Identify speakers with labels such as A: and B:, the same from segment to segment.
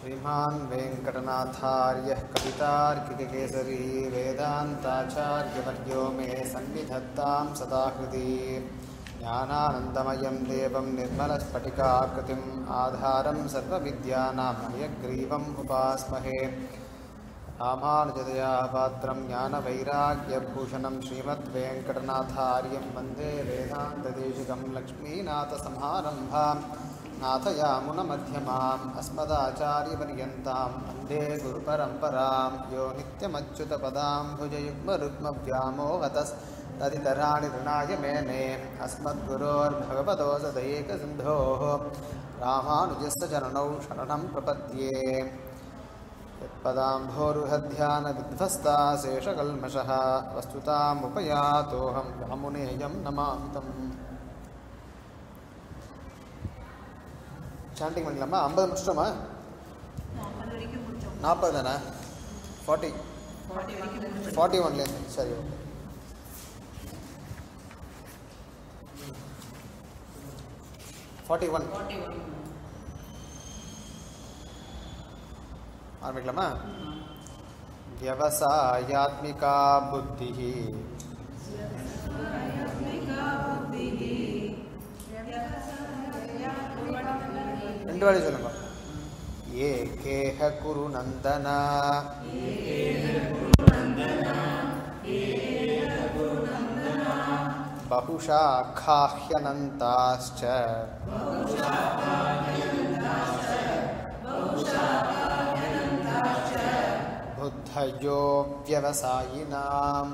A: श्रीमान् वेङ्कटनाथार्यः कवितार्किककेसरी वेदान्ताचार्यवर्यो मे सन्निधत्तां सदा हृदि ज्ञानानन्दमयं देवं निर्मलस्फटिकाकृतिम् आधारं सर्वविद्यानां हयग्रीवम् उपास्महे रामानुजदया पात्रं ज्ञानवैराग्यभूषणं श्रीमद्वेङ्कटनाथार्यं वन्दे वेदान्तदेशिकं लक्ष्मीनाथसमारम्भां नाथयामुनमध्यमाम् अस्मदाचार्यपर्यन्तां वन्दे गुरुपरम्परां यो नित्यमच्युतपदाम्भुजयुग्मरुग्मव्यामोहतस्तदितराणि ऋणाय मेने अस्मद्गुरोर्भगवतो सदैकसिन्धोः रामानुजस्य चरणौ शरणं प्रपद्ये यत्पदाम्भोरुहध्यानविध्वस्ता शेषकल्मषः वस्तुतामुपयातोऽहं रामुनेयं नमामि तम् சாண்டிங் பண்ணிக்கலாமா ஐம்பது முடிச்சிட்டோமா
B: அது வரைக்கும் முடிச்சோம்
A: நாற்பது தானே ஃபார்ட்டி
B: ஃபார்ட்டி வரைக்கும் முடிச்சோம்
A: ஃபார்ட்டி ஒன்லேருந்து சரி okay forty one
B: forty one
A: ஆரம்பிக்கலாமா व्यवसायात्मिका बुद्धिः ரெண்டு வாடி சொல்லுங்க ஏ கேஹ குரு நந்தனா बहुशाखाह्यनन्ताश्च बुद्धयो व्यवसायिनाम्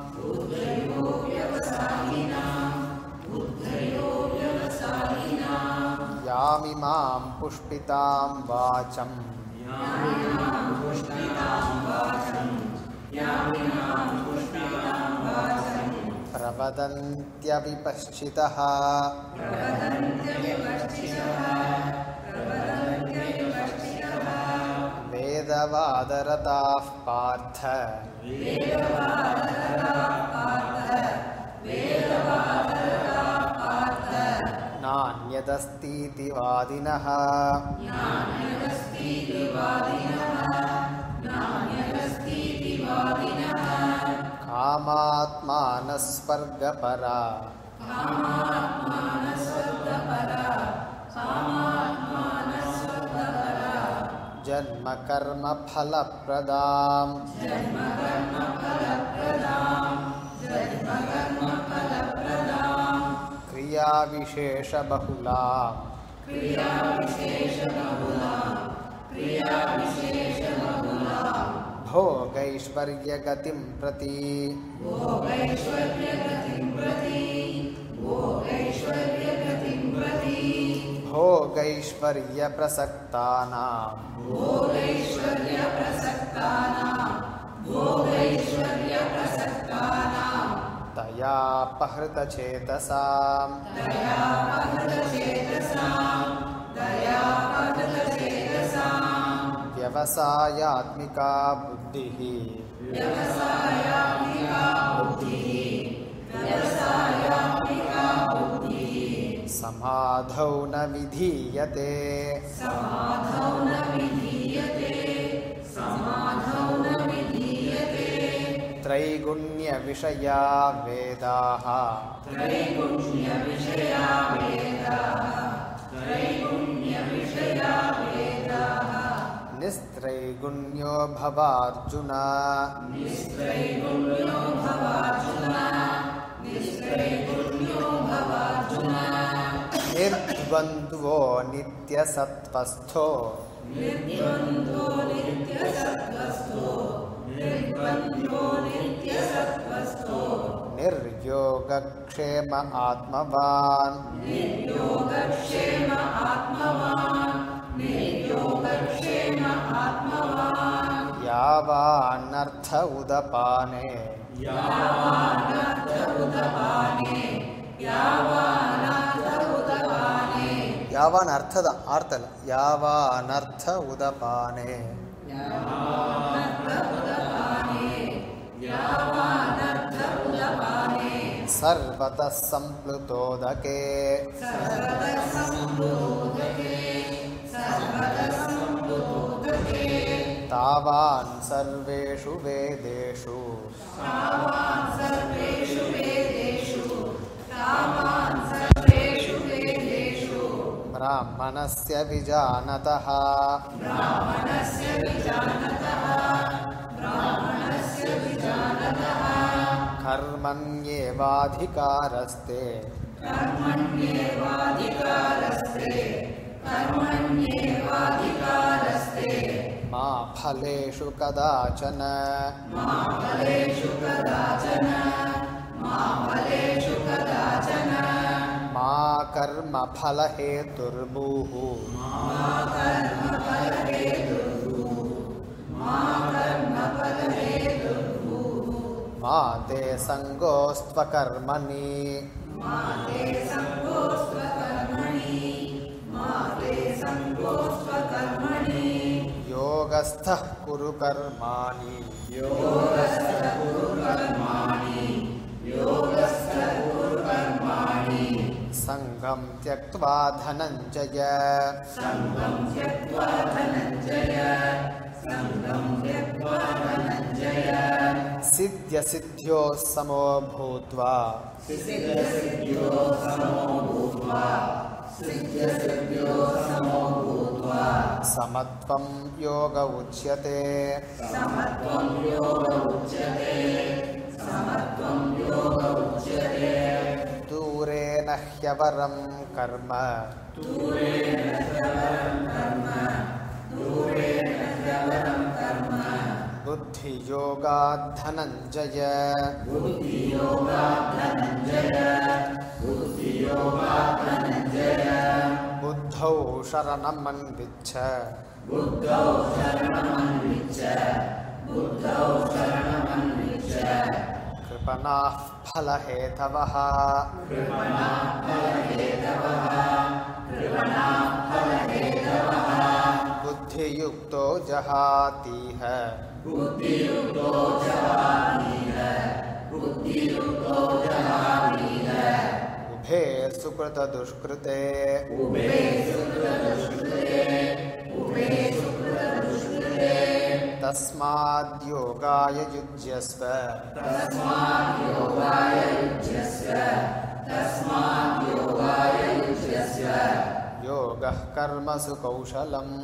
A: यामिमां पुष्पितां वाचम् प्रवदन्त्यविपश्चितः वेदवादरताः पार्थ नान्यदस्तीति वादिनः कामात्मानस्वर्गपरा जन्मकर्मफलप्रदाम् क्रियाविशेषबहुला भोगैश्वर्यगतिं प्रति भोगैश्वर्यप्रसक्तानाम् तयापहृतचेतसाम् व्यवसायात्मिका बुद्धिः समाधौ न विधीयते त्रैगुण्यविषया वेदाः निस्त्रैगुण्यो भवार्जुन निर्द्वन्द्वो नित्यसत्त्वस्थो निर्योगक्षेम आत्मवान् यावानर्थ उदपाने ಯಾವಾನ್ ಅರ್ಥದ ಆರ್ತಲ್ಲ ಯಾವಾನರ್ಥ ಉದಪಾನೆ ಸರ್ವತಃ ಸಂಪ್ಲುತೋದಕೆ तावान् सर्वेषु वेदेषु ब्राह्मणस्य विजानतः कर्मण्येवाधिकारस्ते मा फलेषु कदाचन मा कर्मफलहेतुर्भूः मा ते सङ्गोऽस्त्वकर्मणि योगस्थः कुरु कर्माणि सङ्गं त्यक्त्वा धनञ्जय सिद्ध्यसिद्ध्योः समो भूत्वा समत्वं योग उच्यते दूरेण ह्यवरं कर्म बुद्धियोगात् धनञ्जय बुद्धौ शरणमन्विच्छ कृपणाः फलहेतवः बुद्धियुक्तो जहातीह उभे सुकृतदुष्कृते तस्माद्योगाय युज्यस्व योगः कर्मसु कौशलम्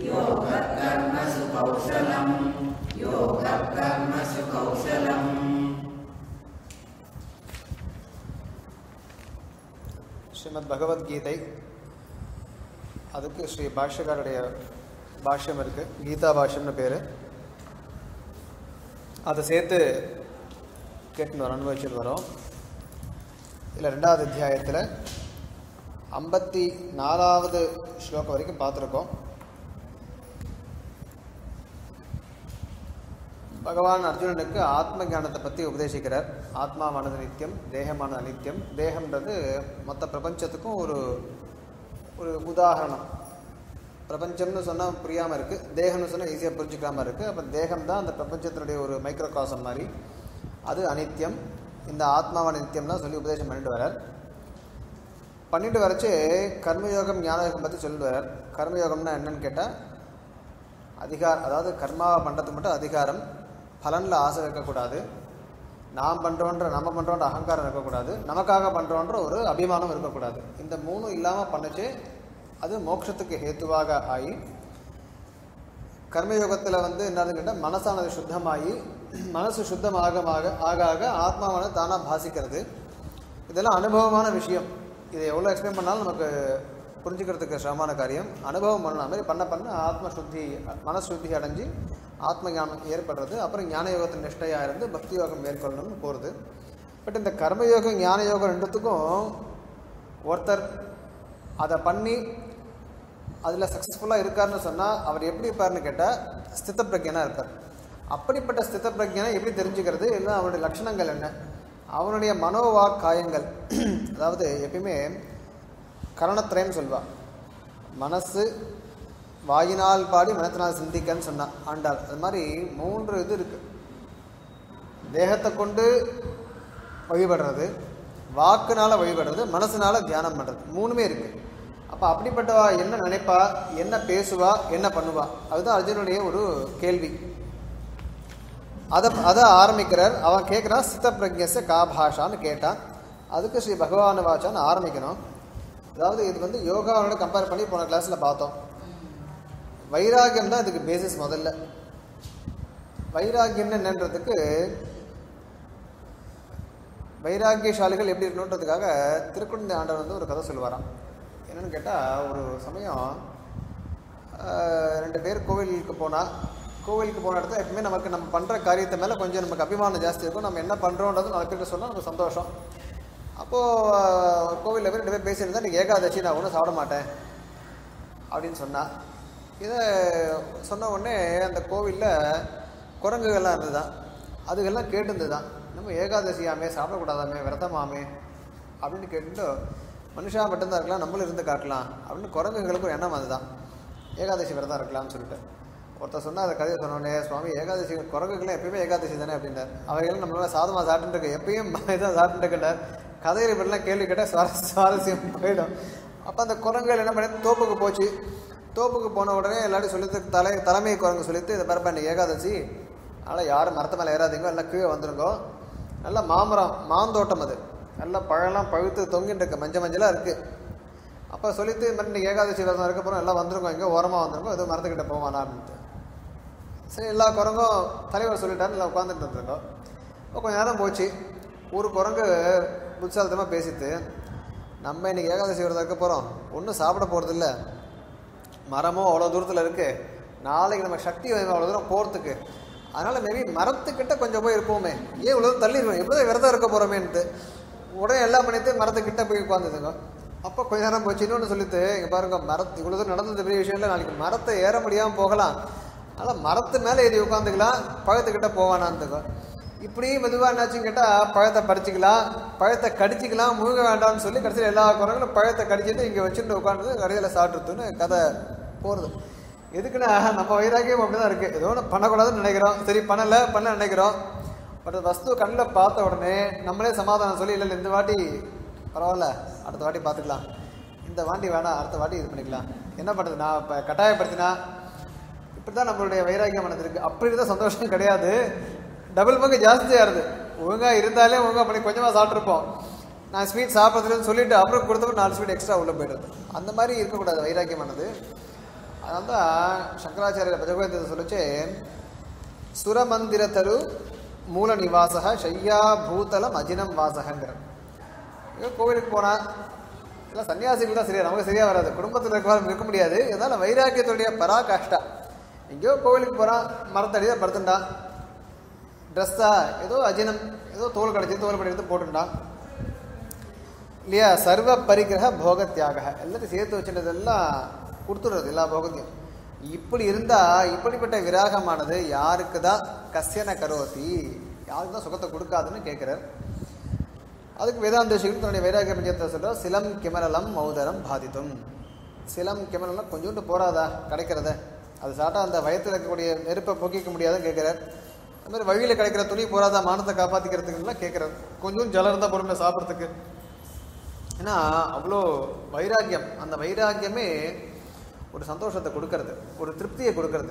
A: ஸ்ரீமத் பகவத்கீதை அதுக்கு ஸ்ரீ பாஷ்யக்காருடைய பாஷ்யம் இருக்கு கீதா பாஷ்யம்னு பேர் அதை சேர்த்து கேட்டுன்னு வரோம் அனுபவிச்சுட்டு வரோம் இதில் ரெண்டாவது அத்தியாயத்தில் ஐம்பத்தி நாலாவது ஸ்லோகம் வரைக்கும் பார்த்துருக்கோம் பகவான் அர்ஜுனனுக்கு ஆத்ம ஞானத்தை பற்றி உபதேசிக்கிறார் ஆத்மாவானது நித்தியம் தேகமானது அனித்தியம் தேகம்ன்றது மொத்த பிரபஞ்சத்துக்கும் ஒரு ஒரு உதாரணம் பிரபஞ்சம்னு சொன்னால் புரியாமல் இருக்குது தேகம்னு சொன்னால் ஈஸியாக புரிஞ்சுக்காமல் இருக்குது அப்போ தேகம் தான் அந்த பிரபஞ்சத்தினுடைய ஒரு மைக்ரோ காசம் மாதிரி அது அனித்தியம் இந்த ஆத்மாவான நித்தியம்லாம் சொல்லி உபதேசம் பண்ணிட்டு வரார் பண்ணிட்டு வரச்சு கர்மயோகம் ஞானயோகம் பற்றி சொல்லிட்டு வரார் கர்மயோகம்னா என்னன்னு கேட்டால் அதிகார அதாவது கர்மாவை பண்ணுறதுக்கு மட்டும் அதிகாரம் பலனில் ஆசை வைக்கக்கூடாது நாம் பண்ணுறோன்ற நம்ம பண்ணுறோன்ற அகங்காரம் இருக்கக்கூடாது நமக்காக பண்ணுறோன்ற ஒரு அபிமானம் இருக்கக்கூடாது இந்த மூணும் இல்லாமல் பண்ணுச்சு அது மோட்சத்துக்கு ஹேத்துவாக ஆகி கர்மயோகத்தில் வந்து என்னது கேட்டால் மனசானது சுத்தமாகி மனசு சுத்தமாக ஆக ஆக ஆக ஆத்மாவானது தானாக பாசிக்கிறது இதெல்லாம் அனுபவமான விஷயம் இதை எவ்வளோ எக்ஸ்பிளைன் பண்ணாலும் நமக்கு புரிஞ்சுக்கிறதுக்கு சிரமமான காரியம் அனுபவம் பண்ணலாம் அது மாதிரி பண்ண பண்ண ஆத்ம சுத்தி மனசுத்தி அடைஞ்சு ஆத்ம ஞானம் ஏற்படுறது அப்புறம் ஞான யோகத்தின் நிஷ்டையாக இருந்து பக்தி யோகம் மேற்கொள்ளணும்னு போகிறது பட் இந்த கர்மயோகம் ஞான யோகம் ரெண்டுத்துக்கும் ஒருத்தர் அதை பண்ணி அதில் சக்ஸஸ்ஃபுல்லாக இருக்காருன்னு சொன்னால் அவர் எப்படி இருப்பார்னு கேட்டால் ஸ்தித பிரஜனாக இருப்பார் அப்படிப்பட்ட ஸ்தித பிரஜனை எப்படி தெரிஞ்சுக்கிறது இல்லை அவருடைய லட்சணங்கள் என்ன அவனுடைய மனோவாக் காயங்கள் அதாவது எப்பயுமே கரணத்திரயம் சொல்வா மனசு வாயினால் பாடி மனத்தினால் சிந்திக்கன்னு சொன்னான் ஆண்டாள் அது மாதிரி மூன்று இது இருக்கு தேகத்தை கொண்டு வழிபடுறது வாக்குனால வழிபடுறது மனசுனால தியானம் பண்ணுறது மூணுமே இருக்கு அப்போ அப்படிப்பட்டவா என்ன நினைப்பா என்ன பேசுவா என்ன பண்ணுவா அதுதான் அர்ஜுனுடைய ஒரு கேள்வி அதை அதை ஆரம்பிக்கிறார் அவன் கேட்குறான் சித்த பிரஜ்யச கா பாஷான்னு கேட்டான் அதுக்கு ஸ்ரீ பகவான் வாச்சான்னு ஆரம்பிக்கணும் அதாவது இது வந்து யோகாவோட கம்பேர் பண்ணி போன கிளாஸில் பார்த்தோம் வைராகியம் தான் இதுக்கு பேசிஸ் முதல்ல வைராகியம் என்னன்றதுக்கு வைராகியசாலிகள் எப்படி இருக்கணுன்றதுக்காக திருக்குழந்தை ஆண்டவர் வந்து ஒரு கதை சொல்லுவாராம் என்னன்னு கேட்டால் ஒரு சமயம் ஆஹ், ரெண்டு பேர் கோவிலுக்கு போனால் கோவிலுக்கு போன இடத்துல எப்பவுமே நமக்கு நம்ம பண்ணுற காரியத்தை மேலே கொஞ்சம் நமக்கு அபிமானம் ஜாஸ்தி இருக்கும் நம்ம என்ன பண்ணுறோன்றது நாலு பேர்கிட்ட சொன்னால் நமக்கு சந்தோஷம் அப்போது கோவிலில் போய் ரெண்டு பேர் பேசியிருந்தா நீ ஏகாதசி நான் ஒன்றும் சாப்பிட மாட்டேன் அப்படின்னு சொன்னா இதை சொன்ன உடனே அந்த கோவிலில் குரங்குகள்லாம் இருந்துதான் அதுகெல்லாம் கேட்டுருந்துதான் நம்ம ஏகாதசியாமே சாப்பிடக்கூடாதாமே விரதமாமே அப்படின்னு கேட்டுட்டு மனுஷா மட்டும்தான் இருக்கலாம் நம்மளும் இருந்து காட்டலாம் அப்படின்னு குரங்குகளுக்கு ஒரு எண்ணம் அதுதான் ஏகாதசி விரதம் இருக்கலாம்னு சொல்லிட்டு ஒருத்தர் சொன்னா அந்த கதையை சொன்னோடனே சுவாமி ஏகாதசி குரங்குகள்லாம் எப்பயுமே ஏகாதசி தானே அப்படின்னார் அவைகளும் நம்மளால சாதமாக சாப்பிட்டு இருக்கு எப்பயும் இதான் சாப்பிட்டு இருக்கின்றார் கதையில் இப்படிலாம் கேள்வி கேட்டால் சுவாரஸ் சுவாரஸ்யம் போயிடும் அப்போ அந்த குரங்குகள் என்ன பண்ணி தோப்புக்கு போச்சு தோப்புக்கு போன உடனே எல்லாரும் சொல்லிட்டு தலை தலைமை குரங்கு சொல்லிட்டு இதை பாருப்பா இன்னைக்கு ஏகாதசி அதனால் யாரும் மரத்து மேலே ஏறாதீங்க எல்லாம் கீழே வந்துருங்கோ நல்ல மாமரம் மாந்தோட்டம் அது நல்ல பழம்லாம் பழுத்து தொங்கிட்டு இருக்கு மஞ்சள் மஞ்சளாக இருக்குது அப்போ சொல்லிட்டு இந்த மாதிரி இன்னைக்கு ஏகாதசி விரதம் இருக்க போகிறோம் எல்லாம் வந்துருங்க இங்கே ஓரமாக வந்துருங்க ஏதோ மரத்துக்கிட்ட போவானா அப்படின்ட்டு சரி எல்லா குரங்கும் தலைவர் சொல்லிட்டாரு எல்லாம் உட்காந்துட்டு இருந்திருக்கோம் இப்போ கொஞ்ச நேரம் போச்சு ஒரு குரங்கு புத்தாலத்தமாக பேசிட்டு நம்ம இன்னைக்கு ஏகாதசி விரதம் இருக்க போகிறோம் ஒன்றும் சாப்பிட போகிறது இல்லை மரமும் அவ்வளோ தூரத்தில் இருக்குது நாளைக்கு நம்ம சக்தி வேணும் அவ்வளோ தூரம் போகிறதுக்கு அதனால் மேபி மரத்துக்கிட்ட கொஞ்சம் போய் இருப்போமே ஏன் இவ்வளோ தூரம் தள்ளி இருக்கோம் எப்போதான் விரதம் இருக்க போகிறோமேன்ட்டு உடனே எல்லாம் பண்ணிட்டு மரத்துக்கிட்ட போய் உட்காந்துதுங்க அப்போ கொஞ்ச நேரம் போச்சு இன்னொன்று சொல்லிட்டு இங்கே பாருங்க மரத்து இவ்வளோ தூரம் நடந்தது பெரிய விஷயம் இல்லை நாளைக்கு மரத்தை ஏற முடியாமல் போகலாம் அதனால் மரத்து மேலே ஏறி உட்காந்துக்கலாம் பழத்துக்கிட்ட போவானான்ட்டுங்க இப்படி மெதுவாக என்னாச்சுன்னு கேட்டால் பழத்தை பறிச்சுக்கலாம் பழத்தை கடிச்சிக்கலாம் முழுக வேண்டாம்னு சொல்லி கடைசியில் எல்லா குரங்களும் பழத்தை கடிச்சிட்டு இங்கே வச்சுட்டு உட்காந்து கடையில் சாப்பிட்டுன்னு கதை போகிறது எதுக்குன்னா நம்ம வைராக்கியம் அப்படி தான் இருக்குது ஏதோ ஒன்று பண்ணக்கூடாதுன்னு நினைக்கிறோம் சரி பண்ணலை பண்ண நினைக்கிறோம் பட் வஸ்து கண்ணில் பார்த்த உடனே நம்மளே சமாதானம் சொல்லி இல்லை இல்லை இந்த வாட்டி பரவாயில்ல அடுத்த வாட்டி பார்த்துக்கலாம் இந்த வாட்டி வேணாம் அடுத்த வாட்டி இது பண்ணிக்கலாம் என்ன பண்ணுறது நான் இப்போ கட்டாயப்படுத்தினா இப்படி தான் நம்மளுடைய வைராக்கியம் மனது இருக்குது அப்படி இருந்தால் சந்தோஷம் கிடையாது டபுள் பங்கு ஜாஸ்தியாக இருது ஒழுங்காக இருந்தாலே ஒழுங்காக பண்ணி கொஞ்சமாக சாப்பிட்ருப்போம் நான் ஸ்வீட் சாப்பிட்றதுன்னு சொல்லிட்டு அப்புறம் கொடுத்தப்ப நாலு ஸ்வீட் எக்ஸ்ட்ரா உள்ளே போயிடுது அந்த மாதிரி இருக்கக்கூடாது வைராக்கியமானது அதனால தான் சங்கராச்சாரிய பஜகோவிந்தத்தை சொல்லிச்சு சுரமந்திரத்தரு மூல நிவாசக ஷையா பூதலம் அஜினம் வாசகங்கிற ஏதோ கோவிலுக்கு போனால் எல்லாம் சன்னியாசிகள் தான் சரியா நமக்கு சரியாக வராது குடும்பத்தில் இருக்கவாறு இருக்க முடியாது இதனால் வைராக்கியத்துடைய பராகாஷ்டா எங்கேயோ கோவிலுக்கு போகிறான் மரத்தடி தான் படுத்துட்டான் ட்ரெஸ்ஸா ஏதோ அஜினம் ஏதோ தோல் கிடச்சி தோல் படி எடுத்து போட்டுட்டான் இல்லையா சர்வ பரிகிரக போக தியாக எல்லாத்தையும் சேர்த்து வச்சுட்டதெல்லாம் கொடுத்துடுறது எல்லா போகத்தையும் இப்படி இருந்தா இப்படிப்பட்ட விராகமானது யாருக்கு தான் கஸ்யன கரோதி யாருக்கு தான் சுகத்தை கொடுக்காதுன்னு கேட்குறார் அதுக்கு வேதாந்தேஷிகள் தன்னுடைய வைராகிய பஞ்சத்தை சொல்றார் சிலம் கிமரலம் மௌதரம் பாதித்தும் சிலம் கிமரலம் கொஞ்சோண்டு போறாதா கிடைக்கிறத அது சாட்டா அந்த வயத்தில் இருக்கக்கூடிய நெருப்பை போக்கிக்க முடியாதுன்னு கேட்குறார் அது மாதிரி வழியில் கிடைக்கிற துணி போறாதா மானத்தை காப்பாற்றிக்கிறதுக்குலாம் கேட்குறாரு கொஞ்சம் ஜலம் இருந்தால் பொறுமை சாப்பிட்றதுக்கு ஏன்னா அவ்வளோ வைராக்கியம் அந்த வைராக்கியமே ஒரு சந்தோஷத்தை கொடுக்கறது ஒரு திருப்தியை கொடுக்கறது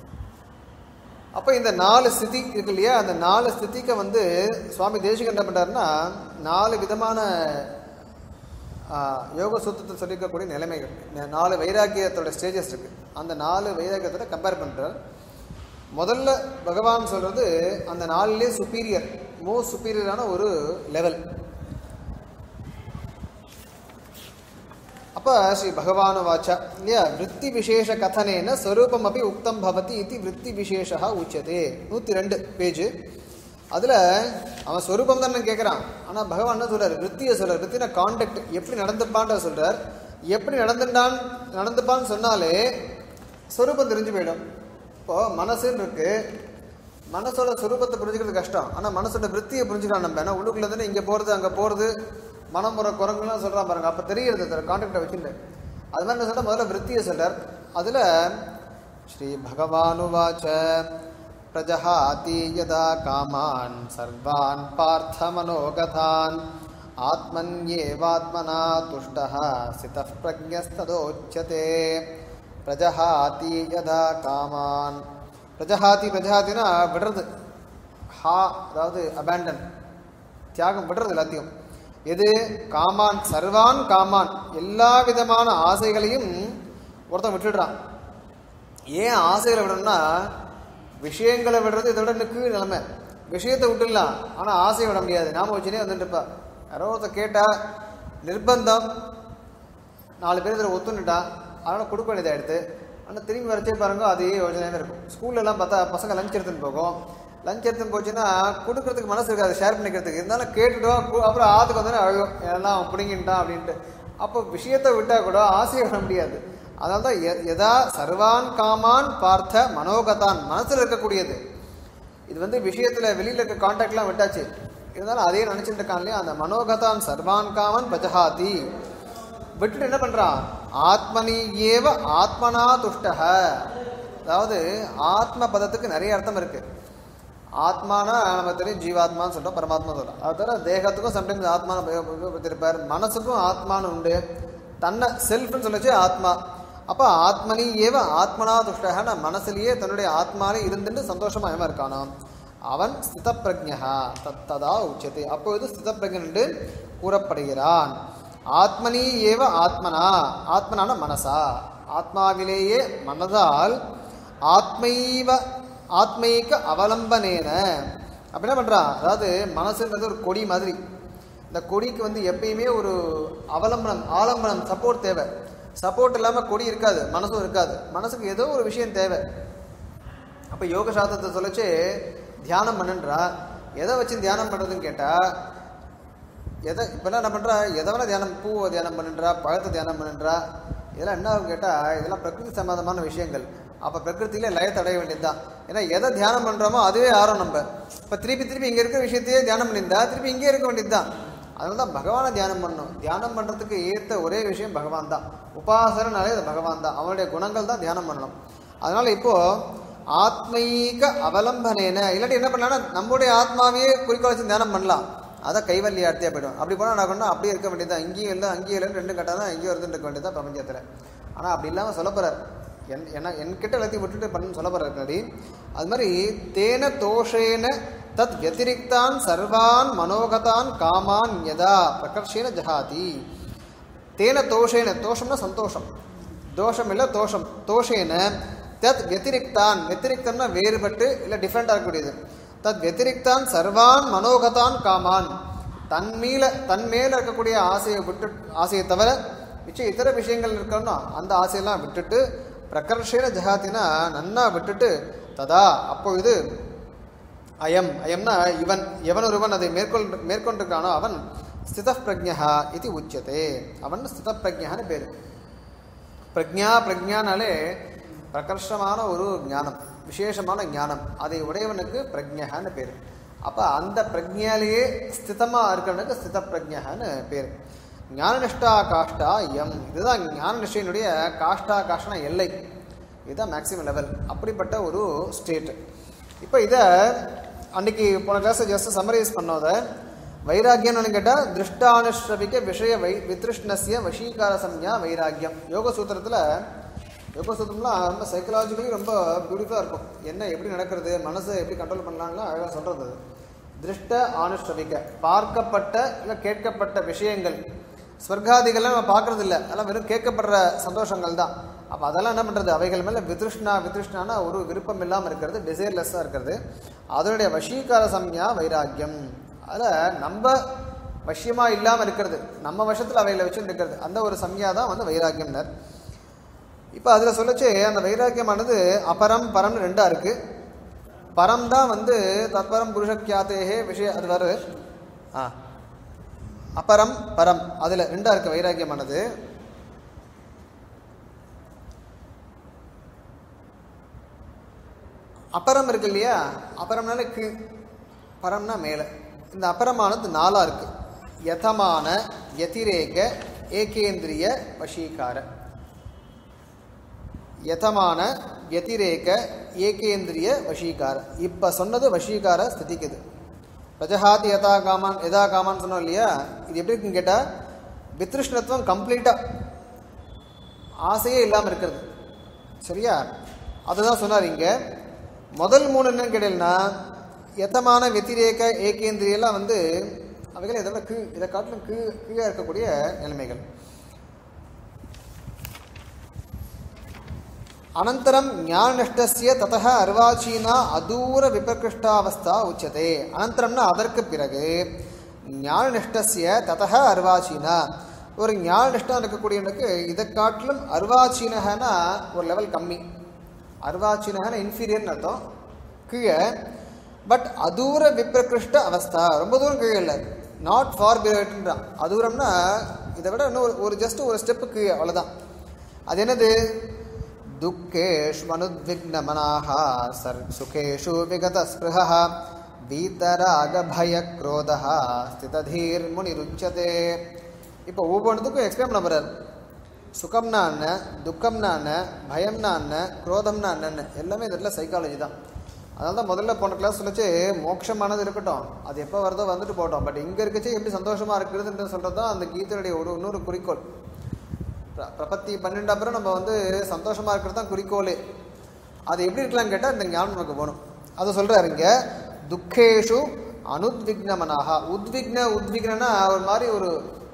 A: அப்போ இந்த நாலு ஸ்திதி இருக்கு இல்லையா அந்த நாலு ஸ்திதிக்கு வந்து சுவாமி தேசிகன் என்ன பண்ணுறாருன்னா நாலு விதமான ஆ, யோக சூத்திரத்தில் சொல்லியிருக்கக்கூடிய நிலைமைகள் ந- நாலு வைராக்கியத்தோட ஸ்டேஜஸ் இருக்கு அந்த நாலு வைராக்கியத்தோட கம்பேர் பண்ணுறார் முதல்ல பகவான் சொல்றது அந்த நாலுலேயே சுப்பீரியர் மோஸ்ட் சுப்பீரியரான ஒரு லெவல் அப்ப ஸ்ரீ பகவான் வாச்ச இல்லையா விற்பி விசேஷ கதனேன ஸ்வரூபம் அப்படி உக்தம் பவதி இது விற்பி விசேஷா உச்சதே நூற்றி ரெண்டு பேஜ் அதில் அவன் ஸ்வரூபம் தானே கேட்குறான் ஆனால் பகவான் என்ன சொல்றாரு விற்த்தியை சொல்றார் விற்த்தின கான்டெக்ட் எப்படி நடந்துப்பான்ற சொல்றார் எப்படி நடந்துட்டான் நடந்துப்பான்னு சொன்னாலே ஸ்வரூபம் தெரிஞ்சு போயிடும் இப்போ மனசுன்னு இருக்கு மனசோட சுரூபத்தை புரிஞ்சுக்கிறது கஷ்டம் ஆனால் மனசோட விற்த்தியை புரிஞ்சுக்கலாம் நம்ம ஏன்னா உள்ளுக்குள்ள தானே இங்கே போகிறது அங்கே போகிறது மனம் முறை குரங்குலாம் சொல்கிறான் பாருங்க அப்போ தெரியுறது அந்த கான்டாக்டை வச்சுட்டு அது மாதிரி என்ன சொல்ற முதல்ல விற்த்தியை சொல்றார் அதில் ஸ்ரீ பகவானுவாச்ச பிரஜஹாதி யதா காமான் சர்வான் பார்த்த மனோகதான் ஆத்மன்யேவாத்மனா துஷ்டः சிதः பிரஜஸ்ததோச்சதே பிரஜஹாதி யதா காமான் பிரஜஹாதி பிரஜஹாத்தினா விடுறது ஹா அதாவது அபேண்டன் தியாகம் விடுறது எல்லாத்தையும் எது காமான் சர்வான் காமான் எல்லா விதமான ஆசைகளையும் ஒருத்தன் விட்டுடுறான் ஏன் ஆசைகளை விடணும்னா விஷயங்களை விடுறது இதை விட இன்னும் கீழ் நிலைமை விஷயத்தை விட்டுடலாம் ஆனால் ஆசையை விட முடியாது நாம வச்சுனே வந்துட்டு இருப்பா யாரோ ஒருத்தர் கேட்டா நிர்பந்தம் நாலு பேர் இதில் ஒத்துணுட்டா அதனால் கொடுக்க வேண்டியதாக எடுத்து ஆனால் திரும்பி வரச்சே பாருங்க அதே யோஜனையாக இருக்கும் ஸ்கூல்ல எல்லாம் பார்த்தா பசங்க லஞ்ச் எடுத்துன்னு போகும் லஞ்ச் எடுத்துன்னு போச்சுன்னா கொடுக்கறதுக்கு மனசு இருக்காது ஷேர் பண்ணிக்கிறதுக்கு இருந்தாலும் கேட்டுட்டோம் கு- அப்புறம் ஆத்துக்கு வந்தோடனே அழுகும் எல்லாம் அவன் பிடிங்கிட்டான் அப்படின்ட்டு அப்போ விஷயத்தை விட்டால் கூட ஆசையை விட முடியாது அதனால தான் எ- எதா சர்வான் காமான் பார்த்த மனோகதான் மனசில் இருக்கக்கூடியது இது வந்து விஷயத்தில் வெளியில் இருக்க காண்டாக்ட்லாம் விட்டாச்சு இருந்தாலும் அதே நினச்சிட்டு இருக்கான் இல்லையா அந்த மனோகதான் சர்வான் காமன் பஜஹாதி விட்டுட்டு என்ன பண்றான் ஆத்மனி ஏவ ஆத்மனா துஷ்டக அதாவது ஆத்ம பதத்துக்கு நிறைய அர்த்தம் இருக்கு ஆத்மானா நம்ம தெரியும் ஜீவாத்மான்னு சொல்றோம் பரமாத்மா சொல்றோம் அது தவிர தேகத்துக்கும் சம்டைம்ஸ் ஆத்மான உபயோகப்படுத்திருப்பார் மனசுக்கும் ஆத்மான்னு உண்டு தன்னை செல்ஃப்னு சொல்லச்சு ஆத்மா அப்போ ஆத்மனி ஏவ ஆத்மனா துஷ்டகன மனசுலயே தன்னுடைய ஆத்மாலே இருந்துட்டு சந்தோஷமா எவன் இருக்கானோ அவன் ஸ்தித பிரஜா தத்ததா உச்சத்தை அப்பொழுது ஸ்தித என்று கூறப்படுகிறான் ஆத்மனி ஏவ ஆத்மனா ஆத்மனான மனசா ஆத்மாவிலேயே மனதால் ஆத்மைவ ஆத்மைக்க அவலம்பனேன அப்ப என்ன பண்றான் அதாவது மனசுன்றது ஒரு கொடி மாதிரி இந்த கொடிக்கு வந்து எப்பயுமே ஒரு அவலம்பனம் ஆலம்பனம் சப்போர்ட் தேவை சப்போர்ட் இல்லாம கொடி இருக்காது மனசும் இருக்காது மனசுக்கு ஏதோ ஒரு விஷயம் தேவை அப்ப யோக சாஸ்திரத்தை சொல்லிச்சு தியானம் பண்ணுன்றா எதை வச்சு தியானம் பண்றதுன்னு கேட்டா எதை இப்பெல்லாம் என்ன பண்றா எதை வேணா தியானம் பூவை தியானம் பண்ணுன்றா பழத்தை தியானம் பண்ணுன்றா இதெல்லாம் என்ன ஆகும் கேட்டா இதெல்லாம் பிரகிருதி சம்பந்தமான விஷயங்கள் அப்ப பிரகிருத்தில லயத்தை அடைய வேண்டியதுதான் ஏன்னா எதை தியானம் பண்றோமோ அதுவே ஆறும் நம்ம இப்ப திருப்பி திருப்பி இங்க இருக்கிற விஷயத்தையே தியானம் பண்ணியிருந்தா திருப்பி இங்கே இருக்க வேண்டியதுதான் அதனால தான் பகவானை தியானம் பண்ணணும் தியானம் பண்றதுக்கு ஏத்த ஒரே விஷயம் பகவான் தான் உபாசனாலே அது பகவான் தான் அவனுடைய குணங்கள் தான் தியானம் பண்ணணும் அதனால இப்போ ஆத்மீக அவலம்பனேன இல்லாட்டி என்ன பண்ணலாம்னா நம்முடைய ஆத்மாவையே குறிக்கோள் வச்சு தியானம் பண்ணலாம் அதான் கைவல்லியார்த்தியாக போயிடும் அப்படி போனால் என்ன பண்ணா அப்படியே இருக்க வேண்டியதான் இங்கேயும் இல்லை அங்கேயும் இல்லை ரெண்டு கட்டாக தான் இங்கேயும் இருந்துட்டு இருக்க வேண்டியதான் பிரபஞ்சத்தில் ஆனால் அப்படி இல்லாமல் சொல்ல போகிறார் என் என்ன என்கிட்ட எல்லாத்தையும் விட்டுட்டு பண்ணுன்னு சொல்ல போகிறார் கடி அது மாதிரி தேன தோஷேன தத் வத்திரிக்தான் சர்வான் மனோகதான் காமான் யதா பிரகர்ஷேன ஜஹாதி தேன தோஷேன தோஷம்னா சந்தோஷம் தோஷம் இல்லை தோஷம் தோஷேன தத் வத்திரிக்தான் வத்திரிக்தம்னா வேறுபட்டு இல்லை டிஃப்ரெண்டாக இருக்கக்கூடியது தத் வத்திரிக்தான் சர்வான் மனோகதான் காமான் தன் மீல தன் மேல இருக்கக்கூடிய ஆசையை விட்டு ஆசையை தவிர மிச்சம் இதர விஷயங்கள் இருக்கணும்னா அந்த ஆசையெல்லாம் விட்டுட்டு பிரகர்ஷேன ஜஹாத்தினா நன்னா விட்டுட்டு ததா அப்போ இது அயம் அயம்னா இவன் எவன் ஒருவன் அதை மேற்கொள் மேற்கொண்டிருக்கானோ அவன் ஸ்தித பிரஜா இது உச்சதே அவன் ஸ்தித பிரஜான்னு பேர் பிரஜா பிரஜானாலே பிரகர்ஷமான ஒரு ஞானம் விசேஷமான ஞானம் அதை உடையவனுக்கு பிரஜான்னு பேர் அப்போ அந்த பிரஜையாலேயே ஸ்திதமாக இருக்கிறவனுக்கு ஸ்தித பிரஜான்னு பேர் ஞானநிஷ்டா காஷ்டா எம் இதுதான் ஞான நிஷ்டையினுடைய காஷ்டா காஷ்டனா எல்லை இதுதான் மேக்ஸிமம் லெவல் அப்படிப்பட்ட ஒரு ஸ்டேட் இப்போ இதை அன்னைக்கு போன கிளாஸ் ஜஸ்ட் சம்மரைஸ் பண்ணோத வைராக்கியம்னு கேட்டால் திருஷ்டானுஷ்ரவிக்க விஷய வை வித்ருஷ்ணஸ்ய வசீகார சம்யா வைராக்கியம் யோக சூத்திரத்தில் யோக சூத்திரம்லாம் ரொம்ப சைக்கலாஜிக்கலி ரொம்ப பியூட்டிஃபுல்லாக இருக்கும் என்ன எப்படி நடக்கிறது மனசை எப்படி கண்ட்ரோல் பண்ணலாம்லாம் அழகாக சொல்கிறது அது திருஷ்ட ஆனுஷ்ரவிக்க பார்க்கப்பட்ட இல்லை கேட்கப்பட்ட விஷயங்கள் ஸ்வர்காதிகள்லாம் நம்ம பார்க்கறது இல்லை அதெல்லாம் வெறும் கேட்கப்படுற சந்தோஷங்கள் தான் அப்போ அதெல்லாம் என்ன பண்ணுறது அவைகள் மேலே வித்ருஷ்ணா வித்ருஷ்ணானா ஒரு விருப்பம் இல்லாமல் இருக்கிறது டிசைர்லெஸ்ஸாக இருக்கிறது அதனுடைய வசீகார சம்யா வைராக்கியம் அதில் நம்ம வசியமாக இல்லாமல் இருக்கிறது நம்ம வசத்தில் அவைகளை வச்சு இருக்கிறது அந்த ஒரு சம்யா தான் வந்து வைராக்கியம்னர் இப்போ அதில் சொல்லச்சு அந்த வைராக்கியமானது அபரம் பரம்னு ரெண்டாக இருக்குது பரம் தான் வந்து தத்பரம் புருஷக்கியாத்தேகே விஷய அது வருது ஆ அபரம் பரம் அதில் ரெண்டாக இருக்குது வைராக்கியமானது அபரம் இருக்கு இல்லையா அபரம்னால கீழ் பரம்னா மேலே இந்த அபரமானது நாலாக இருக்கு யதமான யதிரேக ஏகேந்திரிய வசீகார யதமான யதிரேக ஏகேந்திரிய வசீகார இப்போ சொன்னது வசீகார ஸ்திதிக்குது பிரஜஹாதி யதா காமான் எதா காமான்னு சொன்னோம் இல்லையா இது எப்படி இருக்குன்னு கேட்டால் வித்ருஷ்ணத்துவம் கம்ப்ளீட்டாக ஆசையே இல்லாமல் இருக்கிறது சரியா அதுதான் சொன்னார் இங்கே முதல் மூணு என்னன்னு கேட்டீங்கன்னா எத்தமான வெத்திரேக ஏகேந்திரியெல்லாம் வந்து அவைகள் இதை விட கீழ் இதை காட்டிலும் கீழ் கீழே இருக்கக்கூடிய நிலைமைகள் அனந்தரம் ஞானநிஷ்டசிய ததக அர்வாச்சீனா அதூர விபகிருஷ்டாவஸ்தா உச்சதே அனந்தரம்னா அதற்கு பிறகு ஞானநிஷ்டசிய ததக அர்வாச்சீனா ஒரு ஞானநிஷ்டம் இருக்கக்கூடியவனுக்கு இதை காட்டிலும் அர்வாச்சீனகனா ஒரு லெவல் கம்மி அர்வாச்சீனகனா இன்ஃபீரியர்னு அர்த்தம் கீழே பட் அதூர விப்ரகிருஷ்ட அவஸ்தா ரொம்ப தூரம் கீழே இல்லை நாட் ஃபார் பியர்ட்ன்றான் அதூரம்னா இதை விட இன்னும் ஒரு- ஒரு ஜஸ்ட் ஒரு ஸ்டெப்பு கீழே அவ்வளோதான் அது என்னது துக்கேஷ்வனுத்விக்னமனாக சர் சுகேஷு விகத ஸ்பிருஹ வீதராகபயக்ரோத ஸ்திததீர் முனிருச்சதே இப்போ ஒவ்வொன்றுத்துக்கும் எக்ஸ்பிளைன் பண்ண போறார் சுகம்னா என்ன துக்கம்னா என்ன பயம்னா என்ன குரோதம்னா என்னன்னு எல்லாமே இதில் சைக்காலஜி தான் அதனால தான் முதல்ல போன கிளாஸ் சொல்லிச்சு மோட்சமானது இருக்கட்டும் அது எப்போ வருதோ வந்துட்டு போட்டோம் பட் இங்கே இருக்கச்சே எப்படி சந்தோஷமாக இருக்கிறதுன்றது சொல்கிறது தான் அந்த கீதையுடைய ஒரு இன்னொரு குறிக்கோள் பிர- பிரபத்தி பன்னெண்டு அப்புறம் நம்ம வந்து சந்தோஷமாக இருக்கிறது தான் குறிக்கோளே அது எப்படி இருக்கலாம்னு கேட்டால் இந்த ஞானம் நமக்கு வேணும் அதை சொல்கிறாரு இங்க துக்கேஷு அனுத்விக்னமனாக உத்விக்ன உத்விக்னா ஒரு மாதிரி ஒரு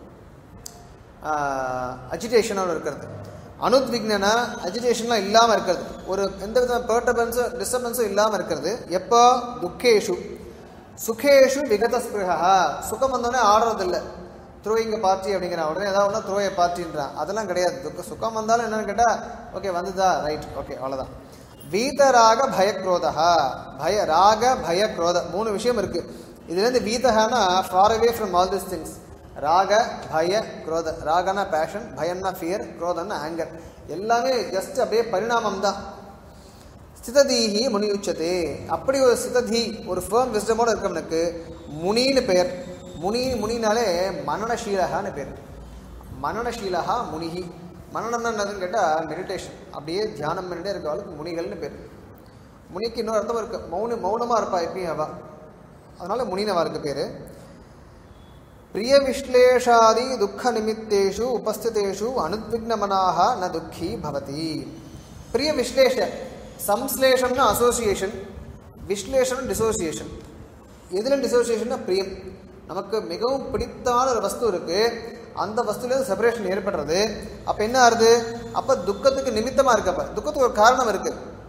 A: அஜிடேஷனோட இருக்கிறது அனுத்விக்னா அஜிடேஷன்லாம் இல்லாமல் இருக்கிறது ஒரு எந்த வித பேர்டபன்ஸும் டிஸ்டர்பன்ஸும் இல்லாமல் இருக்கிறது எப்போ துக்கேஷு சுகேஷு விகத ஸ்பிருகா சுகம் வந்தோடனே ஆடுறதில்ல த்ரோயிங்க பார்ட்டி அப்படிங்கிற உடனே ஏதாவது ஒன்றா த்ரோய பார்ட்டின்றான் அதெல்லாம் கிடையாது துக்க சுகம் வந்தாலும் என்னன்னு கேட்டால் ஓகே வந்துதா ரைட் ஓகே அவ்வளோதான் வீதராக பயக்ரோதா பய ராக பய குரோத மூணு விஷயம் இருக்கு இதுலேருந்து வீதகானா far away from all this things ராக பய குரோத ராகனா பேஷன் பயம்னா ஃபியர் குரோதம்னா ஆங்கர் எல்லாமே ஜஸ்ட் அப்படியே பரிணாமம் தான் ஸ்திததீஹி முனி உச்சதே அப்படி ஒரு ஸ்திததி ஒரு ஃபேம் விஸ்டமோட இருக்கவனுக்கு முனின்னு பெயர் முனி முனினாலே மனநசீலகான்னு பேர் மனநசீலகா முனிகி மனநம்னா என்னதுன்னு கேட்டால் மெடிடேஷன் அப்படியே தியானம் பண்ணிட்டே இருக்கவளுக்கு முனிகள்னு பேர் முனிக்கு இன்னொரு அர்த்தம் இருக்கு மௌன மௌனமாக இருப்பா எப்பயும் அவ அதனால முனினவா இருக்கு பேர் பிரிய விஸ்லேஷாதி துக்க நிமித்தேஷு உபஸ்திதேஷு அனுத்விக்னமனாக ந துக்கி பவதி பிரிய விஸ்லேஷ சம்ஸ்லேஷம்னா அசோசியேஷன் விஸ்லேஷன் டிசோசியேஷன் எதில் டிசோசியேஷன்னா பிரியம் நமக்கு மிகவும் பிடித்தமான ஒரு வஸ்து இருக்கு அந்த வஸ்துலேருந்து செப்பரேஷன் ஏற்படுறது அப்போ என்ன ஆகுது அப்போ துக்கத்துக்கு நிமித்தமாக இருக்கு அப்போ துக்கத்துக்கு ஒரு காரணம் இருக்கு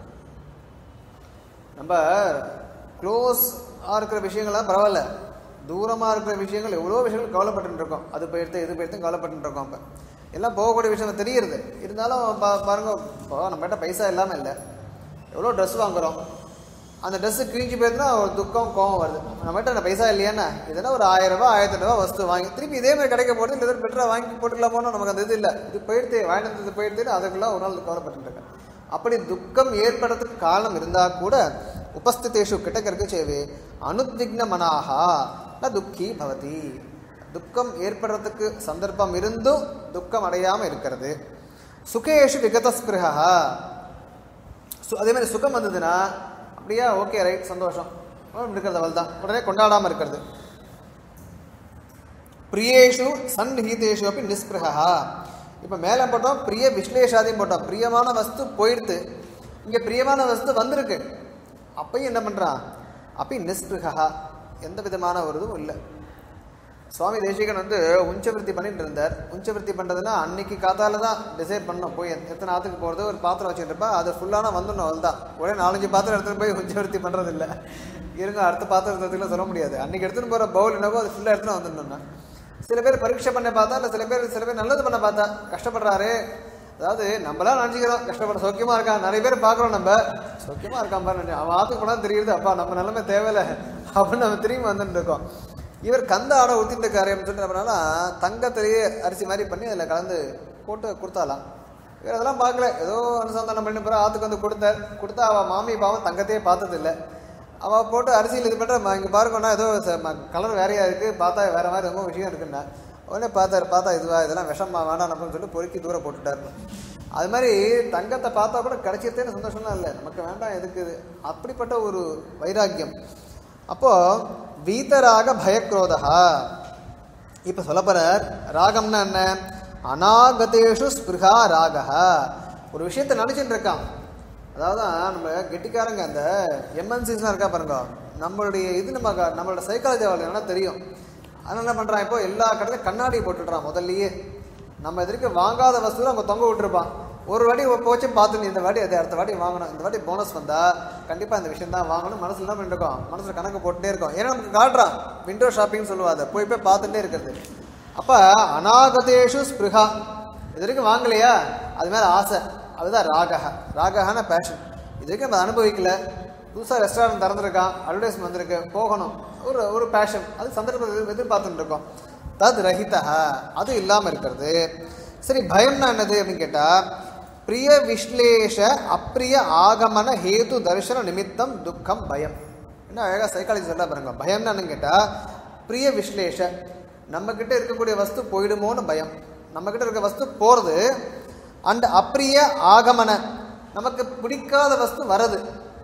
A: நம்ம க்ளோஸாக இருக்கிற விஷயங்கள்லாம் பரவாயில்ல தூரமாக இருக்கிற விஷயங்கள் எவ்வளோ விஷயங்கள் கவலைப்பட்டு இருக்கோம் அது போயிடுத்து இது போயிடுத்து கவலைப்பட்டு இருக்கோம் இப்போ எல்லாம் போகக்கூடிய விஷயம் தெரியுது இருந்தாலும் பா பாருங்க இப்போ நம்மகிட்ட பைசா இல்லாமல் இல்லை எவ்வளோ ட்ரெஸ் வாங்குறோம் அந்த ட்ரெஸ்ஸு கிழிஞ்சு போயிருந்தா ஒரு துக்கம் கோவம் வருது நம்மகிட்ட அந்த பைசா இல்லையாண்ணா இதெல்லாம் ஒரு ஆயிரம் ரூபாய் ஆயிரத்தி ரூபாய் வஸ்து வாங்கி திருப்பி இதே மாதிரி கிடைக்க போகிறது இல்லை பெட்டராக வாங்கி போட்டுக்கலாமோன்னு நமக்கு அந்த இது இல்லை இது போயிடுது வாங்கிட்டு இது போயிடுது அதுக்கெல்லாம் ஒரு நாள் கவலைப்பட்டு இருக்கேன் அப்படி துக்கம் ஏற்படுறதுக்கு காரணம் இருந்தால் கூட உபஸ்திதேஷு கிட்டக்கருக்கு சேவே அனுத்விக்ன மனாகா ந துக்கி பவதி துக்கம் ஏற்படுறதுக்கு சந்தர்ப்பம் இருந்தும் துக்கம் அடையாமல் இருக்கிறது சுகேஷு விகத ஸ்பிருகா சு அதே மாதிரி சுகம் வந்ததுன்னா அப்படியா ஓகே ரைட் சந்தோஷம் அப்படி இருக்கிறது அவள் தான் உடனே கொண்டாடாமல் இருக்கிறது பிரியேஷு சன்ஹீதேஷு அப்படி நிஸ்பிருகா இப்போ மேலே போட்டோம் பிரிய விஸ்லேஷாதையும் போட்டோம் பிரியமான வஸ்து போயிடுது இங்கே பிரியமான வஸ்து வந்திருக்கு அப்பயும் என்ன பண்ணுறான் அப்படி நிஸ்பிருகா எந்த விதமான ஒரு இதுவும் இல்லை சுவாமி தேசிகன் வந்து உஞ்சவிருத்தி பண்ணிட்டு இருந்தார் உஞ்சவிருத்தி பண்ணுறதுன்னா அன்னைக்கு காத்தால தான் டிசைட் பண்ணோம் போய் எத்- எத்தனை ஆற்றுக்கு போகிறது ஒரு பாத்திரம் வச்சுட்டு இருப்பா அது ஃபுல்லான வந்துடணும் அவள் தான் ஒரே நாலஞ்சு பாத்திரம் எடுத்துகிட்டு போய் உஞ்சவிருத்தி பண்ணுறது இல்லை இருங்க அடுத்த பாத்திரம் எடுத்துக்கலாம் சொல்ல முடியாது அன்னைக்கு எடுத்துன்னு போகிற பவுல் என்னவோ அது ஃபுல்லாக எடுத்துன்னு வந்துடணும்னா சில பேர் பரீட்சை பண்ண பார்த்தா இல்லை சில பேர் சில பேர் நல்லது பண்ண பார்த்தா கஷ்டப்படுறாரு அதாவது நம்மளாம் நினச்சிக்கிறோம் கஷ்டப்பட சௌக்கியமாக இருக்கான் நிறைய பேர் பார்க்குறோம் நம்ம சௌக்கியமாக இருக்கான் பாரு அவன் ஆற்றுக்கு போனால் தெரியுது அப்பா நம்ம நிலைமை தேவையில்லை அப்படின்னு நம்ம திரும்பி வந்துட்டு இருக்கோம் இவர் கந்த ஆடை ஊற்றிட்டு இருக்காரு அப்படின்னு சொல்லிட்டு நம்மளால தங்கத்திலேயே அரிசி மாதிரி பண்ணி அதில் கலந்து போட்டு கொடுத்தாலாம் இவர் அதெல்லாம் பார்க்கல ஏதோ அனுசந்தானம் பண்ணி போகிற ஆற்றுக்கு வந்து கொடுத்தார் கொடுத்தா அவள் மாமி பாவம் தங்கத்தையே பார்த்ததில்ல அவள் போட்டு அரிசியில் இது பண்ணுற இங்கே பாருங்கண்ணா ஏதோ கலர் வேறையா இருக்குது பார்த்தா வேற மாதிரி ரொம்ப விஷயம் இருக்குண்ணா உடனே பார்த்தாரு பார்த்தா இதுவா இதெல்லாம் விஷமா வேண்டாம் அப்படின்னு சொல்லிட்டு பொறுக்கி தூர போட்டுட்டார் அது மாதிரி தங்கத்தை பார்த்தா கூட கிடைச்சிருத்தேன்னு சந்தோஷம்லாம் இல்லை நமக்கு வேண்டாம் எதுக்கு இது அப்படிப்பட்ட ஒரு வைராக்கியம் அப்போ வீதராக பயக்ரோதா இப்போ சொல்ல போறார் ராகம்னா என்ன அநாகதேஷு ஸ்பிருகா ராகः ஒரு விஷயத்தை நினச்சிட்டு இருக்கான் அதாவது நம்ம கெட்டிக்காரங்க அந்த எம்என்சிஸ்லாம் இருக்கா பாருங்க நம்மளுடைய இது நம்ம க- நம்மளோட சைக்காலஜி அவளுக்கு என்ன தெரியும் அதனால என்ன பண்ணுறான் இப்போ எல்லா கடையிலும் கண்ணாடி போட்டுடுறான் முதல்லயே நம்ம எதிர்க்க வாங்காத வஸ்துவை அவங்க தொங்க விட்டுருப்பான் ஒரு வாட்டி போச்சு பார்த்து நீ இந்த வாட்டி அது அடுத்த வாட்டி வாங்கணும் இந்த வாட்டி போனஸ் வந்தா கண்டிப்பாக இந்த விஷயம் தான் வாங்கணும் மனசுல என்ன பண்ணிட்டு இருக்கோம் மனசுல கணக்கு போட்டுட்டே இருக்கோம் ஏன்னா நமக்கு காட்டுறான் விண்டோ ஷாப்பிங் சொல்லுவாங்க போய் போய் பார்த்துட்டே இருக்கிறது அப்ப அநாகதேஷு ஸ்பிருகா இது வரைக்கும் வாங்கலையா அது மேல ஆசை அதுதான் ராகஹ ராகஹான பேஷன் இது வரைக்கும் நம்ம அனுபவிக்கல புதுசாக ரெஸ்டாரண்ட் திறந்துருக்கான் அட்வர்டைஸ்மெண்ட் வந்திருக்கு போகணும் ஒரு ஒரு பேஷன் அது சந்தர்ப்பம் எதிர்பார்த்துட்டு இருக்கோம் தத் ரஹிதா அது இல்லாமல் இருக்கிறது சரி பயம்னா என்னது அப்படின்னு கேட்டால் பிரிய விஸ்லேஷ அப்பிரிய ஆகமன ஹேது தரிசன நிமித்தம் துக்கம் பயம் என்ன அழகாக சைக்காலஜி சொல்ல பாருங்க பயம்னா என்னன்னு கேட்டால் பிரிய விஸ்லேஷ நம்மக்கிட்ட இருக்கக்கூடிய வஸ்து போயிடுமோன்னு பயம் நம்மக்கிட்ட இருக்க வஸ்து போகிறது அண்ட் அப்பிரிய ஆகமன நமக்கு பிடிக்காத வஸ்து வரது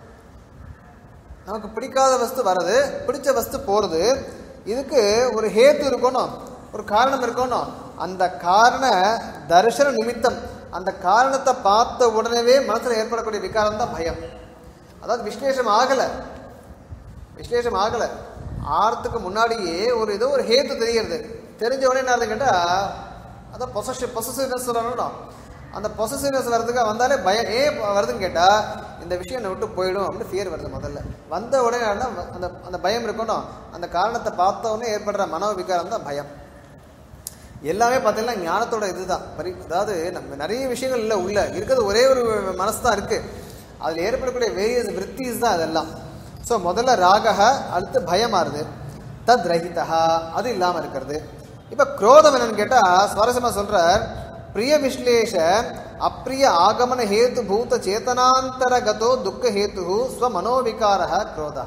A: நமக்கு பிடிக்காத வஸ்து வர்றது பிடிச்ச வஸ்து போகிறது இதுக்கு ஒரு ஹேத்து இருக்கணும் ஒரு காரணம் இருக்கணும் அந்த காரண தரிசன நிமித்தம் அந்த காரணத்தை பார்த்த உடனேவே மனசில் ஏற்படக்கூடிய விகாரம் தான் பயம் அதாவது விஸ்லேஷம் ஆகலை விஸ்லேஷம் ஆகலை ஆறதுக்கு முன்னாடியே ஒரு ஏதோ ஒரு ஹேத்து தெரிகிறது தெரிஞ்ச உடனே என்ன கேட்டால் அதான் பொசஷன் பொசசிவ்னஸ் சொல்லணும் அந்த பொசசிவ்னஸ் வர்றதுக்கு வந்தாலே பயம் ஏன் வருதுன்னு கேட்டால் இந்த விஷயம் என்னை விட்டு போயிடும் அப்படின்னு ஃபியர் வருது முதல்ல வந்த உடனே என்ன, அந்த அந்த பயம் இருக்கணும் அந்த காரணத்தை பார்த்த உடனே ஏற்படுற மனோ விகாரம் தான் பயம் எல்லாமே பார்த்தீங்கன்னா ஞானத்தோட இதுதான் பரி அதாவது நம்ம நிறைய விஷயங்கள் இல்லை உள்ள இருக்கிறது ஒரே ஒரு மனசு தான் இருக்கு அதில் ஏற்படக்கூடிய வேரியஸ் விற்த்திஸ் தான் அதெல்லாம் ஸோ முதல்ல ராகக அடுத்து பயமாறுது தத் ரஹிதா அது இல்லாமல் இருக்கிறது இப்போ குரோதம் என்னன்னு கேட்டால் சுவாரஸ்யமாக சொல்கிறார் பிரிய விஸ்லேஷ அப்பிரிய ஆகமன ஹேத்து பூத சேத்தனாந்தரகதோ துக்க ஹேத்து ஸ்வமனோவிகார குரோதா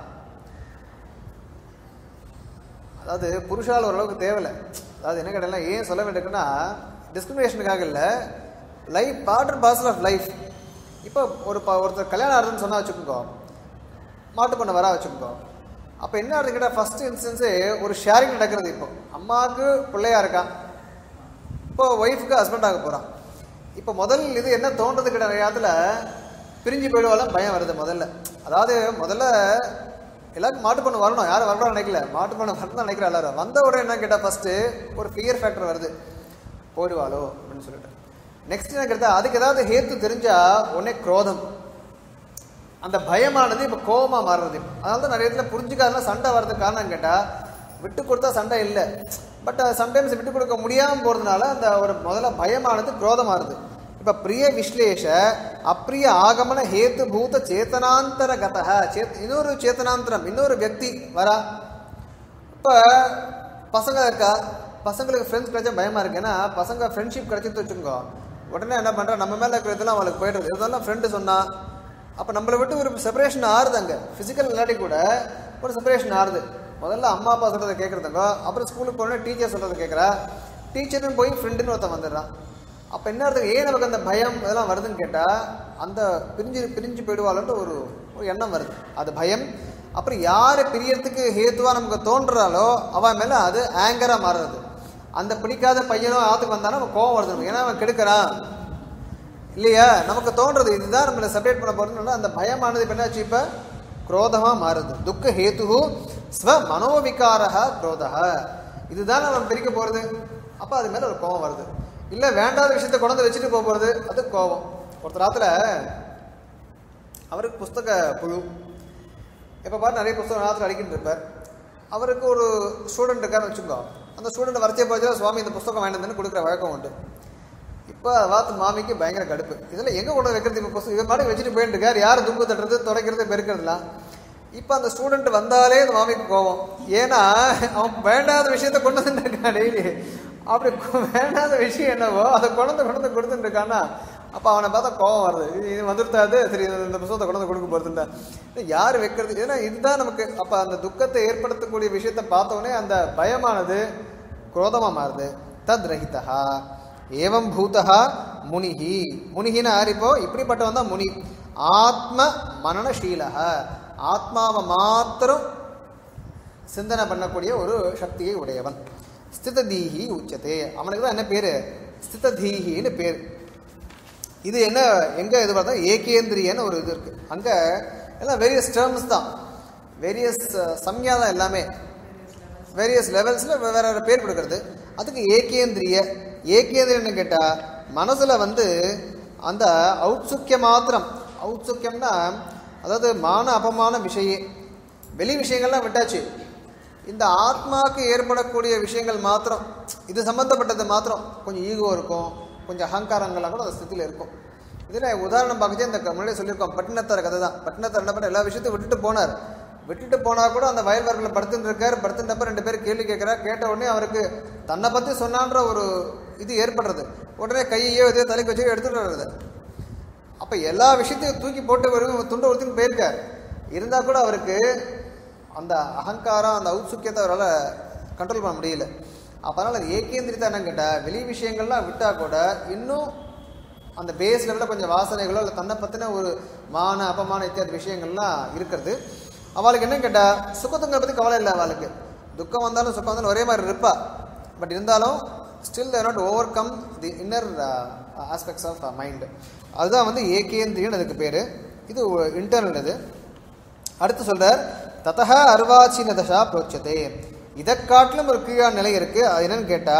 A: அதாவது புருஷால் ஓரளவுக்கு தேவையில்லை அதாவது என்ன கேட்டால் ஏன் சொல்ல வேண்டியிருக்குன்னா டிஸ்கிரிமினேஷனுக்காக இல்லை life part and parcel of life இப்போ ஒரு ப ஒருத்தர் கல்யாணம் ஆகுதுன்னு சொன்னால் வச்சுக்கோங்க மாட்டு பண்ண வரா வச்சுக்கோங்க அப்போ என்ன ஆகுது கேட்டால் ஃபர்ஸ்ட் இன்ஸ்டன்ஸு ஒரு ஷேரிங் நடக்கிறது இப்போ அம்மாவுக்கு பிள்ளையா இருக்கான் இப்போ ஒய்ஃபுக்கு ஹஸ்பண்ட் ஆக போகிறான் இப்போ முதல் இது என்ன தோன்றது கிட்ட நேரத்தில் பிரிஞ்சு போயிடுவாலும் பயம் வருது முதல்ல அதாவது முதல்ல எல்லாருக்கும் மாட்டு பண்ண வரணும் யாரும் வரணும் நினைக்கல மாட்டு பண்ண வரணும் நினைக்கிற எல்லாரும் வந்த உடனே என்ன கேட்டால் ஃபஸ்ட்டு ஒரு ஃபியர் ஃபேக்டர் வருது போயிடுவாளோ அப்படின்னு சொல்லிட்டு நெக்ஸ்ட் என்ன கேட்டா அதுக்கு ஏதாவது ஹேத்து தெரிஞ்சா உடனே குரோதம் அந்த பயமானது இப்போ கோபமாக மாறுறது அதனால தான் நிறைய இடத்துல புரிஞ்சுக்காதனால சண்டை வர்றதுக்கு காரணம் கேட்டால் விட்டு கொடுத்தா சண்டை இல்லை பட் சம்டைம்ஸ் விட்டு கொடுக்க முடியாமல் போகிறதுனால அந்த ஒரு முதல்ல பயமானது குரோதமாகுது இப்போ பிரிய விஸ்லேஷ அப்பிரிய ஆகமன ஹேத்து பூத சேத்தனாந்தர கதக சேத் இன்னொரு சேத்தனாந்தரம் இன்னொரு வியக்தி வரா இப்போ பசங்க இருக்கா பசங்களுக்கு ஃப்ரெண்ட்ஸ் கிடைச்சா பயமாக இருக்கு ஏன்னா பசங்க ஃப்ரெண்ட்ஷிப் கிடைச்சிட்டு வச்சுக்கோ உடனே என்ன பண்ணுறா நம்ம மேலே இருக்கிறதெல்லாம் அவளுக்கு போயிடுறது இருந்தாலும் ஃப்ரெண்டு சொன்னா அப்போ நம்மளை விட்டு ஒரு செப்பரேஷன் ஆறுது அங்கே ஃபிசிக்கல் இல்லாட்டி கூட ஒரு செப்பரேஷன் ஆறுது முதல்ல அம்மா அப்பா சொல்கிறத கேட்குறதுக்கோ அப்புறம் ஸ்கூலுக்கு போனோடனே டீச்சர் சொல்கிறத கேட்குறா டீச்சர்னு போய் ஃப்ரெண்டுன்னு ஒருத்தன் வந்துடுறான் அப்போ என்ன அர்த்தம் ஏன் நமக்கு அந்த பயம் இதெல்லாம் வருதுன்னு கேட்டால் அந்த பிரிஞ்சு பிரிஞ்சு போயிடுவாளுன்ற ஒரு ஒரு எண்ணம் வருது அது பயம் அப்புறம் யார் பிரியறதுக்கு ஹேத்துவா நமக்கு தோன்றாலோ அவன் மேலே அது ஆங்கராக மாறுறது அந்த பிடிக்காத பையனோ ஆத்துக்கு வந்தாலும் அவன் கோவம் வருது நமக்கு. ஏன்னா அவன் கெடுக்கிறான் இல்லையா நமக்கு தோன்றது இதுதான் நம்மளை செப்பரேட் பண்ண போகிறதுனால அந்த பயமானது இப்போ என்னாச்சு இப்போ குரோதமாக மாறுது துக்க ஹேத்து ஸ்வ மனோவிகாரா குரோதா இதுதான் நம்ம பிரிக்க போகிறது அப்போ அது மேலே ஒரு கோபம் வருது இல்லை வேண்டாத விஷயத்தை கொண்டு வந்து வச்சுட்டு போக போகிறது அது கோபம் ஒருத்தர் ஆத்துல அவருக்கு புஸ்தக புழு எப்போ பாரு நிறைய புஸ்தகம் நேரத்தில் அடிக்கிட்டு இருப்பார் அவருக்கு ஒரு ஸ்டூடெண்ட் இருக்காருன்னு வச்சுக்கோ அந்த ஸ்டூடெண்ட் வரைச்சே போச்சு சுவாமி இந்த புஸ்தகம் வேண்டாம்னு கொடுக்குற வழக்கம் உண்டு இப்போ வாத்து மாமிக்கு பயங்கர கடுப்பு இதில் எங்கே கொண்டு வந்து வைக்கிறது இப்போ புஸ்தகம் இவன் பாட்டு வச்சுட்டு போயிட்டு இருக்கார் யார் தும்பு தட்டுறது துடைக்கிறது பெருக்கிறதுலாம் இப்போ அந்த ஸ்டூடெண்ட் வந்தாலே அந்த மாமிக்கு கோவம் ஏன்னா அவன் வேண்டாத விஷயத்த கொண்டு வந்துட்டு இருக்கான் டெய்லி அப்படி கொ- வேண்டாத விஷயம் என்னவோ அதை கொண்டு வந்து கொண்டு வந்து கொடுத்துட்டு இருக்கான்னா அப்போ அவனை பார்த்தா கோவம் வருது இது இது வந்துருத்தாது சரி இது இந்த புத்தகத்தை கொண்டு வந்து கொடுக்க போகிறது இல்லை யார் வைக்கிறது ஏன்னா இதுதான் நமக்கு அப்போ அந்த துக்கத்தை ஏற்படுத்தக்கூடிய விஷயத்தை பார்த்த உடனே அந்த பயமானது குரோதமாக மாறுது தத் ரஹிதா ஏவம் பூதா முனிஹி முனிஹின்னு யார் இப்போ இப்படிப்பட்டவன் தான் முனி ஆத்ம மனநசீலக ஆத்மாவை மாத்திரம் சிந்தனை பண்ணக்கூடிய ஒரு சக்தியை உடையவன் ஸ்திததீஹி உச்சதே அவனுக்கு தான் என்ன பேர் ஸ்திததீஹின்னு பேர் இது என்ன எங்க இது பார்த்தா ஏகேந்திரியன்னு ஒரு இது இருக்கு அங்க எல்லாம் வேரியஸ் டேர்ம்ஸ் தான் வேரியஸ் சம்யா தான் எல்லாமே வேரியஸ் லெவல்ஸில் வேற வேற பேர் கொடுக்கறது அதுக்கு ஏகேந்திரிய ஏகேந்திரியன்னு கேட்டால் மனசில் வந்து அந்த ஔத்சுக்கிய மாத்திரம் ஔத்சுக்கியம்னா அதாவது மான அபமான விஷய வெளி விஷயங்கள்லாம் விட்டாச்சு இந்த ஆத்மாவுக்கு ஏற்படக்கூடிய விஷயங்கள் மாத்திரம் இது சம்மந்தப்பட்டது மாத்திரம் கொஞ்சம் ஈகோ இருக்கும் கொஞ்சம் அகங்காரங்கள்லாம் கூட அந்த ஸ்திதியில் இருக்கும் இதில் உதாரணம் பார்க்கச்சே இந்த முன்னாடியே சொல்லியிருக்கோம் பட்டினத்தார் கதை தான் பட்டினத்தார் என்ன பண்ண எல்லா விஷயத்தையும் விட்டுட்டு போனார் விட்டுட்டு போனால் கூட அந்த வயல் வரவில் படுத்துட்டு இருக்கார் படுத்துட்டப்ப ரெண்டு பேர் கேள்வி கேட்குறார் கேட்ட உடனே அவருக்கு தன்னை பற்றி சொன்னான்ற ஒரு இது ஏற்படுறது உடனே கையையோ இதோ தலைக்கு வச்சு எடுத்துட்டு வர்றது அப்போ எல்லா விஷயத்தையும் தூக்கி போட்டு வரும் துண்டு ஒருத்தின்னு போயிருக்கார் இருந்தால் கூட அவருக்கு அந்த அகங்காரம் அந்த ஔத்சுக்கியத்தை அவரால் கண்ட்ரோல் பண்ண முடியல அப்போ அதனால் அது ஏகேந்திரிதா என்னன்னு கேட்டால் வெளி விஷயங்கள்லாம் விட்டால் கூட இன்னும் அந்த பேஸ் லெவலில் கொஞ்சம் வாசனைகளோ இல்லை தன்னை பற்றின ஒரு மான அபமான இத்தியாதி விஷயங்கள்லாம் இருக்கிறது அவளுக்கு என்ன கேட்டால் சுகத்துங்களை பற்றி கவலை இல்லை அவளுக்கு துக்கம் வந்தாலும் சுக்கம் வந்தாலும் ஒரே மாதிரி இருப்பா பட் இருந்தாலும் still they not overcome the inner aspects of mind அதுதான் வந்து ஏகேந்திரியன் அதுக்கு பேர் இது இன்டர்னல் இது அடுத்து சொல்றார் ததக அர்வாச்சீன தசா புரோச்சதே இதை காட்டிலும் ஒரு கீழான நிலை இருக்கு அது என்னன்னு கேட்டா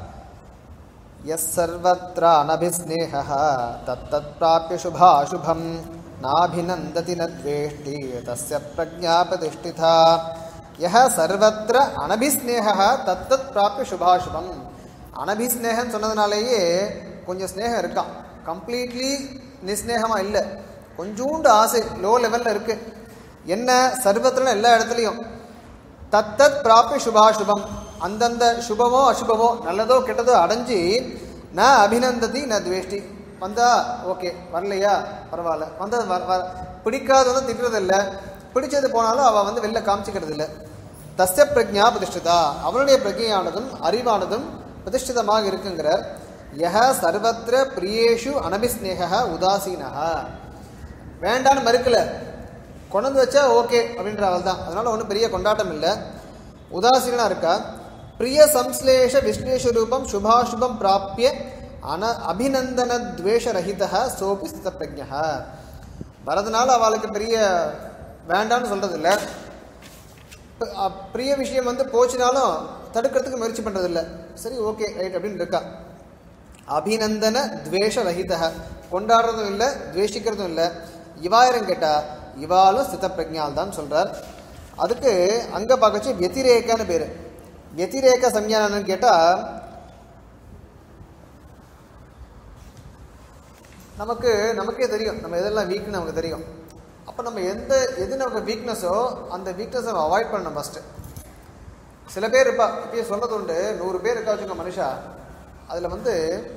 A: எஸ் சர்வத்ர அனபிஸ்னேக தத்தத் பிராப்பிய சுபாசுபம் நாபிநந்ததி நத்வேஷ்டி தஸ்ய பிரஜா பிரதிஷ்டிதா யஹ சர்வத்ர அனபிஸ்னேக தத்தத் பிராப்பிய சுபாசுபம் அனபிஸ்னேகன்னு சொன்னதுனாலேயே கொஞ்சம் ஸ்னேகம் இருக்கான் கம்ப்ளீட்லி நிஸ்நேகமாக இல்லை கொஞ்சூண்டு ஆசை லோ லெவலில் இருக்கு என்ன சர்வத்திர எல்லா இடத்துலையும் தத்தத் பிராப்பி சுபாசுபம் அந்தந்த சுபமோ அசுபமோ நல்லதோ கெட்டதோ அடைஞ்சு ந அபிநந்ததி ந துவேஷ்டி வந்தா ஓகே வரலையா பரவாயில்ல வந்தது வர வர பிடிக்காத வந்து திட்டுறது இல்லை பிடிச்சது போனாலும் அவள் வந்து வெளில காமிச்சிக்கிறது இல்லை தஸ்ய பிரஜா பிரதிஷ்டிதா அவளுடைய பிரஜையானதும் அறிவானதும் பிரதிஷ்டிதமாக இருக்குங்கிறார் யஹ சர்வத்திர பிரியேஷு அனபிஸ்நேக உதாசீனஹ வேண்டான்னு மறுக்கல கொண்டு வந்து வச்சா ஓகே அப்படின்ற அவள் தான் அதனால ஒன்றும் பெரிய கொண்டாட்டம் இல்லை உதாசீனா இருக்கா பிரிய சம்ஸ்லேஷ விஸ்லேஷ ரூபம் சுபாசுபம் பிராப்பிய அன அபிநந்தன துவேஷரஹித சோபி ஸ்தித பிரஜா வரதுனால அவளுக்கு பெரிய வேண்டான்னு சொல்றது இல்லை ப- அ, பிரிய விஷயம் வந்து போச்சுனாலும் தடுக்கிறதுக்கு முயற்சி பண்றது இல்ல சரி ஓகே ரைட் அப்படின்னு இருக்கா அபிநந்தன துவேஷ ரஹித கொண்டாடுறதும் இல்லை துவேஷிக்கிறதும் இல்லை இவாயிரம் கேட்டா இவாலும் ஸ்தித பிரஜால் தான் சொல்றார் அதுக்கு அங்க பார்க்கச்சு வெத்திரேக்கான்னு பேரு வெத்திரேக சம்யானன்னு கேட்டா நமக்கு நமக்கே தெரியும் நம்ம எதெல்லாம் வீக்னு நமக்கு தெரியும் அப்போ நம்ம எந்த எது நமக்கு வீக்னஸோ அந்த வீக்னஸை நம்ம அவாய்ட் பண்ணணும் ஃபஸ்ட்டு சில பேர் இருப்பா இப்பயே சொல்றது உண்டு நூறு பேர் இருக்கா வச்சுங்க மனுஷா அதில் வந்து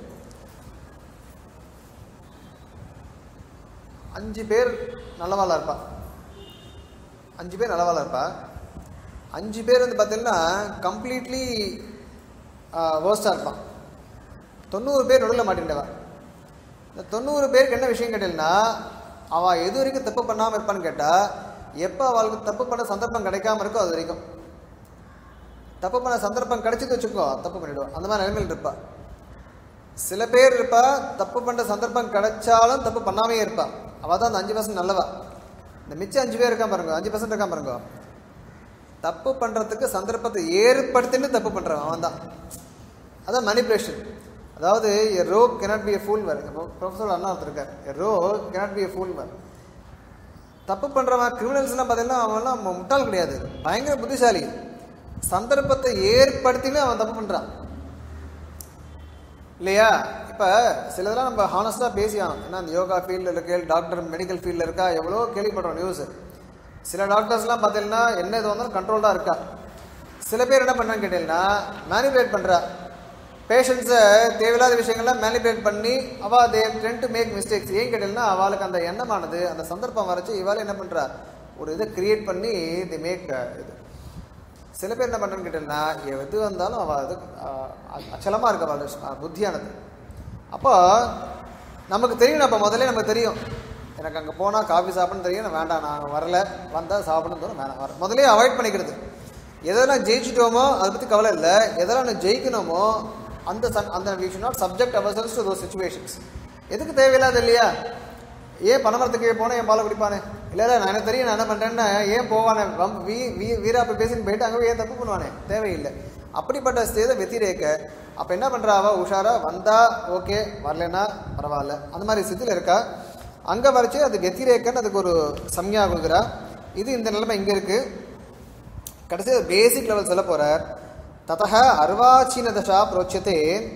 A: அஞ்சு பேர் நல்லவாளா இருப்பா அஞ்சு பேர் நல்லவாளா இருப்பா அஞ்சு பேர் வந்து பார்த்தீங்கன்னா கம்ப்ளீட்லி வேர்ஸ்டாக இருப்பான் தொண்ணூறு பேர் நடுவில் மாட்டின்றவா இந்த தொண்ணூறு பேருக்கு என்ன விஷயம் கேட்டீங்கன்னா அவள் எது வரைக்கும் தப்பு பண்ணாமல் இருப்பான்னு கேட்டால் எப்போ அவளுக்கு தப்பு பண்ண சந்தர்ப்பம் கிடைக்காம இருக்கோ அது வரைக்கும் தப்பு பண்ண சந்தர்ப்பம் கிடைச்சது வச்சுக்கோ தப்பு பண்ணிடுவா அந்த மாதிரி நிலைமையில் இருப்பா சில பேர் இருப்பா தப்பு பண்ண சந்தர்ப்பம் கிடைச்சாலும் தப்பு பண்ணாமே இருப்பா அவள் தான் அந்த அஞ்சு பர்சன்ட் நல்லவா இந்த மிச்சம் அஞ்சு பேர் இருக்கான் பாருங்க அஞ்சு பர்சன்ட் இருக்கான் பாருங்க தப்பு பண்ணுறதுக்கு சந்தர்ப்பத்தை ஏற்படுத்தின்னு தப்பு பண்ணுறான் அவன் தான் அதான் மணிப்புலேஷன் அதாவது a rogue cannot be a fool வர் ப்ரொஃபஸர் அண்ணா ஒருத்தர் இருக்கார் a rogue cannot be a fool வர் தப்பு பண்ணுறவன் கிரிமினல்ஸ்லாம் பார்த்தீங்கன்னா அவன்லாம் மு- முட்டாள் கிடையாது பயங்கர புத்திசாலி சந்தர்ப்பத்தை ஏற்படுத்தின்னு அவன் தப்பு பண்ணுறான் இல்லையா இப்போ சிலதெல்லாம் நம்ம ஹானஸ்டாக பேசி ஆகணும் ஏன்னா இந்த யோகா ஃபீல்டில் இருக்க டாக்டர் மெடிக்கல் ஃபீல்டில் இருக்கா எவ்வளோ கேள்விப்படுறோம் நியூஸ் சில டாக்டர்ஸ்லாம் பார்த்தீங்கன்னா என்ன இது வந்தாலும் கண்ட்ரோல்டாக இருக்கா சில பேர் என்ன பண்ணுறான்னு கேட்டீங்கன்னா மேனிபுலேட் பண்ணுறா பேஷண்ட்ஸை தேவையில்லாத விஷயங்கள்லாம் மேனிபுலேட் பண்ணி அவள் they trend to make mistakes ஏன் கேட்டீங்கன்னா அவளுக்கு அந்த எண்ணமானது அந்த சந்தர்ப்பம் வரைச்சு இவாள் என்ன பண்ணுறா ஒரு இதை கிரியேட் பண்ணி தி மேக் இது சில பேர் என்ன பண்ணுறேன்னு கேட்டீங்கன்னா எது வந்தாலும் அவள் அது அச்சலமாக இருக்க அவள் புத்தியானது அப்போ நமக்கு தெரியும் அப்போ முதல்ல நமக்கு தெரியும் எனக்கு அங்கே போனால் காஃபி சாப்பிடணும் தெரியும் நான் வேண்டாம் நான் வரல வந்தால் சாப்பிடணும் தோணும் வேணாம் வர முதலே அவாய்ட் பண்ணிக்கிறது எதெல்லாம் ஜெயிச்சிட்டோமோ அதை பற்றி கவலை இல்லை எதெல்லாம் நான் ஜெயிக்கணுமோ அந்த சன் அந்த we should not subject ourselves to those situations எதுக்கு தேவையில்லாத இல்லையா ஏன் பணமரத்துக்கு போனேன் என் பாலை குடிப்பானே இல்லை இல்லை நான் எனக்கு தெரியும் நான் என்ன பண்ணுறேன்னு ஏன் போவானே வம் வீ வீ வீராப்ப பேசின்னு போயிட்டு அங்கே போய் ஏன் தப்பு பண்ணுவானே தேவையில்லை அப்படிப்பட்ட ஸ்டேஜை வெத்திரேக்க அப்போ என்ன பண்ணுறா அவ உஷாரா வந்தா ஓகே வரலன்னா பரவாயில்ல அந்த மாதிரி ஸ்திதியில் இருக்கா அங்கே வரைச்சு அது வெத்திரேக்கன்னு அதுக்கு ஒரு சம்யா கொடுக்குறா இது இந்த நிலைமை இங்கே இருக்குது கடைசி பேசிக் லெவல் சொல்ல போகிறார் ததக அர்வாச்சீன தசா புரோட்சத்தே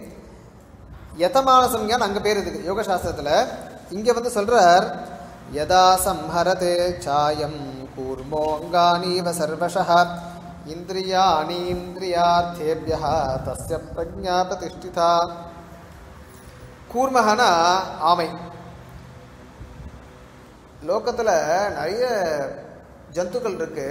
A: யதமான சம்யான் அங்கே பேர் இதுக்கு யோக சாஸ்திரத்தில் இங்கே வந்து சொல்கிறார் யதா சம்ஹரதே சாயம் கூர்மோங்கானீவ சர்வஷः இந்திரியாணீந்திரியார்த்தேபிய தஸ்ய பிரஜா பிரதிஷ்டிதா கூர்மகனா ஆமை லோகத்தில் நிறைய ஜந்துக்கள் இருக்கு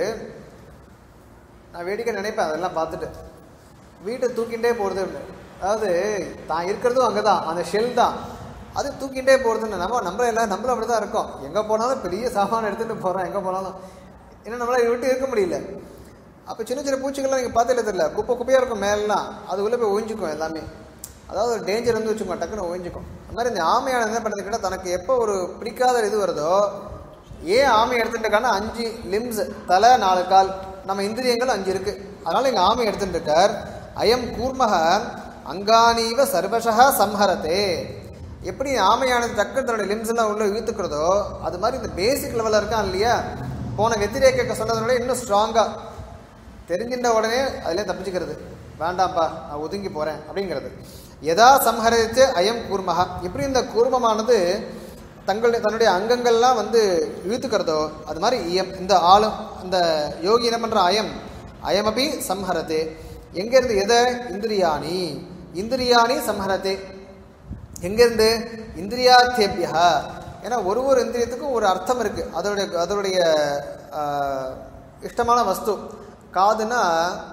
A: நான் வேடிக்கை நினைப்பேன் அதெல்லாம் பார்த்துட்டு வீட்டை தூக்கிண்டே போகிறதுன்னு அதாவது தான் இருக்கிறதும் அங்கே தான் அந்த ஷெல் தான் அது தூக்கிண்டே போகிறதுன்னு நம்ம நம்ம எல்லாம் நம்மளும் அப்படி தான் இருக்கோம் எங்கே போனாலும் பெரிய சாமான் எடுத்துகிட்டு போகிறோம் எங்கே போனாலும் ஏன்னா நம்மளால் விட்டு இருக்க முடியல அப்போ சின்ன சின்ன பூச்சிகள்லாம் நீங்கள் பார்த்தே தெரியல குப்பை குப்பையாக இருக்கும் மேலாம் அது உள்ளே போய் ஒழிஞ்சிக்கும் எல்லாமே அதாவது ஒரு டேஞ்சர் வந்து வச்சுக்கோ டக்குன்னு ஒழிஞ்சிக்கும் அந்த மாதிரி இந்த ஆமையான என்ன பண்ணுறது கேட்டால் தனக்கு எப்போ ஒரு பிடிக்காத இது வருதோ ஏன் ஆமை எடுத்துட்டுருக்கான்னா அஞ்சு லிம்ஸ் தலை நாலு கால் நம்ம இந்திரியங்கள் அஞ்சு இருக்கு அதனால இங்கே ஆமை எடுத்துட்டு இருக்கார் அயம் கூர்மக அங்கானீவ சர்வசா சம்ஹரத்தே எப்படி ஆமையானது டக்குன்னு தன்னுடைய லிம்ஸ் எல்லாம் உள்ள இழுத்துக்கிறதோ அது மாதிரி இந்த பேசிக் லெவலில் இருக்கான் இல்லையா போன வெத்திரேக்க சொன்னதோட இன்னும் ஸ்ட்ராங்காக தெரிஞ்சின்ற உடனே அதிலே தப்பிச்சுக்கிறது வேண்டாம்ப்பா நான் ஒதுங்கி போகிறேன் அப்படிங்கிறது எதா சம்ஹரித்து அயம் கூர்மகா எப்படி இந்த கூர்மமானது தங்களுடைய தன்னுடைய அங்கங்கள்லாம் வந்து இழுத்துக்கிறதோ அது மாதிரி இயம் இந்த ஆளும் இந்த யோகி என்ன பண்ணுற அயம் அயமபி சம்ஹரத்தே எங்கேருந்து எதை இந்திரியாணி இந்திரியாணி சம்ஹரத்தே எங்கேருந்து இந்திரியார்த்தேபியா ஏன்னா ஒரு ஒரு இந்திரியத்துக்கும் ஒரு அர்த்தம் இருக்குது அதோடைய அதோடைய ஆஹ், இஷ்டமான வஸ்து காதுனா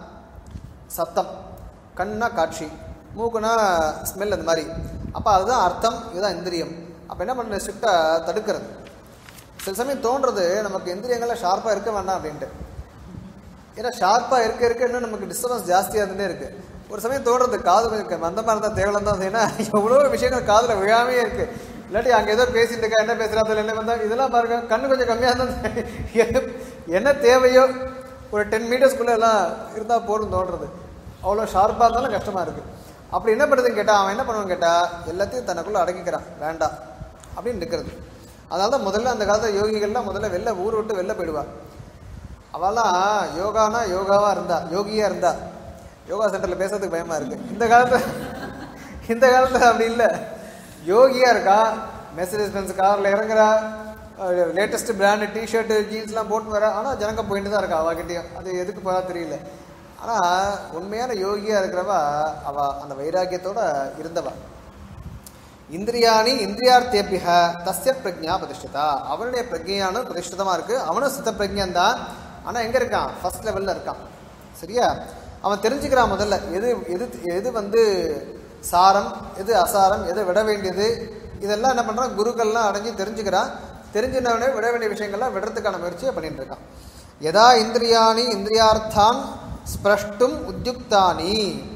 A: சத்தம் கண்ணா காட்சி மூக்குனா ஸ்மெல் அந்த மாதிரி அப்போ அதுதான் அர்த்தம் இதுதான் இந்திரியம் அப்போ என்ன பண்ண ஸ்ட்ரிக்டாக தடுக்கிறது சில சமயம் தோன்றது நமக்கு இந்திரியங்கள்லாம் ஷார்ப்பாக இருக்க வேண்டாம் அப்படின்ட்டு ஏன்னா ஷார்ப்பாக இருக்க இருக்க இன்னும் நமக்கு டிஸ்டர்பன்ஸ் ஜாஸ்தியாக இருந்துட்டே இருக்கு ஒரு சமயம் தோடுறது காது கொஞ்சம் மந்தமாக இருந்தால் தேவலம் தான் ஏன்னா எவ்வளோ விஷயங்கள் காதில் விழாமே இருக்கு இல்லாட்டி அங்கே ஏதோ பேசிட்டு இருக்கா என்ன பேசுறா அதில் என்ன வந்தா இதெல்லாம் பாருங்க கண்ணு கொஞ்சம் கம்மியாக இருந்தால் என்ன- என்ன தேவையோ ஒரு டென் மீட்டர்ஸ்குள்ளே எல்லாம் இருந்தால் போதும் தோன்றது அவ்வளோ ஷார்ப்பாக இருந்தாலும் கஷ்டமாக இருக்குது அப்படி என்ன பண்ணுறதுன்னு கேட்டால் அவன் என்ன பண்ணுவான்னு கேட்டால் எல்லாத்தையும் தனக்குள்ளே அடக்கிக்கிறான் வேண்டாம் அப்படின்னு நிற்கிறது அதனால தான் முதல்ல அந்த காலத்தில் யோகிகள்லாம் முதல்ல வெளில ஊர் விட்டு வெளில போயிடுவா அவெல்லாம் யோகானா யோகாவா இருந்தா யோகியா இருந்தா யோகா சென்டர்ல பேசுறதுக்கு பயமா இருக்கு இந்த காலத்துல இந்த காலத்துல அப்படி இல்லை யோகியா இருக்கா மெர்சடிஸ் பென்ஸ் கார்ல இறங்குறா லேட்டஸ்ட் பிராண்டு டிஷர்ட் ஜீன்ஸ்லாம் போட்டு வரா ஆனால் ஜனங்க போயிட்டு தான் இருக்கா அவகிட்டயும் அது எதுக்கு போறா தெரியல ஆனால் உண்மையான யோகியா இருக்கிறவ அவ அந்த வைராக்கியத்தோட இருந்தவா இந்திரியாணி இந்திரியார்த்தேபிய தஸ்ய பிரஜா பிரதிஷ்டிதா அவனுடைய பிரஜையான பிரதிஷ்டிதமா இருக்கு அவனும் சித்த பிரஜன் தான் ஆனா எங்க இருக்கான் ஃபர்ஸ்ட் லெவல்ல இருக்கான் சரியா அவன் தெரிஞ்சுக்கிறான் முதல்ல எது எது எது வந்து சாரம் எது அசாரம் எதை விட வேண்டியது இதெல்லாம் என்ன பண்றான் குருக்கள்லாம் அடைஞ்சு தெரிஞ்சுக்கிறான் தெரிஞ்சினவனே விட வேண்டிய விஷயங்கள்லாம் விடுறதுக்கான முயற்சியை பண்ணிட்டு இருக்கான் யதா இந்திரியாணி இந்திரியார்த்தான் ஸ்பிரஷ்டும் உத்யுக்தானி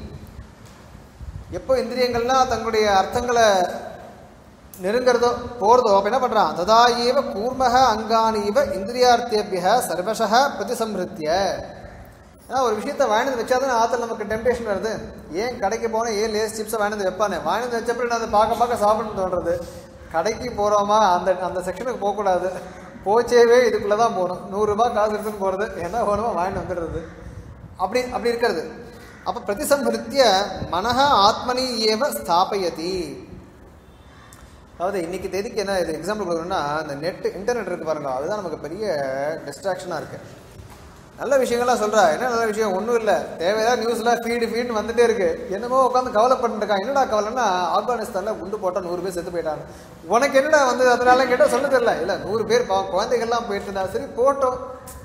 A: எப்போ இந்திரியங்கள்லாம் தங்களுடைய அர்த்தங்களை நெருங்கிறதோ போகிறதோ அப்போ என்ன பண்ணுறான் ததா ஏவ கூர்மக அங்கானீவ இந்திரியார்த்தேபிய சர்வசக பிரதிசம்ருத்திய ஏன்னா ஒரு விஷயத்த வாங்கினது வச்சாதான் ஆற்றுல நமக்கு டெம்டேஷன் வருது ஏன் கடைக்கு போனால் ஏன் லேஸ் சிப்ஸை வாங்கினது வைப்பானே வாங்கினது வச்சப்பறம் நான் அதை பார்க்க பார்க்க சாப்பிடணும்னு தோன்றது கடைக்கு போகிறோமா அந்த அந்த செக்ஷனுக்கு போகக்கூடாது போச்சேவே இதுக்குள்ளே தான் போகணும் நூறுரூபா காசு எடுத்துன்னு போகிறது என்ன வேணுமோ வாங்கிட்டு வந்துடுறது அப்படி அப்படி இருக்கிறது அப்போ பிரதிசம்ஹிருத்திய மனஹ ஆத்மனி ஏவ ஸ்தாபயதி அதாவது இன்னைக்கு தேதிக்கு என்ன இது எக்ஸாம்பிள் கொடுக்கணும்னா இந்த நெட் இன்டர்நெட் இருக்கு பாருங்க அதுதான் நமக்கு பெரிய டிஸ்ட்ராக்ஷனாக இருக்கு நல்ல விஷயங்கள்லாம் சொல்றா என்ன நல்ல விஷயம் ஒன்றும் இல்லை தேவையான நியூஸ்லாம் ஃபீடு ஃபீடுன்னு வந்துட்டே இருக்கு என்னமோ உட்காந்து கவலைப்பட்டு இருக்கான் என்னடா கவலைன்னா ஆப்கானிஸ்தானில் குண்டு போட்டால் நூறு பேர் செத்து போயிட்டாங்க உனக்கு என்னடா வந்து அதனால கேட்டால் சொல்ல தெரியல இல்லை நூறு பேர் பாவம் குழந்தைகள்லாம் போயிட்டு இருந்தா சரி போட்டோம்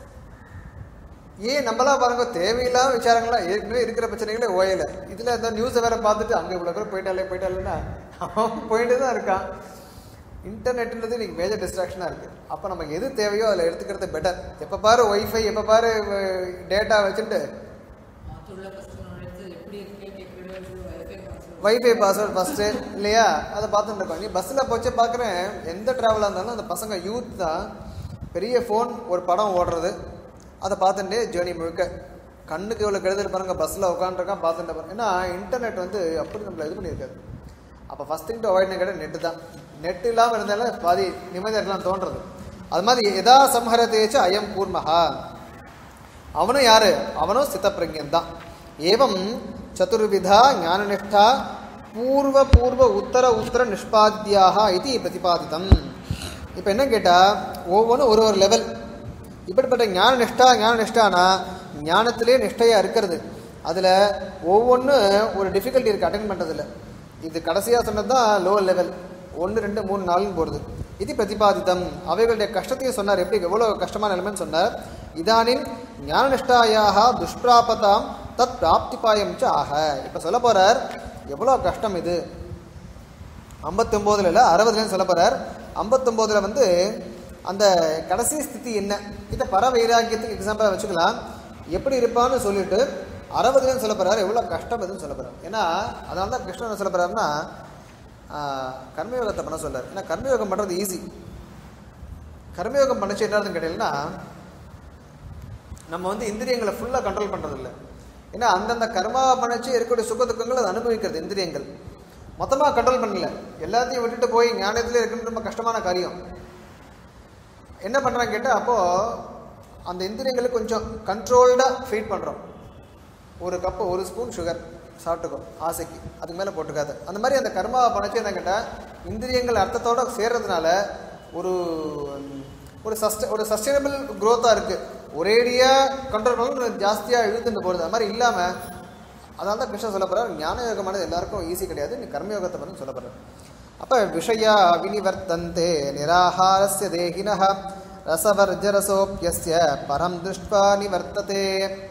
A: ஏன் நம்மளாம் பாருங்க தேவையில்லாம விசாரங்களா ஏற்கனவே இருக்கிற பிரச்சனைகளே ஓயல இதுல இந்த நியூஸை வேற பார்த்துட்டு அங்க இவ்வளவு பேர் போயிட்டாலே போயிட்டாலேன்னா அவன் போயிட்டு தான் இருக்கான் இன்டர்நெட்ன்றது இன்னைக்கு மேஜர் டிஸ்ட்ராக்ஷனாக இருக்குது அப்போ நமக்கு எது தேவையோ அதில் எடுத்துக்கிறது பெட்டர் எப்போ பாரு ஒய்ஃபை எப்போ பாரு டேட்டா வச்சுட்டு
C: எப்படி இருக்குன்னு கேட்கறது wifi password
A: wifi password first இல்லையா அதை பார்த்துட்டு இருக்கோம் நீ பஸ்ஸில் போச்சு பார்க்குறேன் எந்த ட்ராவலாக இருந்தாலும் அந்த பசங்க யூத் தான் பெரிய ஃபோன் ஒரு படம் ஓடுறது அதை பார்த்துட்டே ஜேர்னி முழுக்க கண்ணுக்கு இவ்வளோ கெடுதல் பாருங்க பஸ்ஸில் உட்காந்துருக்கான் பார்த்துட்டு பாருங்க ஏன்னா இன்டர்நெட் வந்து அப்படி நம்மளை இது பண்ணியிருக்காது அப்போ ஃபஸ்ட் திங் டு அவாய்ட் கேட்டால் நெட்டு தான் நெட் இல்லாமல் இருந்தாலும் பாதி நிம்மதியாக இருக்கலாம் தோன்றது அது மாதிரி எதா சம்ஹரத்தேச்சு அயம் கூர்மஹா அவனும் யாரு அவனும் சித்தப்பிரஜன் தான் ஏவம் சதுர்விதா ஞானநிஷ்டா பூர்வ பூர்வ உத்தர உத்தர நிஷ்பாத்தியாக இது பிரதிபாதிதம் இப்போ என்ன கேட்டால் ஒவ்வொன்றும் ஒரு ஒரு லெவல் இப்படிப்பட்ட ஞான நிஷ்டா ஞான நிஷ்டானா ஞானத்திலே நிஷ்டையாக இருக்கிறது அதில் ஒவ்வொன்றும் ஒரு டிஃபிகல்ட்டி இருக்குது அட்டன் பண்ணுறதுல இது கடைசியாக சொன்னது தான் லோவர் லெவல் ஒன்று ரெண்டு மூணு நாலுன்னு போடுது இது பிரதிபாதித்தம் அவைகளுடைய கஷ்டத்தையும் சொன்னார் எப்படி எவ்வளோ கஷ்டமான நிலைமைன்னு சொன்னார் இதானின் ஞானநிஷ்டாயாக துஷ்பிராபதாம் தத் பிராப்திபாயம் ச ஆக இப்போ சொல்ல போகிறார் எவ்வளோ கஷ்டம் இது ஐம்பத்தொம்போதுல இல்லை அறுபதுலன்னு சொல்ல போகிறார் ஐம்பத்தொம்போதில் வந்து அந்த கடைசி ஸ்திதி என்ன இதை பர வைராக்கியத்துக்கு எக்ஸாம்பிளாக வச்சுக்கலாம் எப்படி இருப்பான்னு சொல்லிட்டு அறுபதுலன்னு சொல்ல போகிறார் எவ்வளோ கஷ்டம் இதுன்னு சொல்ல போகிறார் ஏன்னா அதனால தான் கிருஷ்ணன் என்ன சொல்ல போகிறாருன்னா கர்மயோகத்தை பண்ண சொல்றார் ஏன்னா கர்மயோகம் பண்ணுறது ஈஸி கர்மயோகம் பண்ணிச்சு என்னதுன்னு கேட்டீங்கன்னா நம்ம வந்து இந்திரியங்களை ஃபுல்லாக கண்ட்ரோல் பண்ணுறது இல்லை ஏன்னா அந்தந்த கர்மா பண்ணிச்சு இருக்கக்கூடிய சுக துக்கங்கள் அதை அனுபவிக்கிறது இந்திரியங்கள் மொத்தமாக கண்ட்ரோல் பண்ணல எல்லாத்தையும் விட்டுட்டு போய் ஞானத்திலே இருக்குன்னு ரொம்ப கஷ்டமான காரியம் என்ன பண்ணுறாங்க கேட்டால் அப்போது அந்த இந்திரியங்களுக்கு கொஞ்சம் கண்ட்ரோல்டாக ஃபீட் பண்ணுறோம் ஒரு கப்பு ஒரு ஸ்பூன் சுகர் சாப்பிட்டுக்கோ ஆசைக்கு அதுக்கு மேலே போட்டுக்காது அந்த மாதிரி அந்த கர்மா பணச்சு என்ன கேட்டால் இந்திரியங்கள் அர்த்தத்தோட சேர்றதுனால ஒரு ஒரு சஸ்ட ஒரு சஸ்டைனபிள் க்ரோத்தாக இருக்குது ஒரேடியாக கண்ட்ரோல் பண்ணணும் ஜாஸ்தியாக இழுத்துட்டு போகிறது அது மாதிரி இல்லாமல் அதனால தான் கிருஷ்ணன் சொல்ல போகிறார் ஞான யோகமானது எல்லாருக்கும் ஈஸி கிடையாது நீ கர்மயோகத்தை பண்ணு சொல்ல போகிறார் அப்போ விஷயா வினிவர்த்தந்தே நிராகாரஸ்ய தேகினः ரசவர்ஜரசோப்பியஸ்ய பரம் திருஷ்டுவா நிவர்த்ததே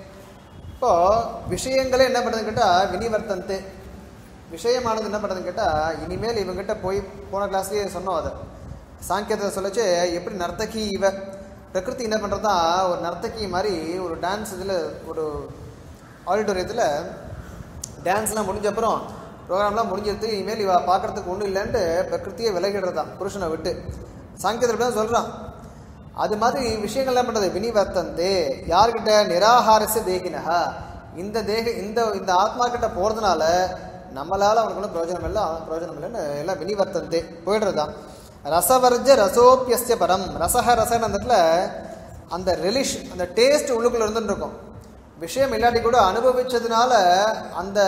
A: இப்போ விஷயங்களே என்ன பண்ணுறதுன்னு கேட்டால் வினிவர்த்தந்தே விஷயமானது என்ன பண்ணுறதுன்னு கேட்டால் இனிமேல் இவங்ககிட்ட போய் போன கிளாஸ்லேயே சொன்னோம் அதை சாங்கியத்தை சொல்லச்சு எப்படி நர்த்தகி இவ பிரகிருதி என்ன பண்ணுறதா ஒரு நர்த்தகி மாதிரி ஒரு டான்ஸ் இதில் ஒரு ஆடிட்டோரியத்தில் டான்ஸ்லாம் முடிஞ்ச அப்புறம் ப்ரோக்ராம்லாம் முடிஞ்சிருது இனிமேல் இவ பார்க்கறதுக்கு ஒன்றும் இல்லைன்ட்டு பிரகிருத்தியை விலகிடுறதான் புருஷனை விட்டு சாங்கியத்தில் தான் சொல்கிறான் அது மாதிரி விஷயங்கள்லாம் பண்ணுறது வினிவர்த்தந்தே யார்கிட்ட நிராகாரச தேகினஹா இந்த தேக இந்த இந்த ஆத்மா கிட்ட போகிறதுனால நம்மளால் அவனுக்கு ஒன்றும் பிரயோஜனம் இல்லை அவன் பிரயோஜனம் இல்லைன்னு எல்லாம் வினிவர்த்தந்தே போயிடுறதுதான் ரசவர்ஜ ரசோப்பியஸ்ய பரம் ரசஹ ரசன் அந்த இடத்துல அந்த ரெலிஷ் அந்த டேஸ்ட் உள்ளுக்குள்ள இருந்துட்டு இருக்கும் விஷயம் இல்லாட்டி கூட அனுபவிச்சதுனால அந்த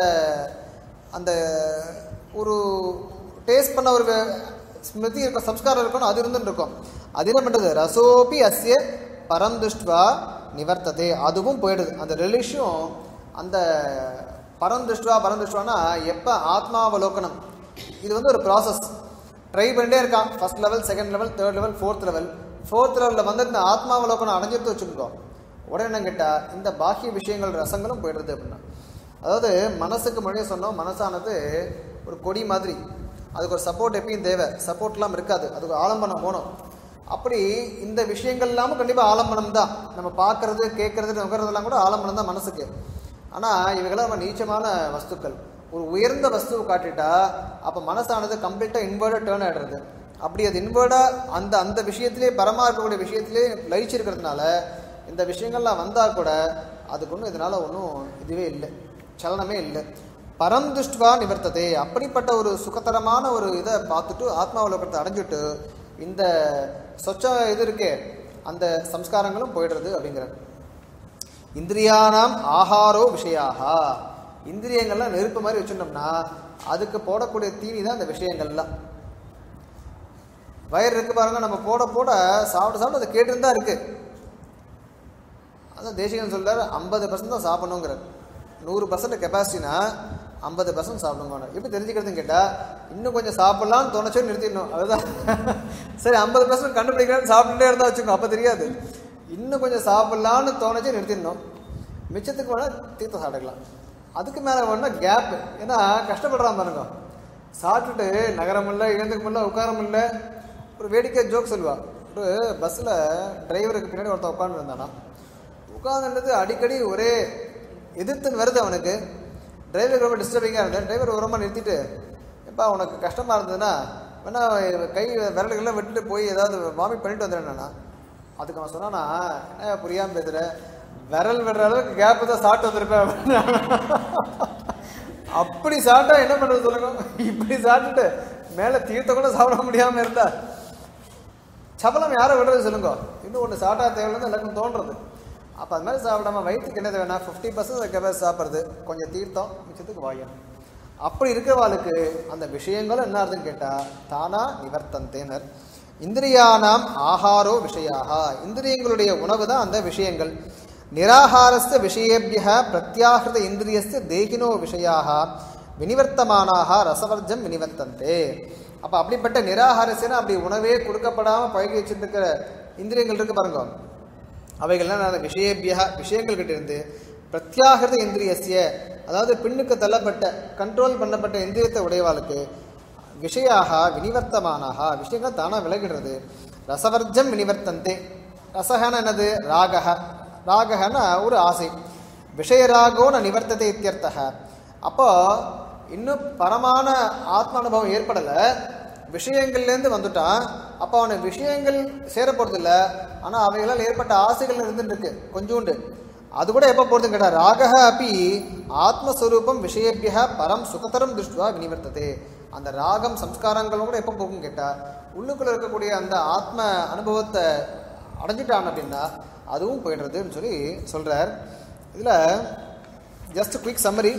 A: அந்த ஒரு டேஸ்ட் பண்ண ஒரு வே- ஸ்மிருதி இருக்கும் சம்ஸ்காரம் இருக்கணும் அது இருந்துட்டு இருக்கும் அது என்ன பண்ணுறது ரசோபி அஸ்ய பரம் திருஷ்டுவா நிவர்த்ததே அதுவும் போயிடுது அந்த ரிலிஷும் அந்த பரம் திருஷ்டுவா பரம் திருஷ்டுவானா எப்போ ஆத்மாவலோகனம் இது வந்து ஒரு ப்ராசஸ் ட்ரை பண்ணிட்டே இருக்கான் first level second level third level fourth level fourth லெவலில் வந்து இந்த ஆத்மாவலோகனம் அடைஞ்சிட்டு வச்சுருக்கோ உடனே என்ன கேட்டால் இந்த பாக்கிய விஷயங்கள் ரசங்களும் போயிடுறது அப்படின்னா அதாவது மனசுக்கு முன்னாடியே சொன்னோம் மனசானது ஒரு கொடி மாதிரி அதுக்கு ஒரு சப்போர்ட் எப்பயும் தேவை சப்போர்ட்லாம் இருக்காது அதுக்கு ஆலம்பனம் போகணும் அப்படி இந்த விஷயங்கள் இல்லாமல் கண்டிப்பாக ஆலம்பனம் தான் நம்ம பார்க்கறது கேட்கறது நுகர்றதெல்லாம் கூட ஆலம்பனம் தான் மனசுக்கு ஆனால் இவைகளாம் நம்ம நீச்சமான வஸ்துக்கள் ஒரு உயர்ந்த வஸ்துவை காட்டிட்டா அப்போ மனசானது கம்ப்ளீட்டாக இன்வெர்டாக டேர்ன் ஆகிடுறது அப்படி அது இன்வெர்டாக அந்த அந்த விஷயத்திலே பரமா இருக்கக்கூடிய விஷயத்திலே லயிச்சிருக்கிறதுனால இந்த விஷயங்கள்லாம் வந்தால் கூட அதுக்கு ஒன்றும் இதனால் ஒன்றும் இதுவே இல்லை சலனமே இல்லை பரம் துஷ்டுவா நிவர்த்ததே அப்படிப்பட்ட ஒரு சுகத்தரமான ஒரு இதை பார்த்துட்டு ஆத்மாவலோகத்தை அடைஞ்சிட்டு இந்த சொச்ச இது இருக்கே அந்த சம்ஸ்காரங்களும் போயிடுறது அப்படிங்கிறார் இந்திரியானாம் ஆகாரோ விஷயாகா இந்திரியங்கள்லாம் நெருப்பு மாதிரி வச்சுட்டோம்னா அதுக்கு போடக்கூடிய தீனி தான் இந்த விஷயங்கள்லாம் வயிறு இருக்கு பாருங்க நம்ம போட போட சாப்பிட சாப்பிட அது கேட்டுன்னு தான் இருக்கு அதான் தேசிகன் சொல்றாரு ஐம்பது பர்சன்ட் தான் சாப்பிடணுங்கிறார் நூறு பர்சன்ட் கெப்பாசிட்டினா ஐம்பது பர்சன்ட் சாப்பிடுங்க எப்படி தெரிஞ்சுக்கிறதுன்னு கேட்டால் இன்னும் கொஞ்சம் சாப்பிடலாம்னு தோணுச்சோ நிறுத்திடணும் அதுதான் சரி ஐம்பது பர்சன்ட் கண்டுபிடிக்கிறேன்னு சாப்பிட்டுட்டே இருந்தா வச்சுக்கோ அப்போ தெரியாது இன்னும் கொஞ்சம் சாப்பிடலான்னு தோணுச்சு நிறுத்திடணும் மிச்சத்துக்கு வேணால் தீர்த்தம் சாப்பிட்டுக்கலாம் அதுக்கு மேலே வேணா கேப் ஏன்னா கஷ்டப்படுறான் பாருங்க சாப்பிட்டுட்டு நகர முடியல எழுந்துக்க முடியல உட்கார முடியல ஒரு வேடிக்கை ஜோக் சொல்லுவா ஒரு பஸ்ஸில் டிரைவருக்கு பின்னாடி ஒருத்தன் உட்காந்து இருந்தானா உட்காந்துன்றது அடிக்கடி ஒரே எதிர்த்துன்னு வருது அவனுக்கு டிரைவருக்கு ரொம்ப டிஸ்டர்பிங்காக இருந்தது டிரைவர் ஓரமாக நிறுத்திட்டு எப்பா உனக்கு கஷ்டமாக இருந்ததுன்னா வேணா கை விரல்கள்லாம் விட்டுட்டு போய் ஏதாவது வாமிட் பண்ணிட்டு வந்துடுறேன்னா அதுக்கு அவன் சொன்னானா என்ன புரியாமல் பேசுகிற விரல் விடுற அளவுக்கு கேப்பு தான் சாப்பிட்டு வந்திருப்பேன் அப்படின்னா. அப்படி சாப்பிட்டா என்ன பண்ணுறது சொல்லுங்க இப்படி சாப்பிட்டுட்டு மேலே தீர்த்த கூட சாப்பிட முடியாமல் இருந்தா சபலம் யாரை விடுறது சொல்லுங்க இன்னும் ஒன்று சாப்பிட்டா தேவையில்லைன்னு எல்லாருக்கும் தோன்றது அப்போ அது மாதிரி சாப்பிடாம வயிற்றுக்கு என்ன தேவைன்னா ஃபிஃப்டி பர்சன்ட் கெப்பாசி சாப்பிட்றது கொஞ்சம் தீர்த்தம் மிச்சத்துக்கு வாயம் அப்படி இருக்கிறவாளுக்கு அந்த விஷயங்களும் என்ன அர்த்தம் கேட்டால் தானா நிவர்த்தந்தேனர் இந்திரியானாம் ஆகாரோ விஷயாக இந்திரியங்களுடைய உணவு தான் அந்த விஷயங்கள் நிராகாரஸ்த விஷயேபிய பிரத்யாகிருத இந்திரியஸ்த தேகினோ விஷயாக வினிவர்த்தமானாக ரசவர்ஜம் வினிவர்த்தந்தே அப்போ அப்படிப்பட்ட நிராகாரசேன அப்படி உணவே கொடுக்கப்படாமல் பழகி வச்சிருக்கிற இந்திரியங்கள் இருக்கு பாருங்க அவைகள்லாம் நான் விஷயபிய விஷயங்கள் கிட்ட இருந்து பிரத்யாகிருத இந்திரியசிய அதாவது பின்னுக்கு தள்ளப்பட்ட கண்ட்ரோல் பண்ணப்பட்ட இந்திரியத்தை உடையவாளுக்கு விஷயாக வினிவர்த்தமானாக விஷயங்கள் தானாக விலகிடுறது ரசவர்ஜம் வினிவர்த்தந்தே ரசகன என்னது ராகக ராககன ஒரு ஆசை விஷயராகோ ந நிவர்த்தத்தை இத்தியர்த்தக அப்போ இன்னும் பரமான ஆத்ம அனுபவம் ஏற்படலை விஷயங்கள்லேருந்து வந்துட்டான் அப்போ அவனுக்கு விஷயங்கள் சேர போகிறதில்ல ஆனால் அவைகளால் ஏற்பட்ட ஆசைகள் இருந்துட்டு இருக்கு கொஞ்சோண்டு அது கூட எப்போ போகிறதுன்னு கேட்டால் ராகக அப்பி ஆத்மஸ்வரூபம் விஷயபிய பரம் சுகதரம் திருஷ்டுவா வினிவர்த்ததே அந்த ராகம் சம்ஸ்காரங்களும் கூட எப்போ போகும் கேட்டால் உள்ளுக்குள்ளே இருக்கக்கூடிய அந்த ஆத்ம அனுபவத்தை அடைஞ்சிட்டான் அப்படின்னா அதுவும் போயிடுறதுன்னு சொல்லி சொல்கிறார் இதில் ஜஸ்ட் குயிக் சம்மரி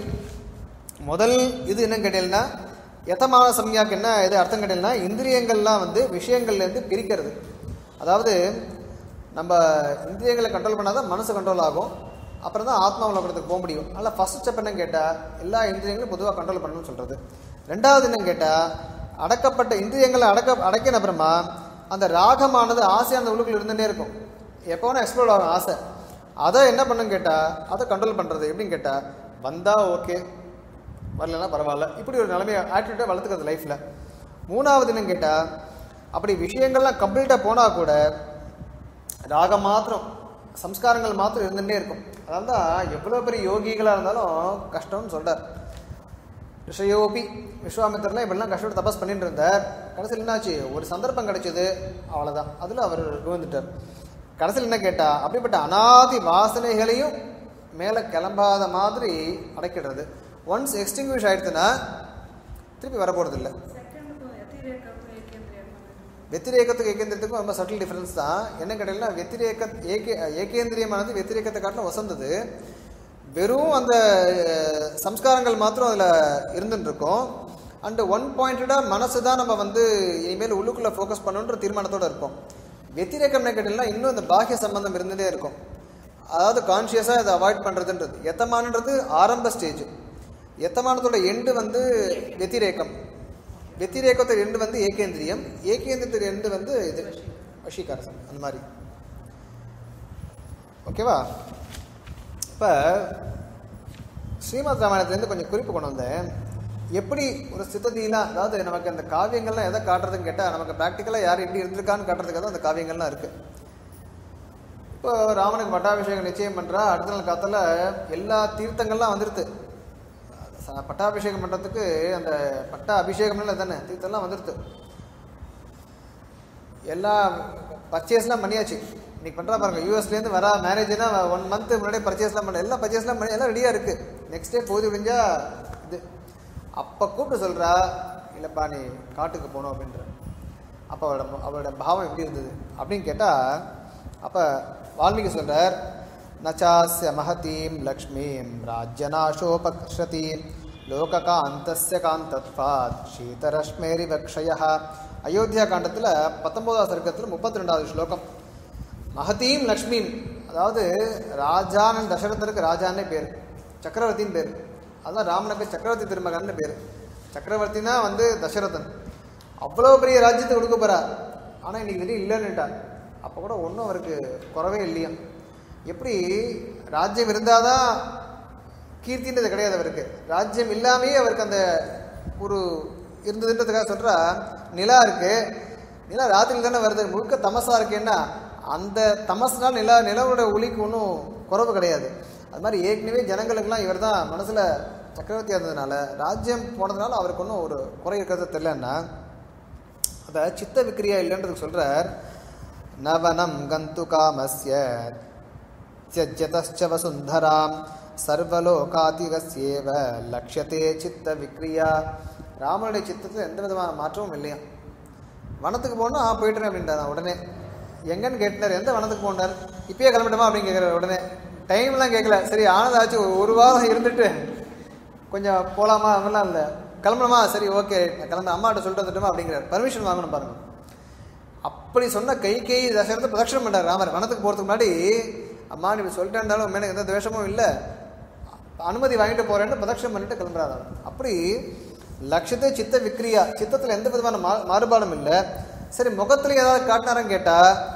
A: முதல் இது என்னன்னு கேட்டீங்கன்னா எத்தமான சம்யாக்கு என்ன இது அர்த்தம் கேட்டீங்கன்னா இந்திரியங்கள்லாம் வந்து விஷயங்கள்லேருந்து பிரிக்கிறது அதாவது நம்ம இந்திரியங்களை கண்ட்ரோல் பண்ணால் தான் மனசு கண்ட்ரோல் ஆகும் அப்புறம் தான் ஆத்மா உலகத்துக்கு போக முடியும் அதனால் ஃபஸ்ட் ஸ்டெப் என்னன்னு கேட்டால் எல்லா இந்திரியங்களும் பொதுவாக கண்ட்ரோல் பண்ணணும்னு சொல்கிறது ரெண்டாவது என்னன்னு கேட்டால் அடக்கப்பட்ட இந்திரியங்களை அடக்க அடக்கின அப்புறமா அந்த ராகமானது ஆசை அந்த உள்ளுக்குள்ள இருந்துகிட்டே இருக்கும் எப்போ வேணால் எக்ஸ்ப்ளோர் ஆகும் ஆசை அதை என்ன பண்ணுன்னு கேட்டால் அதை கண்ட்ரோல் பண்ணுறது எப்படின்னு கேட்டால் வந்தால் ஓகே வரலன்னா பரவாயில்ல இப்படி ஒரு நிலைமையை ஆட்டிடியூட்டை வளர்த்துக்கிறது லைஃப்பில் மூணாவது என்னன்னு கேட்டால் அப்படி விஷயங்கள்லாம் கம்ப்ளீட்டாக போனால் கூட ராகம் மாத்திரம் சம்ஸ்காரங்கள் மாத்திரம் இருந்துகிட்டே இருக்கும் அதனால தான் எவ்வளோ பெரிய யோகிகளாக இருந்தாலும் கஷ்டம்னு சொல்கிறார் ரிஷயோபி விஸ்வாமித்திரலாம் இப்படிலாம் கஷ்டப்பட்டு தபஸ் பண்ணிட்டு இருந்தார் கடைசியில் என்னாச்சு ஒரு சந்தர்ப்பம் கிடைச்சது அவ்வளோதான் அதில் அவர் விழுந்துட்டார் கடைசியில் என்ன கேட்டா அப்படிப்பட்ட அனாதி வாசனைகளையும் மேலே கிளம்பாத மாதிரி அடைக்கிடுறது ஒன்ஸ் எக்ஸ்டிங்விஷ் ஆயிடுச்சுன்னா திருப்பி வரப்போகிறது இல்லை வெத்திரேக்கத்துக்கு ஏகேந்திரத்துக்கும் ரொம்ப சட்டில் டிஃப்ரென்ஸ் தான் என்ன கேட்டீங்கன்னா வெத்திரேக்க ஏகே ஏகேந்திரியமானது வெத்திரேக்கத்தை காட்டிலும் வசந்தது வெறும் அந்த அஹ், சம்ஸ்காரங்கள் மாத்திரம் அதில் இருந்துட்டு இருக்கும் அண்டு ஒன் பாயிண்டடாக மனசு தான் நம்ம வந்து இனிமேல் உள்ளுக்குள்ளே ஃபோக்கஸ் பண்ணணுன்ற தீர்மானத்தோடு இருப்போம் வெத்திரேக்கம் என்ன கேட்டீங்கன்னா இன்னும் அந்த பாக்கிய சம்பந்தம் இருந்துகிட்டே இருக்கும் அதாவது கான்ஷியஸாக இதை அவாய்ட் பண்ணுறதுன்றது எத்தமானன்றது ஆரம்ப ஸ்டேஜ் எத்தமானத்தோட எண்டு வந்து வெத்திரேக்கம் வெத்திரேக்கத்தோட எண்டு வந்து ஏகேந்திரியம் ஏகேந்திரத்தோட எண்டு வந்து இது வஷீகாரசம் அந்த மாதிரி ஓகேவா இப்போ ஸ்ரீமத் ராமாயணத்துலேருந்து கொஞ்சம் குறிப்பு கொண்டு வந்தேன் எப்படி ஒரு சித்ததிலாம் அதாவது நமக்கு அந்த காவியங்கள்லாம் எதை காட்டுறதுன்னு கேட்டால் நமக்கு ப்ராக்டிக்கலாக யார் எப்படி இருந்திருக்கான்னு காட்டுறதுக்காக தான் அந்த காவியங்கள்லாம் இருக்குது இப்போ ராமனுக்கு பட்டாபிஷேகம் நிச்சயம் பண்ணுறா அடுத்த நாள் காத்தால எல்லா தீர்த்தங்கள்லாம் வந்துடுது ச- பட்டாபிஷேகம் பண்ணுறதுக்கு அந்த பட்டா அபிஷேகம்லாம் தானே தீர்த்தம்லாம் வந்துடுது எல்லா பர்ச்சேஸ்லாம் பண்ணியாச்சு இன்னைக்கு பண்ணுறா பாருங்க யூஎஸ்லேருந்து வர மேரேஜ்னா ஒன் மந்த் முன்னாடியே பர்ச்சேஸ்லாம் பண்ண எல்லாம் பர்ச்சேஸ்லாம் பண்ணி எல்லாம் ரெடியாக இருக்குது நெக்ஸ்ட் டே போது விடிஞ்சா இது அப்போ கூப்பிட்டு சொல்கிறா இல்லைப்பா நீ காட்டுக்கு போகணும் அப்படின்ற அப்போ அவளோட அவளோட பாவம் எப்படி இருந்தது அப்படின்னு கேட்டால் அப்போ வால்மீகி சொல்கிறார் நச்சாஸ்ய மகதீம் லக்ஷ்மீம் ராஜ்யநாசோபக்ஷதீம் லோககாந்தஸ்ய காந்தத்வாத் சீதரஷ்மேரி வக்ஷய அயோத்தியா காண்டத்தில் பத்தொம்போதாவது சர்க்கத்தில் முப்பத்தி ரெண்டாவது ஸ்லோகம் மகதீம் லக்ஷ்மீம் அதாவது ராஜான்னு தசரதருக்கு ராஜான்னே பேர் சக்கரவர்த்தின்னு பேர் அதான் ராமனுக்கு சக்கரவர்த்தி திருமகன்னு பேர் சக்கரவர்த்தினா வந்து தசரதன் அவ்வளோ பெரிய ராஜ்யத்தை கொடுக்க போறார் ஆனால் இன்னைக்கு வெளியே இல்லைன்னுட்டார் அப்போ கூட ஒன்றும் அவருக்கு குறவே இல்லையா எப்படி ராஜ்யம் இருந்தால் தான் கீர்த்தின்றது கிடையாது அவருக்கு ராஜ்யம் இல்லாமையே அவருக்கு அந்த ஒரு இருந்ததுன்றதுக்காக சொல்கிறா நிலா இருக்கு நிலா ராத்திரியில் தானே வருது முழுக்க தமசா இருக்கேன்னா அந்த தமஸ்னால் நிலா நிலவோட ஒளிக்கு ஒன்றும் குறவு கிடையாது அது மாதிரி ஏற்கனவே ஜனங்களுக்கெல்லாம் இவர் தான் மனசில் சக்கரவர்த்தியாக இருந்ததுனால ராஜ்யம் போனதுனால அவருக்கு ஒன்றும் ஒரு குறை இருக்கிறது தெரியலன்னா அதை சித்த விக்ரியா இல்லைன்றதுக்கு சொல்கிறார் நவனம் கந்து காமஸ்ய தியஜ்யதச்ச வசுந்தராம் சர்வலோகாதிகஸ்யேவ லக்ஷத்தே சித்த விக்ரியா ராமனுடைய சித்தத்தில் எந்த விதமான மாற்றமும் இல்லையா வனத்துக்கு போகணும் ஆ போயிட்டுறேன் அப்படின்றார் உடனே எங்கன்னு கேட்டார் எந்த வனத்துக்கு போனார் இப்பயே கிளம்பிட்டோமா அப்படின்னு கேட்குறாரு உடனே டைம்லாம் கேட்கல சரி ஆனதாச்சு ஒரு ஒரு வாரம் இருந்துட்டு கொஞ்சம் போகலாமா அதெல்லாம் இல்லை கிளம்பணுமா சரி ஓகே நான் கிளம்ப அம்மாட்ட சொல்லிட்டு வந்துட்டோமா அப்படிங்கிறார் பர்மிஷன் வாங்கணும் பாருங்க அப்படி சொன்ன கை கை தசரத்தை பிரதட்சணம் பண்ணார் ராமர் வனத்துக்கு போகிறதுக்கு முன்னாடி அம்மா நீ இப்படி சொல்லிட்டே இருந்தாலும் உண்மையில எந்த துவேஷமும் இல்லை அனுமதி வாங்கிட்டு போறேன்னு பிரதட்சணம் பண்ணிட்டு கிளம்புறாரு அவர். அப்படி லட்சத்தை சித்த விக்ரியா சித்தத்தில் எந்த விதமான மா மாறுபாடும் இல்லை சரி முகத்துல ஏதாவது காட்டினாரன்னு கேட்டா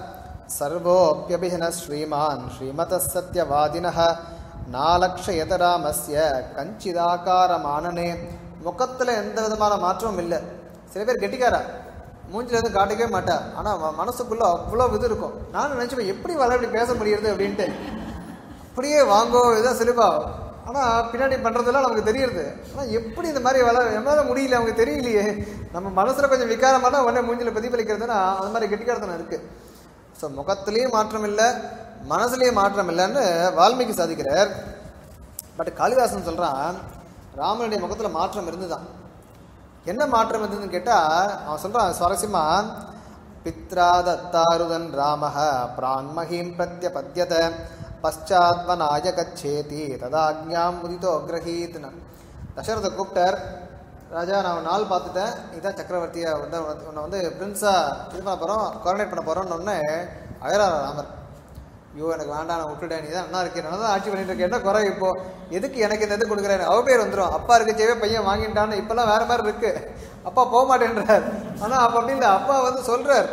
A: சர்வோப்பியபிஹன ஸ்ரீமான் ஸ்ரீமத சத்யவாதினஹ நாலக்ஷயத ராமஸ்ய கஞ்சிதாகாரமானனே முகத்துல எந்த விதமான மாற்றமும் இல்லை சில பேர் கெட்டிக்காரா மூஞ்சில எதுவும் காட்டிக்கவே மாட்டா ஆனா அவன் மனசுக்குள்ள அவ்வளோ இது இருக்கும் நானும் நினைச்சுப்பேன் எப்படி வர இப்படி பேச முடியுது அப்படின்ட்டு அப்படியே வாங்கோ இதான் சிலுபா ஆனால் பின்னாடி பண்ணுறதெல்லாம் நமக்கு தெரியுது ஆனால் எப்படி இந்த மாதிரி வள என்னால் முடியல அவங்க தெரியலையே நம்ம மனசில் கொஞ்சம் விகாரமான உடனே மூஞ்சில பிரதிபலிக்கிறதுனா அந்த மாதிரி கெட்டிக்காரத்தனம் இருக்குது ஸோ முகத்துலேயும் மாற்றம் இல்லை மனசுலேயும் மாற்றம் இல்லைன்னு வால்மீகி சாதிக்கிறார் பட் காளிதாசன் சொல்கிறான் ராமனுடைய முகத்தில் மாற்றம் இருந்துதான் என்ன மாற்றம் இருந்ததுன்னு கேட்டால் அவன் சொல்கிறான் சுவாரஸ்யமா பித்ரா தத்தாருதன் ராமஹ பிரான்மஹீம் பிரத்யபத்யத பశ్చాத்வனாய கச்சேதி ததாக்ஞாம் முதிதோ கிரகீத்னு தசரதை கூப்பிட்டார் ராஜா நான் ஒரு நாள் பார்த்துட்டேன் இதான் சக்கரவர்த்தியை வந்து உன்னை- உன்னை வந்து பிரின்ஸாக இது பண்ண போகிறோம் கோஆர்டினேட் பண்ண போகிறோன்னு உடனே அழறார் ராமர் ஐயோ எனக்கு வேண்டாம் நான் விட்டுட்டேன் நீ தான் நல்லா இருக்கேன் நான் தான் ஆட்சி பண்ணிட்டு இருக்கேன் என்ன குறை இப்போ எதுக்கு எனக்கு இந்த இது கொடுக்குறேன் அவ பேர் வந்துடும் அப்பா இருக்கச்சேவே பையன் வாங்கிட்டான்னு இப்பெல்லாம் வேற மாதிரி இருக்கு அப்பா போக மாட்டேன்றார் ஆனால் அப்போ அப்படி இல்லை அப்பா வந்து சொல்றார்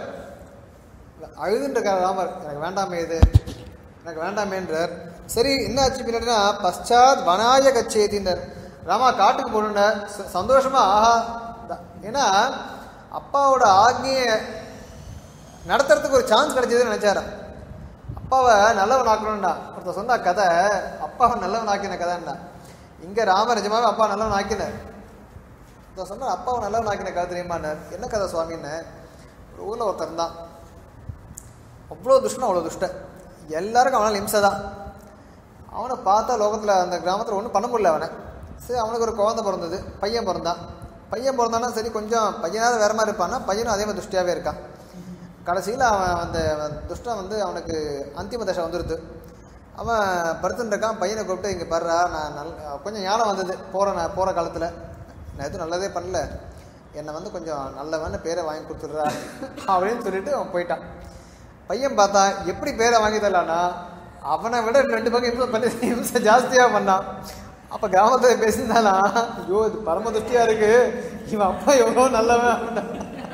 A: அழுதுன்னு இருக்கார் ராமர் எனக்கு வேண்டாமே இது எனக்கு வேண்டாமேன்றார் சரி என்ன ஆச்சு பின்னாடினா பశ్చాத் வனாய கச்சேதின்றார் ராமா காட்டுக்கு போகணுன்ன சந்தோஷமா ஆஹா த- ஏன்னா அப்பாவோட ஆக்னியை நடத்துறதுக்கு ஒரு சான்ஸ் கிடைச்சதுன்னு நினைச்சாராம் அப்பாவை நல்லவன் ஆக்கணும்டா ஒருத்தர் சொன்னா கதை அப்பாவை நல்லவன் ஆக்கின கதைன்னா இங்க ராம நிஜமாவே அப்பா நல்லவன் ஆக்கினார் ஒருத்தர் சொன்னார் அப்பாவை நல்லவன் ஆக்கின கதை தெரியுமான்னார் என்ன கதை சுவாமின்னு ஒரு ஊர்ல ஒருத்தர் இருந்தான் அவ்வளோ துஷ்டன் அவ்வளோ துஷ்டன் எல்லாருக்கும் அவனால் இம்சை தான் அவனை பார்த்தா லோகத்தில் அந்த கிராமத்தில் ஒன்றும் பண்ண முடியல அவனை சரி அவனுக்கு ஒரு குழந்தை பிறந்தது பையன் பிறந்தான் பையன் பிறந்தானா சரி கொஞ்சம் பையனாவது வேற மாதிரி இருப்பான்னா பையனும் அதே மாதிரி துஷ்டியாகவே இருக்கான் கடைசியில் அவன் அந்த அவன் துஷ்டன் வந்து அவனுக்கு அந்திம தசை வந்துடுது அவன் படுத்துட்டு இருக்கான் பையனை கூப்பிட்டு இங்கே பாடுறா நான் நல் கொஞ்சம் ஞானம் வந்தது போகிற நான் போகிற காலத்தில் நான் எதுவும் நல்லதே பண்ணல என்னை வந்து கொஞ்சம் நல்லவன்னு பேரை வாங்கி கொடுத்துட்றா அப்படின்னு சொல்லிட்டு அவன் போயிட்டான் பையன் பார்த்தா எப்படி பேரை வாங்கி தரலான்னா அவனை விட ரெண்டு பக்கம் இம்சை பண்ணி இம்சை ஜாஸ்தியாக பண்ணான் அப்போ கிராமத்தில் பேசியிருந்தானா ஐயோ இது பரம துஷ்டியாக இருக்கு இவன் அப்பா எவ்வளோ நல்லவன் அப்படின்னா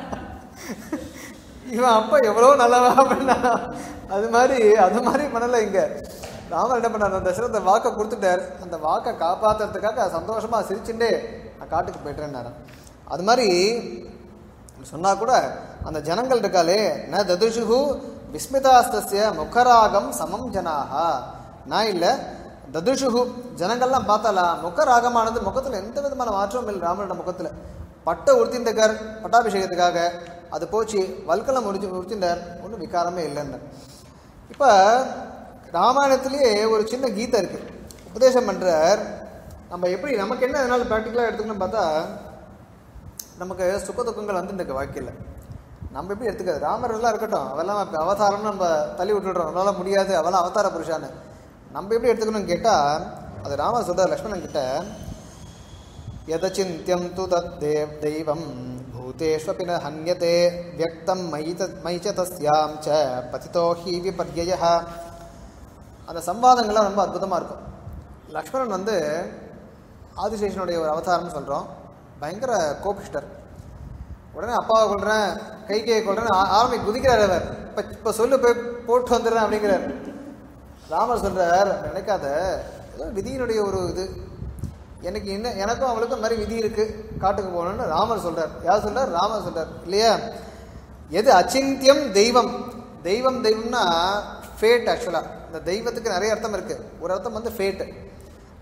A: இவன் அப்பா எவ்வளோ நல்லவன் அப்படின்னா அது மாதிரி அது மாதிரி பண்ணலை இங்க ராமர் என்ன பண்ணார் அந்த தசரத்தை வாக்கை கொடுத்துட்டார் அந்த வாக்கை காப்பாத்துறதுக்காக சந்தோஷமா சிரிச்சுட்டே நான் காட்டுக்கு போயிட்டேன்னாரு அது மாதிரி சொன்னா கூட அந்த ஜனங்கள் இருக்காளே ந ததுஷுகு விஸ்மிதாஸ்தஸ்ய முகராகம் சமம் ஜனாகா நான் இல்லை ததுஷுகு ஜனங்கள்லாம் பார்த்தாலா முகராகமானது முகத்தில் எந்த விதமான மாற்றமும் இல்லை ராமனோட முகத்தில் பட்டை உடுத்தின்றார் பட்டாபிஷேகத்துக்காக அது போச்சு வல்கலம் முடிச்சு உடுத்தின்றார் ஒன்றும் விகாரமே இல்லைன்னு இப்போ ராமாயணத்திலேயே ஒரு சின்ன கீதை இருக்கு உபதேசம் பண்றார் நம்ம எப்படி நமக்கு என்ன அதனால ப்ராக்டிக்கலாக எடுத்துக்கணும்னு பார்த்தா நமக்கு சுக துக்கங்கள் வந்து இந்த வாழ்க்கையில் நம்ம எப்படி எடுத்துக்காது ராமர் எல்லாம் இருக்கட்டும் அவெல்லாம் இப்ப அவதாரம்னு நம்ம தள்ளி விட்டுடுறோம் நம்மளால முடியாது அவெல்லாம் அவதார புருஷான்னு நம்ம எப்படி எடுத்துக்கணும்னு கேட்டால் அது ராமர் சொல்றார் லக்ஷ்மணன் கிட்ட यदचिन्त्यं तु तद्देव दैवं भूतेष्वपि न हन्यते व्यक्तं मयि त मयि च तस्यां च पतितो हि विपर्ययः அந்த சம்வாதங்கள்லாம் ரொம்ப அற்புதமாக இருக்கும் லக்ஷ்மணன் வந்து ஆதிசேஷனுடைய ஒரு அவதாரம்னு சொல்கிறோம் பயங்கர கோபிஷ்டர் உடனே அப்பாவை கொள்றேன் கைகையை கொள்றேன் ஆரம்பி குதிக்கிறார் அவர் இப்போ இப்போ சொல்லு போய் போட்டு வந்துடுறேன் அப்படிங்கிறார் ராமர் சொல்றார் நினைக்காத ஏதோ விதியினுடைய ஒரு இது எனக்கு என்ன எனக்கும் அவளுக்கும் இந்த மாதிரி விதி இருக்கு காட்டுக்கு போகணும்னு ராமர் சொல்றார் யார் சொல்றார் ராமர் சொல்றார் இல்லையா எது அச்சிந்தியம் தெய்வம் தெய்வம் தெய்வம்னா ஃபேட் ஆக்சுவலா இந்த தெய்வத்துக்கு நிறைய அர்த்தம் இருக்கு ஒரு அர்த்தம் வந்து ஃபேட்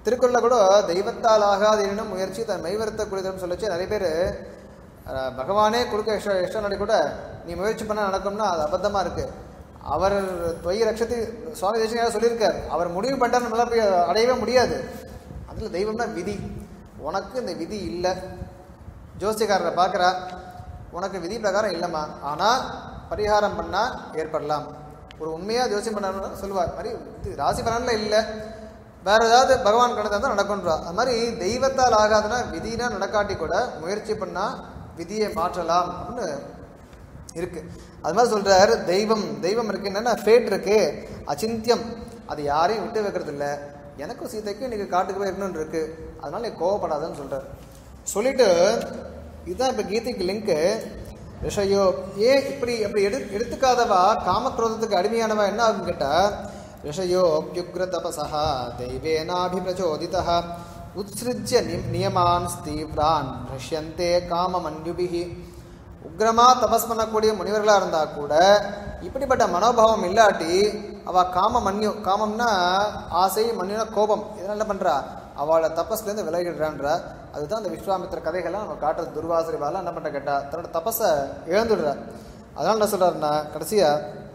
A: திருக்குறளில் கூட தெய்வத்தால் ஆகாது எனும் முயற்சி தன் மெய்வருத்தக்கூடியதுன்னு சொல்லிச்சு நிறைய பேர் அஹ், பகவானே கொடுக்க இஷ்ட இஷ்டம் நடி கூட நீ முயற்சி பண்ண நடக்கும்னா அது அபத்தமாக இருக்குது அவர் தொய் ரட்சத்தை சுவாமி தேசிகர் சொல்லியிருக்கார் அவர் முடிவு பண்ணிட்டா நம்மளால போய் அடையவே முடியாது அதில் தெய்வம்னா விதி உனக்கு இந்த விதி இல்லை ஜோசியக்காரரை பார்க்குறா உனக்கு விதி பிரகாரம் இல்லைம்மா ஆனால் பரிகாரம் பண்ணால் ஏற்படலாம் ஒரு உண்மையாக ஜோசியம் பண்ணணும்னு சொல்லுவார் மாதிரி இது ராசி பலனில் இல்லை வேற ஏதாவது பகவான் கணத்தை தான் நடக்கும்ன்றா அது மாதிரி தெய்வத்தால் ஆகாதுன்னா விதினா நடக்காட்டி கூட முயற்சி பண்ணால் விதியை மாற்றலாம் அப்படின்னு இருக்கு அது மாதிரி சொல்றாரு தெய்வம் தெய்வம் இருக்கு என்னன்னா ஃபேட் இருக்கு அச்சிந்தியம் அது யாரையும் விட்டு வைக்கிறது இல்லை எனக்கும் சீதைக்கும் இன்னைக்கு காட்டுக்கு போய் இருக்கணும்னு இருக்கு அதனால நீ கோவப்படாதன்னு சொல்றாரு சொல்லிட்டு இதுதான் இப்போ கீதைக்கு லிங்க்கு ரிஷயோ ஏன் இப்படி அப்படி எடு எடுத்துக்காதவா காமக்ரோதத்துக்கு அடிமையானவா என்ன ஆகும் கேட்டா ரிஷயோ அப்யுக்ர தபசா தெய்வேனாபிபிரச்சோதிதா உத்ஸ்ருஜ்ய நி- நியமான் ஸ்தீவ்ரான் ரஷ்யந்தே காமமன்யுபிஹி உக்ரமா தபஸ் பண்ணக்கூடிய முனிவர்களாக இருந்தால் கூட இப்படிப்பட்ட மனோபாவம் இல்லாட்டி அவ காம மன்யு காமம்னா ஆசை மன்யுனா கோபம் இதெல்லாம் என்ன பண்றா அவளை தபஸ்லேருந்து விலகிடுறான்றா அதுதான் அந்த விஸ்வாமித்திர கதைகள்லாம் நம்ம காட்டுறது துர்வாசரிவாலாம் என்ன பண்ண கேட்டா தன்னோட தபஸை இழந்துடுறா அதனால என்ன சொல்றாருன்னா கடைசியா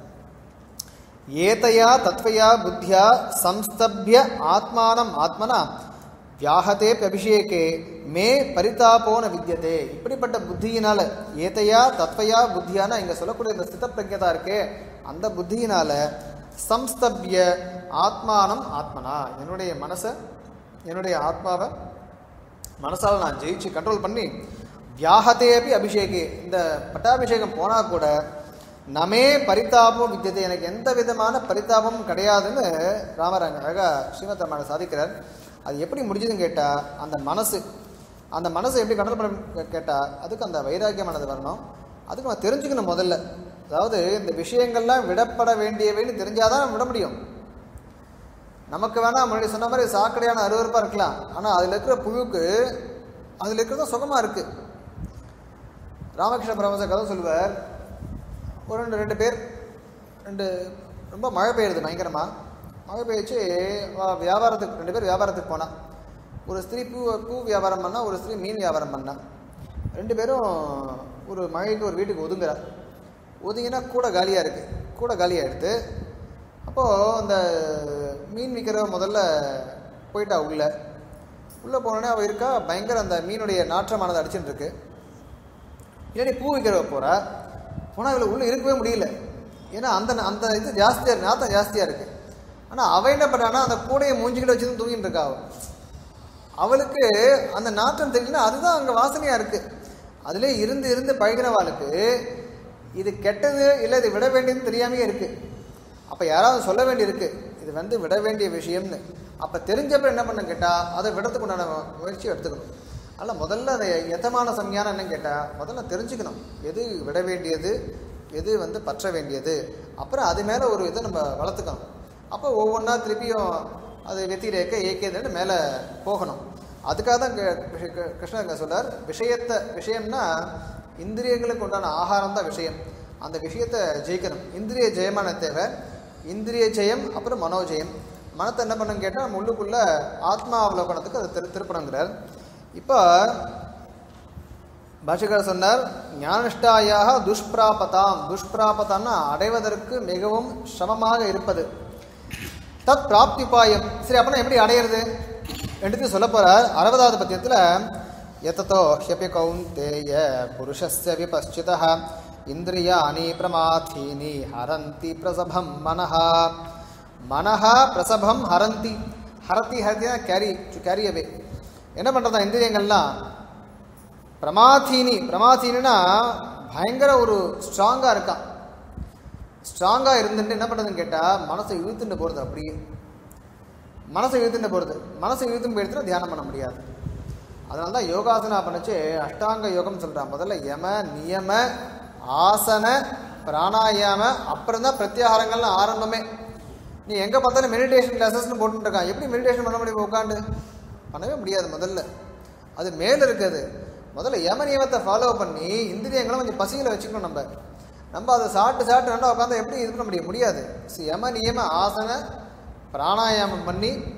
A: ஏதையா தத்வயா புத்தியா சம்ஸ்தபிய ஆத்மானம் ஆத்மனா வியாகதே அபிஷேகே மே பரிதாபோன வித்தியதே இப்படிப்பட்ட புத்தியினால ஏதையா தத்வயா புத்தியானா இங்க சொல்லக்கூடிய இந்த ஸ்தித பிரஜதா இருக்கே அந்த புத்தியினால சம்ஸ்தபிய ஆத்மானம் ஆத்மனா என்னுடைய மனசை என்னுடைய ஆத்மாவை மனசால் நான் ஜெயிச்சு கண்ட்ரோல் பண்ணி வியாகத்தேபி அபிஷேகி இந்த பட்டாபிஷேகம் போனால் கூட நமே பரிதாபம் வித்தியதை எனக்கு எந்த விதமான பரிதாபமும் கிடையாதுன்னு ராமராங்க அழகா ஸ்ரீமத் ராமாயண சாதிக்கிறார் அது எப்படி முடிஞ்சதுன்னு கேட்டால் அந்த மனசு அந்த மனசை எப்படி கண்ட்ரோல் பண்ண கேட்டால் அதுக்கு அந்த வைராக்கியமானது வரணும் அதுக்கு நம்ம தெரிஞ்சுக்கணும் முதல்ல அதாவது இந்த விஷயங்கள்லாம் விடப்பட வேண்டியவைன்னு தெரிஞ்சாதான் விட முடியும் நமக்கு வேணா முன்னாடி சொன்ன மாதிரி சாக்கடையான அருவருப்பாக இருக்கலாம் ஆனால் அதில் இருக்கிற புழுக்கு அதில் இருக்கிறது சுகமாக இருக்கு ராமகிருஷ்ண பரமசர் கதை சொல்லுவார் ஒரு ரெண்டு ரெண்டு பேர் ரெண்டு ரொம்ப மழை பெய்யுது பயங்கரமாக மழை பெய்ச்சு வா- வியாபாரத்துக்கு ரெண்டு பேர் வியாபாரத்துக்கு போனா ஒரு ஸ்திரீ பூ பூ வியாபாரம் பண்ணா ஒரு ஸ்திரீ மீன் வியாபாரம் பண்ணா ரெண்டு பேரும் ஒரு மழைக்கு ஒரு வீட்டுக்கு ஒதுங்குறா ஒதுங்கினா கூட காலியாக இருக்குது கூட காலியாக எடுத்து அப்போது அந்த மீன் விற்கிறவ முதல்ல போயிட்டா உள்ள உள்ளே போனோடனே அவள் இருக்கா பயங்கர அந்த மீனுடைய நாற்றமானது அடிச்சுட்டு இருக்கு இல்லாட்டி பூ விற்கிறவ போகிறா போனால் இவளை உள்ளே இருக்கவே முடியல ஏன்னா அந்த அந்த இது ஜாஸ்தியாக இருக்கு நாத்தம் ஜாஸ்தியாக இருக்குது ஆனால் அவள் என்ன பண்ணான்னா அந்த கூடையை மூஞ்சிக்கிட்ட வச்சு தூங்கிட்டு இருக்கா அவள் அவளுக்கு அந்த நாற்றம் தெரியலனா அதுதான் அங்கே வாசனையாக இருக்குது அதிலே இருந்து இருந்து பழகினவாளுக்கு இது கெட்டது இல்லை இது விட வேண்டியதுன்னு தெரியாமையே இருக்குது அப்போ யாராவது சொல்ல வேண்டியிருக்கு இது வந்து விட வேண்டிய விஷயம்னு அப்போ தெரிஞ்சப்ப என்ன பண்ண கேட்டால் அதை விடத்துக்கு உண்டான முயற்சி எடுத்துக்கணும் அதனால் முதல்ல அதை எதமான சம்யானம் என்னன்னு கேட்டால் முதல்ல தெரிஞ்சுக்கணும் எது விட வேண்டியது எது வந்து பற்ற வேண்டியது அப்புறம் அது மேலே ஒரு இதை நம்ம வளர்த்துக்கணும் அப்போ ஒவ்வொன்றா திருப்பியும் அது வெத்திரேக்க ஏகேதுன்னு மேலே போகணும் அதுக்காக தான் க- க- கிருஷ்ணர் இங்க சொல்றார் விஷயத்தை விஷயம்னா இந்திரியங்களுக்கு உண்டான ஆகாரம் தான் விஷயம் அந்த விஷயத்தை ஜெயிக்கணும் இந்திரிய ஜெயமான தேவை இந்திரிய ஜெயம் அப்புறம் மனோஜெயம் மனத்தை என்ன பண்ணுன்னு கேட்டால் நம்ம உள்ளுக்குள்ள ஆத்மா அவலோகனத்துக்கு அதை திரு திருப்பணுங்கிறார் இப்போ பாஷகர் சொன்னார் ஞானிஷ்டாயாக துஷ்பிராபதாம் துஷ்பிராபதான்னா அடைவதற்கு மிகவும் சிரமமாக இருப்பது தத் பிராப்திபாயம் சரி அப்படின்னா எப்படி அடையிறது எடுத்து சொல்ல போறார் அறுபதாவது பத்தியத்தில் எத்தோ ஹியபி கௌந்தேய புருஷஸ்ய விபஸ்சிதः இந்திரியாணி பிரமாதீனி ஹரந்தி பிரசபம் மனஹா மனஹா பிரசபம் ஹரந்தி ஹரத்தி ஹரத்தினா கேரி டு கேரி அவே என்ன பண்ணுறதா இந்திரியங்கள்லாம் பிரமாதீனி பிரமாதீனா பயங்கர ஒரு ஸ்ட்ராங்காக இருக்கான் ஸ்ட்ராங்காக இருந்துட்டு என்ன பண்ணுறதுன்னு கேட்டால் மனசை இழுத்துட்டு போகிறது அப்படியே மனசை இழுத்துட்டு போகிறது மனசை இழுத்துன்னு போயிடுச்சுன்னா தியானம் பண்ண முடியாது அதனால தான் யோகாசனா பண்ணுச்சு அஷ்டாங்க யோகம் சொல்கிறான் முதல்ல யம நியம ஆசன பிராணாயாம அப்புறம் தான் பிரத்யாகாரங்கள்லாம் ஆரம்பமே நீ எங்கே பார்த்தாலும் மெடிடேஷன் கிளாஸஸ்னு போட்டுட்டு இருக்கான் எப்படி மெடிடேஷன் பண்ண முடியும் உட்காந்து பண்ணவே முடியாது முதல்ல அது மேலே இருக்குது முதல்ல யம நியமத்தை ஃபாலோ பண்ணி இந்திரியங்களை கொஞ்சம் பசியில் வச்சுக்கணும் நம்ம நம்ம அதை சாப்பிட்டு சாப்பிட்டு நல்லா உட்காந்து எப்படி இது பண்ண முடியும் முடியாது ஸோ யம நியம ஆசன பிராணாயாமம் பண்ணி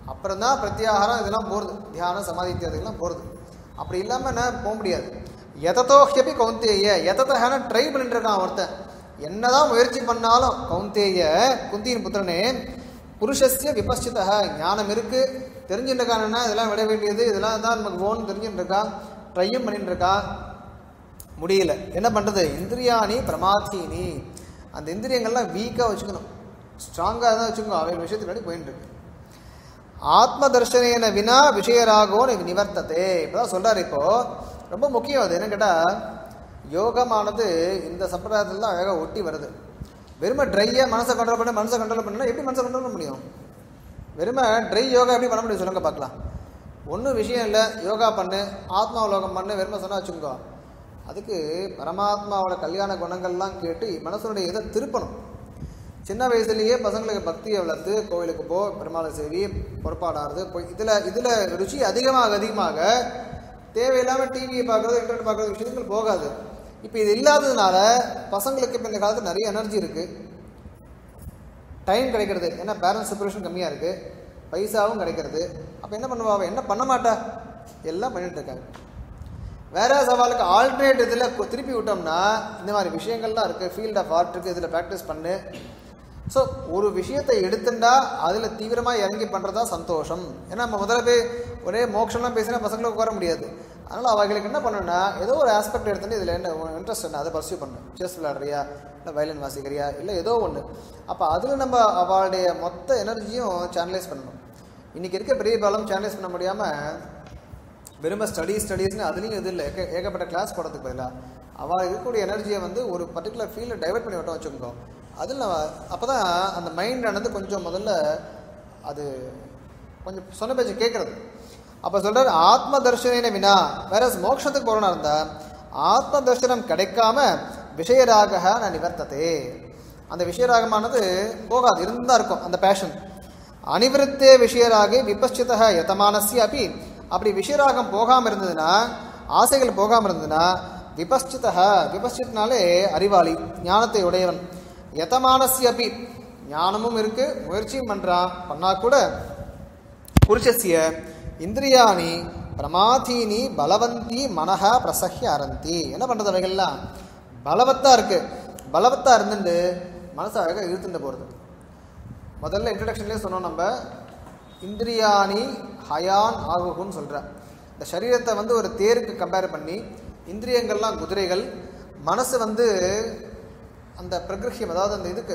A: அப்புறம் தான் பிரத்யாகாரம் இதெல்லாம் போகிறது தியானம் சமாதி இத்தியாதிகள்லாம் போகிறது அப்படி இல்லாமல் என்ன போக முடியாது எதத்தோஹியப்பி கௌந்தேய எதத்தகன ட்ரை பண்ணிட்டு இருக்கான் ஒருத்தன் என்னதான் முயற்சி பண்ணாலும் கௌந்தேய குந்தியின் புத்திரனே புருஷஸ்ய விபஸ்சிதா ஞானம் இருக்கு தெரிஞ்சுட்டு இருக்கான்னா இதெல்லாம் விட வேண்டியது இதெல்லாம் தான் நமக்கு ஓன் தெரிஞ்சுட்டு இருக்கான் ட்ரையும் பண்ணிட்டு இருக்கான் முடியல என்ன பண்ணுறது இந்திரியாணி பிரமாத்தீனி அந்த இந்திரியங்கள்லாம் வீக்காக வச்சுக்கணும் ஸ்ட்ராங்காக தான் வச்சுக்கணும் அவை விஷயத்துக்கு போயிட்டு இருக்கு ஆத்ம தர்ஷனேன வினா விஷயராகோ நிவர்த்ததே இப்போதான் சொல்றாரு இப்போ ரொம்ப முக்கியம் அது என்ன கேட்டால் யோகமானது இந்த சம்பிரதாயத்தில் தான் அழகாக ஒட்டி வருது வெறுமை ட்ரையாக மனசை கண்ட்ரோல் பண்ண மனசை கண்ட்ரோல் பண்ணா எப்படி மனசை கண்ட்ரோல் பண்ண முடியும் வெறுமை ட்ரை யோகா எப்படி பண்ண முடியும் சொல்லுங்க பார்க்கலாம் ஒன்றும் விஷயம் இல்லை யோகா பண்ணு ஆத்மாவலோகம் பண்ணு வெறுமை சொன்னா வச்சுக்கோ அதுக்கு பரமாத்மாவோட கல்யாண குணங்கள்லாம் கேட்டு மனசனுடைய இதை திருப்பணும் சின்ன வயசுலேயே பசங்களுக்கு பக்தியை வளர்த்து கோவிலுக்கு போ பெருமாளை சேவி பொறுப்பாடாடுறது போய் இதில் இதில் ருச்சி அதிகமாக அதிகமாக தேவையில்லாமல் டிவியை பார்க்குறது இன்டர்நெட் பார்க்குறது விஷயங்கள் போகாது இப்போ இது இல்லாததுனால பசங்களுக்கு இப்போ இந்த காலத்தில் நிறைய எனர்ஜி இருக்குது டைம் கிடைக்கிறது ஏன்னா பேரண்ட்ஸ் செப்பரேஷன் கம்மியாக இருக்குது பைசாவும் கிடைக்கிறது அப்போ என்ன பண்ணுவா அவ என்ன பண்ண மாட்டா எல்லாம் பண்ணிட்டு இருக்காங்க வேற சவாலுக்கு ஆல்டர்னேட் இதில் திருப்பி விட்டோம்னா இந்த மாதிரி விஷயங்கள்லாம் இருக்குது ஃபீல்ட் ஆஃப் ஆர்ட் இருக்குது இதில் ப்ராக்டிஸ் பண்ணு ஸோ ஒரு விஷயத்தை எடுத்துட்டா அதில் தீவிரமாக இறங்கி பண்ணுறதா சந்தோஷம் ஏன்னா நம்ம முதல்ல போய் ஒரே மோட்சம்லாம் பேசினா பசங்களுக்கு உட்கார முடியாது அதனால் அவங்களுக்கு என்ன பண்ணணும்னா ஏதோ ஒரு ஆஸ்பெக்ட் எடுத்துட்டு இதில் என்ன இன்ட்ரெஸ்ட் என்ன அதை பர்சியூ பண்ணணும் செஸ் விளையாடுறியா இல்லை வயலின் வாசிக்கிறியா இல்லை ஏதோ ஒன்று அப்போ அதில் நம்ம அவளுடைய மொத்த எனர்ஜியும் சேனலைஸ் பண்ணணும் இன்றைக்கி இருக்க பெரிய பாலம் சேனலைஸ் பண்ண முடியாமல் வெறும ஸ்டடீஸ் ஸ்டடீஸ்னு அதுலேயும் இது இல்லை ஏக ஏகப்பட்ட கிளாஸ் போடுறதுக்கு பதிலாக அவள் இருக்கக்கூடிய எனர்ஜியை வந்து ஒரு பர்டிகுலர் ஃபீல்டில் டைவர்ட் பண்ணி விட்டோம் வச்சுக்கோ அதில் அப்போ தான் அந்த மைண்ட் ஆனது கொஞ்சம் முதல்ல அது கொஞ்சம் சொன்ன பேச்சு கேட்குறது அப்போ சொல்கிறார் ஆத்ம தர்ஷன வினா வேற மோட்சத்துக்கு போகிறோன்னா இருந்தால் ஆத்ம தர்ஷனம் கிடைக்காம விஷயராக நான் நிவர்த்ததே அந்த விஷயராகமானது போகாது இருந்து தான் இருக்கும் அந்த பேஷன் அனிவிருத்தே விஷயராக விபச்சித யதமானசிய அப்படி அப்படி விஷயராகம் போகாமல் இருந்ததுன்னா ஆசைகள் போகாமல் இருந்ததுன்னா விபஸ்சித விபஸ்சித்னாலே அறிவாளி ஞானத்தை உடையவன் யதமானசி அப்படி ஞானமும் இருக்கு முயற்சியும் பண்ணுறான் பண்ணா கூட புருஷஸ்ய இந்திரியாணி பிரமாதீனி பலவந்தி மனஹ பிரசஹ்ய அரந்தி என்ன பண்ணுறது அவைகள்லாம் பலவத்தா இருக்கு பலவத்தா இருந்துட்டு மனசை அழகாக இழுத்துட்டு போகிறது முதல்ல இன்ட்ரடக்ஷன்லேயே சொன்னோம் நம்ம இந்திரியாணி ஹயான் ஆகுகுன்னு சொல்கிறேன் இந்த சரீரத்தை வந்து ஒரு தேருக்கு கம்பேர் பண்ணி இந்திரியங்கள்லாம் குதிரைகள் மனசு வந்து அந்த பிரகிருஹியம் அதாவது அந்த இதுக்கு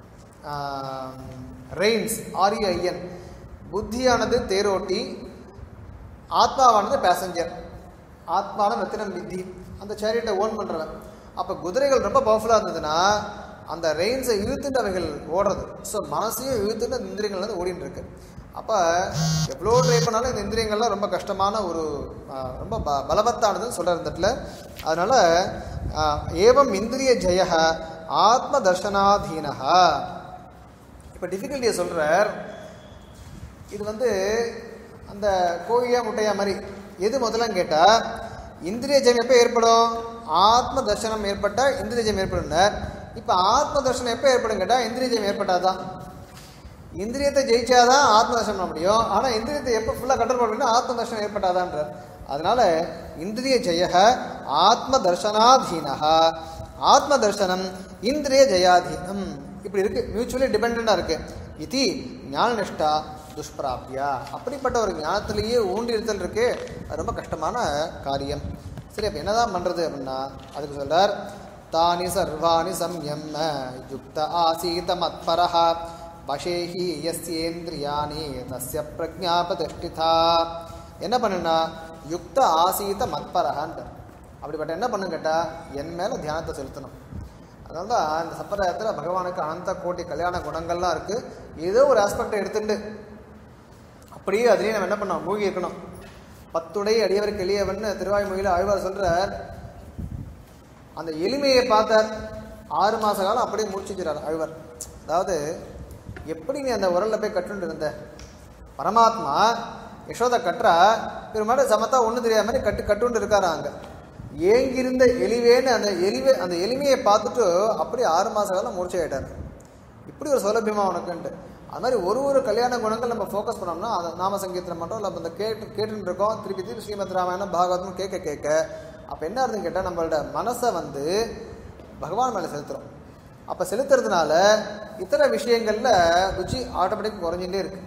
A: ரெயின்ஸ் ஆரியன் புத்தியானது தேரோட்டி ஆத்மாவானது பேசஞ்சர் ஆத்மான ரத்தினம் வித்தி அந்த சேரியட்டை ஓன் பண்ணுறவன் அப்போ குதிரைகள் ரொம்ப பவர்ஃபுல்லாக இருந்ததுன்னா அந்த ரெயின்ஸை இழுத்துட்டு அவைகள் ஓடுறது ஸோ மனசையும் இழுத்துட்டு அந்த இந்திரியங்கள் வந்து ஓடிட்டு இருக்கு அப்போ எவ்வளோ ட்ரை பண்ணாலும் இந்த இந்திரியங்கள்லாம் ரொம்ப கஷ்டமான ஒரு ஆஹ், ரொம்ப ப பலவத்தானதுன்னு சொல்கிறார் இந்த இடத்துல அதனால் ஏவம் இந்திரிய ஜெய ஆத்ம தர்ஷனாதீனஹா இப்போ டிஃபிகல்ட்டியை சொல்கிறார் இது வந்து அந்த கோழியா முட்டையா மாதிரி எது முதல்லன்னு கேட்டால் இந்திரிய ஜெயம் எப்போ ஏற்படும் ஆத்ம தர்சனம் ஏற்பட்டால் இந்திரிய ஜெயம் ஏற்படும்னார் இப்போ ஆத்ம தர்சனம் எப்போ ஏற்படும் கேட்டால் இந்திரிய ஜெயம் ஏற்பட்டாதான் இந்திரியத்தை ஜெயிச்சாதான் ஆத்ம தர்சனம் பண்ண முடியும் ஆனால் இந்திரியத்தை எப்போ ஃபுல்லாக கண்ட்ரோல் பண்ணணும் ஆத்ம தர்சனம் ஏற்பட்டாதான்றார் அதனால இந்திரிய ஜெய ஆத்ம தர்சனாதீனஹா ஆத்ம தர்சனம் இந்திரிய ஜெயாதீனம் இப்படி இருக்கு மியூச்சுவலி டிபெண்டாக இருக்கு இது ஞானநிஷ்டா துஷ்பிராப்தியா அப்படிப்பட்ட ஒரு ஞானத்திலேயே ஊன்றி இருத்தல் இருக்கு அது ரொம்ப கஷ்டமான காரியம் சரி அப்போ என்னதான் பண்றது அப்படின்னா அதுக்கு சொல்றார் தானி சர்வாணி சம்யம்ம யுக்த ஆசீத மத்பரஹ வசேஹி யஸ்யேந்திரியாணி தஸ்ய பிரஜா பிரதிஷ்டிதா என்ன பண்ணுனா யுக்த ஆசீத மத்பரஹான்ட்டு அப்படிப்பட்ட என்ன பண்ணுன்னு கேட்டால் என் மேலே தியானத்தை செலுத்தணும் அதனால தான் இந்த சம்பிரதாயத்தில் பகவானுக்கு அனந்த கோட்டி கல்யாண குணங்கள்லாம் இருக்குது ஏதோ ஒரு ஆஸ்பெக்டை எடுத்துட்டு அப்படியே அதுலேயே நம்ம என்ன பண்ணோம் மூழ்கி இருக்கணும் பத்துடை அடியவருக்கு எளியவன் திருவாய்மொழியில் ஆழ்வார் சொல்கிறார் அந்த எளிமையை பார்த்தார் ஆறு மாத காலம் அப்படியே முடிச்சுக்கிறார் ஆழ்வார் அதாவது எப்படி நீ அந்த உரலில் போய் கட்டுண்டு இருந்த பரமாத்மா யசோதை கட்டுறா பெருமாடு சமத்தா ஒன்றும் தெரியாத மாதிரி கட்டு கட்டுண்டு இருக்காரா அங்கே ஏங்கிருந்த எளிவேன்னு அந்த எளிவே அந்த எளிமையை பார்த்துட்டு அப்படியே ஆறு மாத காலம் முடிச்சாயிட்டார் இப்படி ஒரு சௌலபியமா உனக்குன்ட்டு அது மாதிரி ஒரு ஒரு கல்யாண குணங்கள் நம்ம ஃபோக்கஸ் பண்ணோம்னா அதை நாம சங்கீர்த்தனம் பண்ணுறோம் இல்லை அந்த கேட்டு கேட்டுட்டு இருக்கோம் திருப்பி திருப்பி ஸ்ரீமத் ராமாயணம் பாகவதம் கேட்க கேட்க அப்போ என்ன அர்த்தம் கேட்டால் நம்மளோட மனசை வந்து பகவான் மேலே செலுத்துகிறோம் அப்போ செலுத்துறதுனால இத்தர விஷயங்களில் ருச்சி ஆட்டோமேட்டிக் குறைஞ்சிட்டே இருக்கு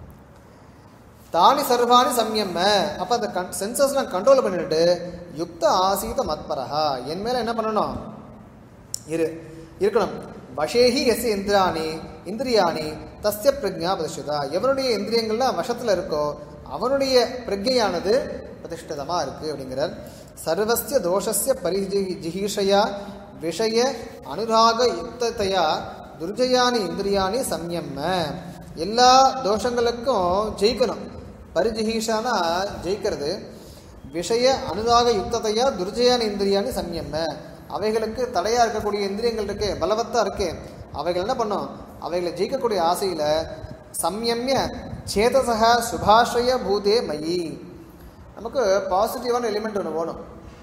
A: தானி சர்வாணி சம்யம்ம அப்போ அந்த கண் சென்சஸ்லாம் கண்ட்ரோல் பண்ணிட்டு யுக்த ஆசீத மத்பரஹா என் மேலே என்ன பண்ணணும் இரு இருக்கணும் வஷேஹி எஸ் இந்திராணி இந்திரியாணி தஸ்ய பிரஜா பிரதிஷ்டிதா எவனுடைய இந்திரியங்கள்லாம் வசத்தில் இருக்கோ அவனுடைய பிரஜையானது பிரதிஷ்டிதமாக இருக்குது அப்படிங்கிறார் சர்வஸ்ய தோஷஸ்ய பரிஜி ஜிஹீஷயா விஷய அனுராக யுக்தத்தையா துர்ஜயானி இந்திரியாணி சம்யம்ம எல்லா தோஷங்களுக்கும் ஜெயிக்கணும் பரிஜிஹீஷானா ஜெயிக்கிறது விஷய அனுராக யுக்தத்தையா துர்ஜயானி இந்திரியானி சம்யம்ம அவைகளுக்கு தடையா இருக்கக்கூடிய இந்திரியங்கள் இருக்கு பலவத்தா இருக்கு அவைகள் என்ன பண்ணும் அவைகளை ஜெயிக்கக்கூடிய ஆசையில சம்யம்ய சேதசக சுபாஷய பூதே மயி நமக்கு பாசிட்டிவான எலிமெண்ட் ஒன்று வேணும்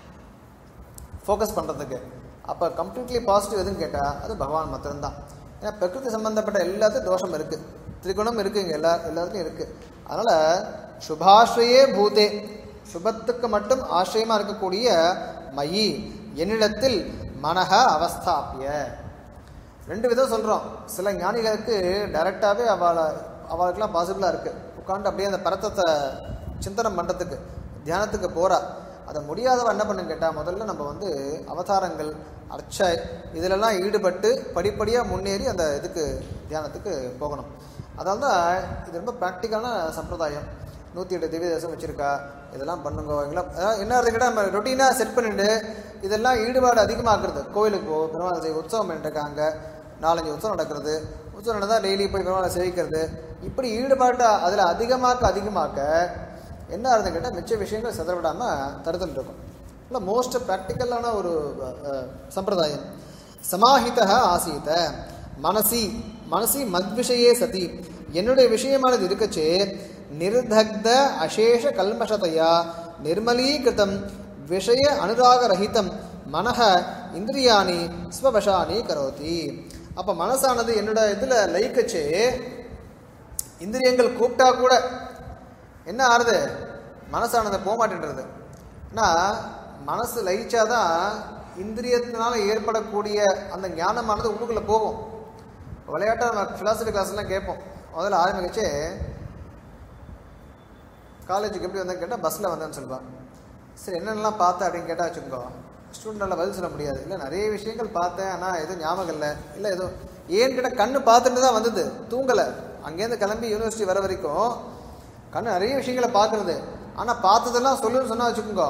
A: ஃபோக்கஸ் பண்ணுறதுக்கு அப்போ கம்ப்ளீட்லி பாசிட்டிவ் எதுன்னு கேட்டால் அது பகவான் மாத்திரம்தான் ஏன்னா பிரகிருதி சம்பந்தப்பட்ட எல்லாத்துக்கும் தோஷம் இருக்குது திரிகுணம் இருக்குது இங்கே எல்லா எல்லாத்துலையும் இருக்குது அதனால் சுபாஸ்ரயே பூதே சுபத்துக்கு மட்டும் ஆசிரியமாக இருக்கக்கூடிய மயி என்னிடத்தில் மனக அவஸ்தாபிய ரெண்டு விதம் சொல்கிறோம் சில ஞானிகளுக்கு டைரெக்டாகவே அவளை அவளுக்கெல்லாம் பாசிபிளாக இருக்குது உட்காந்து அப்படியே அந்த பரத்தத்தை சிந்தனம் பண்ணுறதுக்கு தியானத்துக்கு போகிறா அதை முடியாதவ என்ன பண்ணுன்னு கேட்டால் முதல்ல நம்ம வந்து அவதாரங்கள் அர்ச்சை இதிலெல்லாம் ஈடுபட்டு படிப்படியாக முன்னேறி அந்த இதுக்கு தியானத்துக்கு போகணும் அதனால தான் இது ரொம்ப ப்ராக்டிக்கலான சம்பிரதாயம் நூற்றி எட்டு திவ்ய தேசம் வச்சுருக்கா இதெல்லாம் பண்ணுங்க எங்களாம் அதாவது என்ன அர்த்தம் கேட்டால் நம்ம ரொட்டீனாக செட் பண்ணிட்டு இதெல்லாம் ஈடுபாடு அதிகமாக்குறது கோவிலுக்கு போ பெருமாள் செய் உற்சவம் பண்ணிட்டுருக்காங்க நாலஞ்சு உற்சவம் நடக்கிறது உற்சவம் நடந்தால் டெய்லி போய் பெருமாளை சேவிக்கிறது இப்படி ஈடுபாட்டை அதில் அதிகமாக்க அதிகமாக்க என்ன அர்த்தம் கேட்டால் மிச்ச விஷயங்கள் சிதறவிடாமல் தடுத்துட்டு இருக்கும் இல்லை மோஸ்ட் ப்ராக்டிக்கலான ஒரு அஹ், சம்பிரதாயம் சமாஹித ஆசீத மனசி மனசி மத்விஷயே சதி என்னுடைய விஷயமானது இருக்கச்சே நிர்தக்த அசேஷ கல்மஷதையா நிர்மலீகிருதம் விஷய அனுராகரகிதம் மனஹ இந்திரியாணி ஸ்வவசானி கரோதி அப்போ மனசானது என்னோட இதில் லயிக்கச்சே இந்திரியங்கள் கூப்பிட்டா கூட என்ன ஆறுது மனசானது போக மாட்டேன்றது ஏன்னா மனசு லயிச்சாதான் இந்திரியத்தினால ஏற்படக்கூடிய அந்த ஞானமானது உள்ளுக்குள்ளே போகும் விளையாட்டாக நம்ம ஃபிலாசபி கிளாஸ்லாம் கேட்போம் முதல்ல ஆரம்பிக்கச்சே காலேஜுக்கு எப்படி வந்தேன்னு கேட்டால் பஸ்ஸில் வந்தேன்னு சொல்லுவான் சரி என்னென்னலாம் பார்த்தேன் அப்படின்னு கேட்டால் வச்சுக்கோ ஸ்டூடெண்டால் பதில் சொல்ல முடியாது இல்லை நிறைய விஷயங்கள் பார்த்தேன் ஆனால் எதுவும் ஞாபகம் இல்லை இல்லை எதுவும் ஏன்னு கேட்டால் கண்ணு பார்த்துட்டு தான் வந்தது தூங்கலை அங்கேருந்து கிளம்பி யூனிவர்சிட்டி வர வரைக்கும் கண்ணு நிறைய விஷயங்களை பார்க்குறது ஆனால் பார்த்ததெல்லாம் சொல்லுன்னு சொன்னால் வச்சுக்கோங்க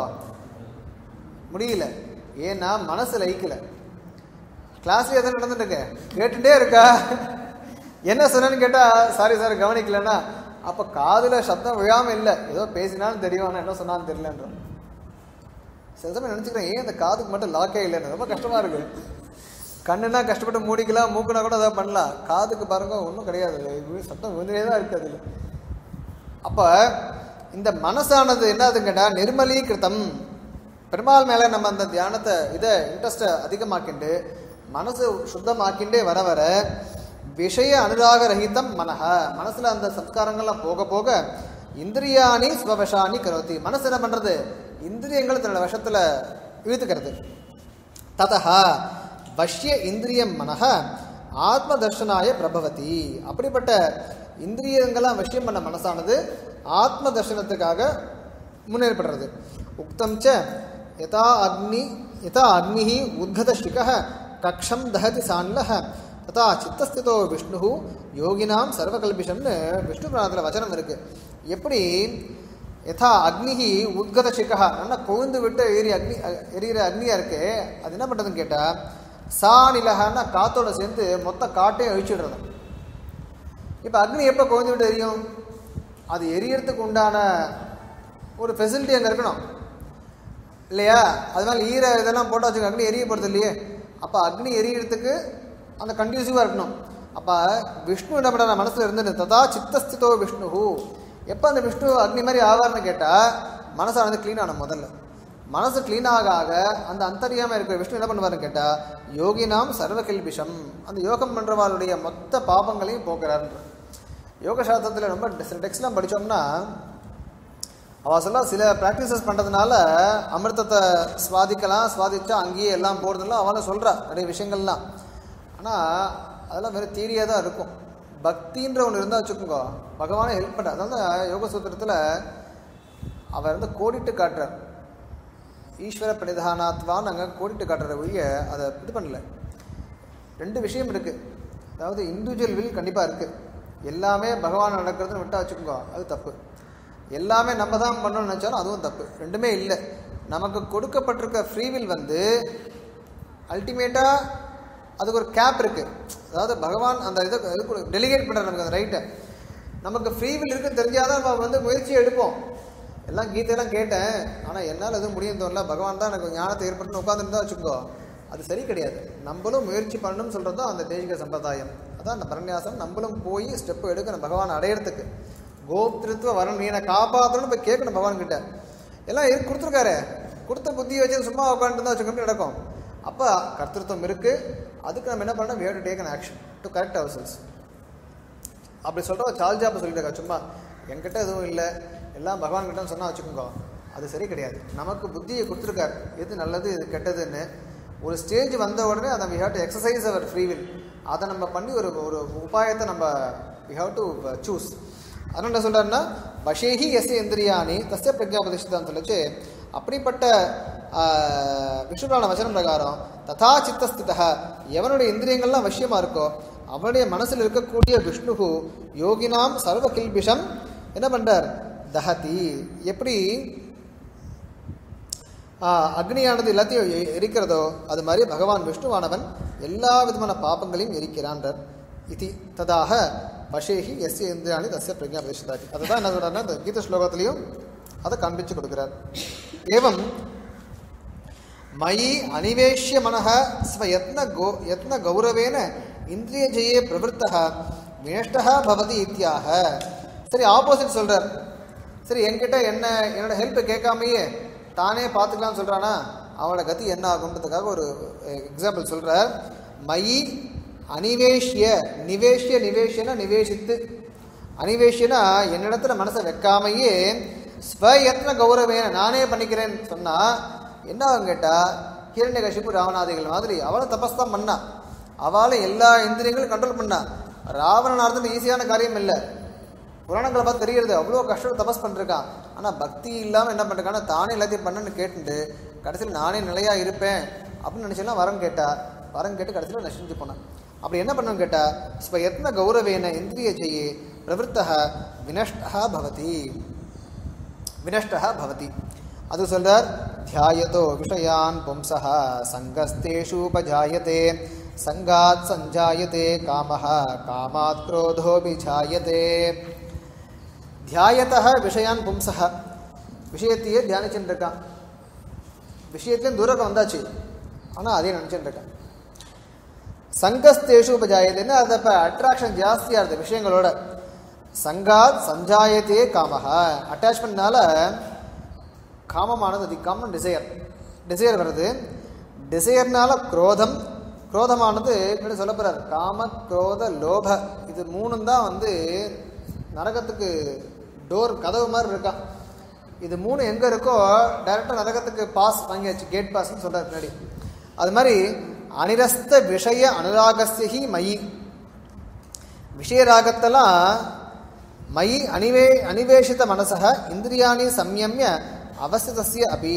A: முடியல ஏன்னா மனசு லயிக்கல கிளாஸ்ல எதாவது நடந்துட்டு கேட்டுட்டே இருக்கா என்ன சொன்னேன்னு கேட்டால் சாரி சார் கவனிக்கலன்னா அப்போ காதில் சத்தம் விழாமல் இல்லை ஏதோ பேசினாலும் தெரியும் ஆனால் என்ன சொன்னாலும் தெரியலன்றோம் சில சமயம் நினச்சிக்கிறேன் ஏன் அந்த காதுக்கு மட்டும் லாக்கே இல்லைன்னு ரொம்ப கஷ்டமாக இருக்கு கண்ணுனா கஷ்டப்பட்டு மூடிக்கலாம் மூக்குனா கூட அதை பண்ணலாம் காதுக்கு பாருங்க ஒன்றும் கிடையாது இது சத்தம் விழுந்தே தான் இருக்குது அதில் அப்போ இந்த மனசானது என்னதுன்னு கேட்டால் நிர்மலீகிருத்தம் பெருமாள் மேலே நம்ம அந்த தியானத்தை இதை இன்ட்ரெஸ்ட்டை அதிகமாக்கிண்டு மனசு சுத்தமாக்கிண்டே வர வர விஷய அனுராக ரஹிதம் மனஹ மனசில் அந்த சம்ஸ்காரங்கள்லாம் போக போக இந்திரியாணி ஸ்வவசானி கரோதி மனசு என்ன பண்ணுறது இந்திரியங்கள் தன்னோட வசத்தில் இழுத்துக்கிறது ததா வஷ்ய இந்திரியம் மனஹ ஆத்ம தர்ஷனாய பிரபவதி அப்படிப்பட்ட இந்திரியங்களாம் வஷ்யம் பண்ண மனசானது ஆத்ம தர்ஷனத்துக்காக முன்னேற்படுறது உக்தம் ச யதா அக்னி யதா அக்னிஹி உத்கதஷிகः கக்ஷம் தஹதி சான்லஹ ததா சித்தஸ்திதோ விஷ்ணு யோகினாம் சர்வகல்பிஷம்னு விஷ்ணு புராணத்தில் வச்சனம் இருக்கு எப்படி யதா அக்னிஹி உத்கத சிக்கா நல்லா கொழுந்து விட்டு எரி அக்னி அ- எரியிற அக்னியா இருக்கு அது என்ன பண்ணுறதுன்னு கேட்டால் சா நிலகன்னா காத்தோட சேர்ந்து மொத்த காட்டையும் அழிச்சிடுறது இப்போ அக்னி எப்போ கொழுந்து விட்டு எரியும் அது எரியறதுக்கு உண்டான ஒரு ஃபெசிலிட்டி அங்கே இருக்கணும் இல்லையா அதனால ஈர இதெல்லாம் போட்டு வச்சுக்க அக்னி எரிய போகிறது இல்லையே அப்போ அக்னி எரியறதுக்கு அந்த கண்டியூசிவாக இருக்கணும் அப்போ விஷ்ணு என்ன பண்ணுற மனசில் இருந்துட்டு ததா சித்தஸ்திதோ விஷ்ணு எப்போ அந்த விஷ்ணு அக்னி மாதிரி ஆவார்னு கேட்டால் மனசானது க்ளீன் ஆகணும் முதல்ல மனசு க்ளீன் ஆக ஆக அந்த அந்தரியாமல் இருக்கிற விஷ்ணு என்ன பண்ணுவாருன்னு கேட்டால் யோகினாம் சர்வ கில்பிஷம் அந்த யோகம் பண்ணுறவாளுடைய மொத்த பாபங்களையும் போக்குறாருன்ற யோக சாஸ்திரத்தில் ரொம்ப சில டெக்ஸ்ட்லாம் படித்தோம்னா அவ சொல்ல சில ப்ராக்டிசஸ் பண்ணுறதுனால அமிர்தத்தை சுவாதிக்கலாம் சுவாதிச்சா அங்கேயே எல்லாம் போகிறதுலாம் அவளை சொல்கிறா நிறைய விஷயங்கள்லாம் ஆனால் அதெல்லாம் வெறும் தியரியாக தான் இருக்கும் பக்தின்ற ஒன்று இருந்தால் வச்சுக்கோங்க பகவானே ஹெல்ப் பண்ணுற அதாவது யோக சூத்திரத்தில் அவர் வந்து கோடிட்டு காட்டுறார் ஈஸ்வர பிரணிதானாத்வான்னு அங்கே கோடிட்டு காட்டுற ஒழிய அதை இது பண்ணல ரெண்டு விஷயம் இருக்குது அதாவது இண்டிவிஜுவல் வில் கண்டிப்பாக இருக்குது எல்லாமே பகவான் நடக்கிறதுன்னு விட்டா வச்சுக்கோங்க அது தப்பு எல்லாமே நம்ம தான் பண்ணணும்னு நினச்சாலும் அதுவும் தப்பு ரெண்டுமே இல்லை நமக்கு கொடுக்கப்பட்டிருக்க ஃப்ரீவில் வந்து அல்டிமேட்டாக அதுக்கு ஒரு கேப் இருக்குது அதாவது பகவான் அந்த இதை டெலிகேட் பண்ணுற நமக்கு அந்த ரைட்டை நமக்கு ஃப்ரீவில் இருக்குன்னு தெரிஞ்சாதான் நம்ம வந்து முயற்சி எடுப்போம் எல்லாம் கீதையெல்லாம் கேட்டேன் ஆனால் என்னால் எதுவும் முடியும் தோணல பகவான் தான் எனக்கு ஞானத்தை ஏற்பட்டு உட்காந்துருந்தா வச்சுக்கோ அது சரி கிடையாது நம்மளும் முயற்சி பண்ணணும்னு சொல்கிறது தான் அந்த தேசிக சம்பிரதாயம் அதான் அந்த பரநியாசம் நம்மளும் போய் ஸ்டெப் எடுக்கணும் பகவான் அடையிறதுக்கு கோப்திருத்துவ வரணும் நீ என்னை காப்பாற்றணும்னு போய் கேட்கணும் பகவான் கிட்ட எல்லாம் இருக்கு கொடுத்துருக்காரு கொடுத்த புத்தியை வச்சு சும்மா உட்காந்துட்டு தான் வச்சுக்கோங்க நடக்கும் அப்போ கர்த்தൃത്വம் இருக்குது அதுக்கு நம்ம என்ன பண்ணணும் we have to take an action to correct ourselves அப்படி சொல்கிற சால்ஜாப்பை சொல்லிட்டு சும்மா என்கிட்ட எதுவும் இல்லை எல்லாம் பகவான் கிட்ட சொன்னால் வச்சுக்கோங்க அது சரி கிடையாது நமக்கு புத்தியை கொடுத்துருக்காரு எது நல்லது எது கெட்டதுன்னு ஒரு ஸ்டேஜ் வந்த உடனே அதை we have to exercise our free will அதை நம்ம பண்ணி ஒரு ஒரு உபாயத்தை நம்ம வி ஹாவ் டு சூஸ் அதனால் என்ன சொல்கிறாருன்னா வஷேஹி எஸ் இந்திரியானி தஸ்ய பிரஜாபதிஷ்டான்னு சொல்லிச்சு அப்படிப்பட்ட விஷ்ணுரான வசனம் பிரகாரம் ததா சித்தஸ்திதா எவனுடைய இந்திரியங்கள்லாம் வசியமாக இருக்கோ அவனுடைய மனசில் இருக்கக்கூடிய விஷ்ணுகு யோகினாம் சர்வ கில்பிஷம் என்ன பண்ணுறார் தஹதி எப்படி ஆ, அக்னியானது எல்லாத்தையும் எ- எரிக்கிறதோ அது மாதிரி பகவான் விஷ்ணுவானவன் எல்லா விதமான பாப்பங்களையும் எரிக்கிறான்றார் இது ததாக பஷேஹி எஸ் இந்திராணி தஸ்ய பிரஜா பிரதிஷ்டாதி அதை தான் என்ன சொல்கிறாருன்னா இந்த கீத ஸ்லோகத்திலையும் அதை காண்பிச்சு கொடுக்குறார் ஏவம் மயி அனிவேஷ்ய மனः ஸ்வயத்ன கோ யத்ன கௌரவேன இந்திரிய ஜெயே பிரவருத்தः வினஷ்டः பவதி இத்தியாக சரி ஆப்போசிட் சொல்றார் சரி என்கிட்ட என்ன என்னோட ஹெல்ப் கேட்காமையே தானே பார்த்துக்கலாம்னு சொல்றானா அவனோட கதி என்ன ஆகுன்றதுக்காக ஒரு எக்ஸாம்பிள் சொல்றார் மயி அனிவேஷ்ய நிவேஷ்ய நிவேஷ்யனா நிவேஷித்து அனிவேஷ்யனா என்னிடத்துல மனசை வைக்காமையே ஸ்வயத்ன கௌரவேன நானே பண்ணிக்கிறேன்னு சொன்னா என்ன ஆகும் கேட்டா ஹிரண்யகசிப்பு ராவணாதிகள் மாதிரி அவளும் தபஸ் தான் பண்ணா அவளும் எல்லா இந்திரியங்களும் கண்ட்ரோல் பண்ணா ராவணன் ஆறுறது ஈஸியான காரியம் இல்லை புராணங்களை பார்த்து தெரியுறது அவ்வளோ கஷ்டம் தபஸ் பண்ணிருக்கான் ஆனால் பக்தி இல்லாமல் என்ன பண்ணிருக்கான்னா தானே எல்லாத்தையும் பண்ணுன்னு கேட்டுட்டு கடைசியில் நானே நிலையாக இருப்பேன் அப்படின்னு நினச்சேன்னா வரம் கேட்டா வரம் கேட்டு கடைசியில் நசிஞ்சு போனான் அப்படி என்ன பண்ணணும்னு கேட்டா ஸ்வயத்ன கௌரவேன இந்திரிய ஜெயே பிரவருத்தः வினஷ்டா பவதி வினஷ்டः பவதி அது சொல்றார் தியாயதோ விஷயான் பும்சः சங்கஸ்தேஷூபஜாயதே சங்காத் சஞ்சாயதே காமः காமாத் क्रोधोऽभिजायते தியாயத்தः விஷயான் பும்சः விஷயத்தையே தியானிச்சுட்டு இருக்கான் விஷயத்துலேயும் தூரக்கம் வந்தாச்சு ஆனால் அதே நினச்சிட்டு இருக்கான் சங்கஸ்தேஷு உபஜாயதுன்னு அது இப்போ அட்ராக்ஷன் ஜாஸ்தியாக இருக்குது விஷயங்களோட சங்காத் சஞ்சாயத்தே காமஹ அட்டாச்மெண்ட்னால காமமானது அது காமன் டிசையர் டிசையர் வருது டிசையர்னால குரோதம் குரோதமானது இப்படி சொல்ல போகிறார் காம குரோத லோப இது மூணும் தான் வந்து நரகத்துக்கு டோர் கதவு மாதிரி இருக்கான் இது மூணு எங்கே இருக்கோ டைரெக்டாக நரகத்துக்கு பாஸ் வாங்கியாச்சு கேட் பாஸ்ன்னு சொல்கிறார் பின்னாடி அது மாதிரி அனிரஸ்த விஷய அனுராகஸ்யஹி மயி விஷயராகத்தெல்லாம் மயி அனிவே அனிவேஷித மனசக இந்திரியாணி சம்யமிய அவசிதஸ்ய அபி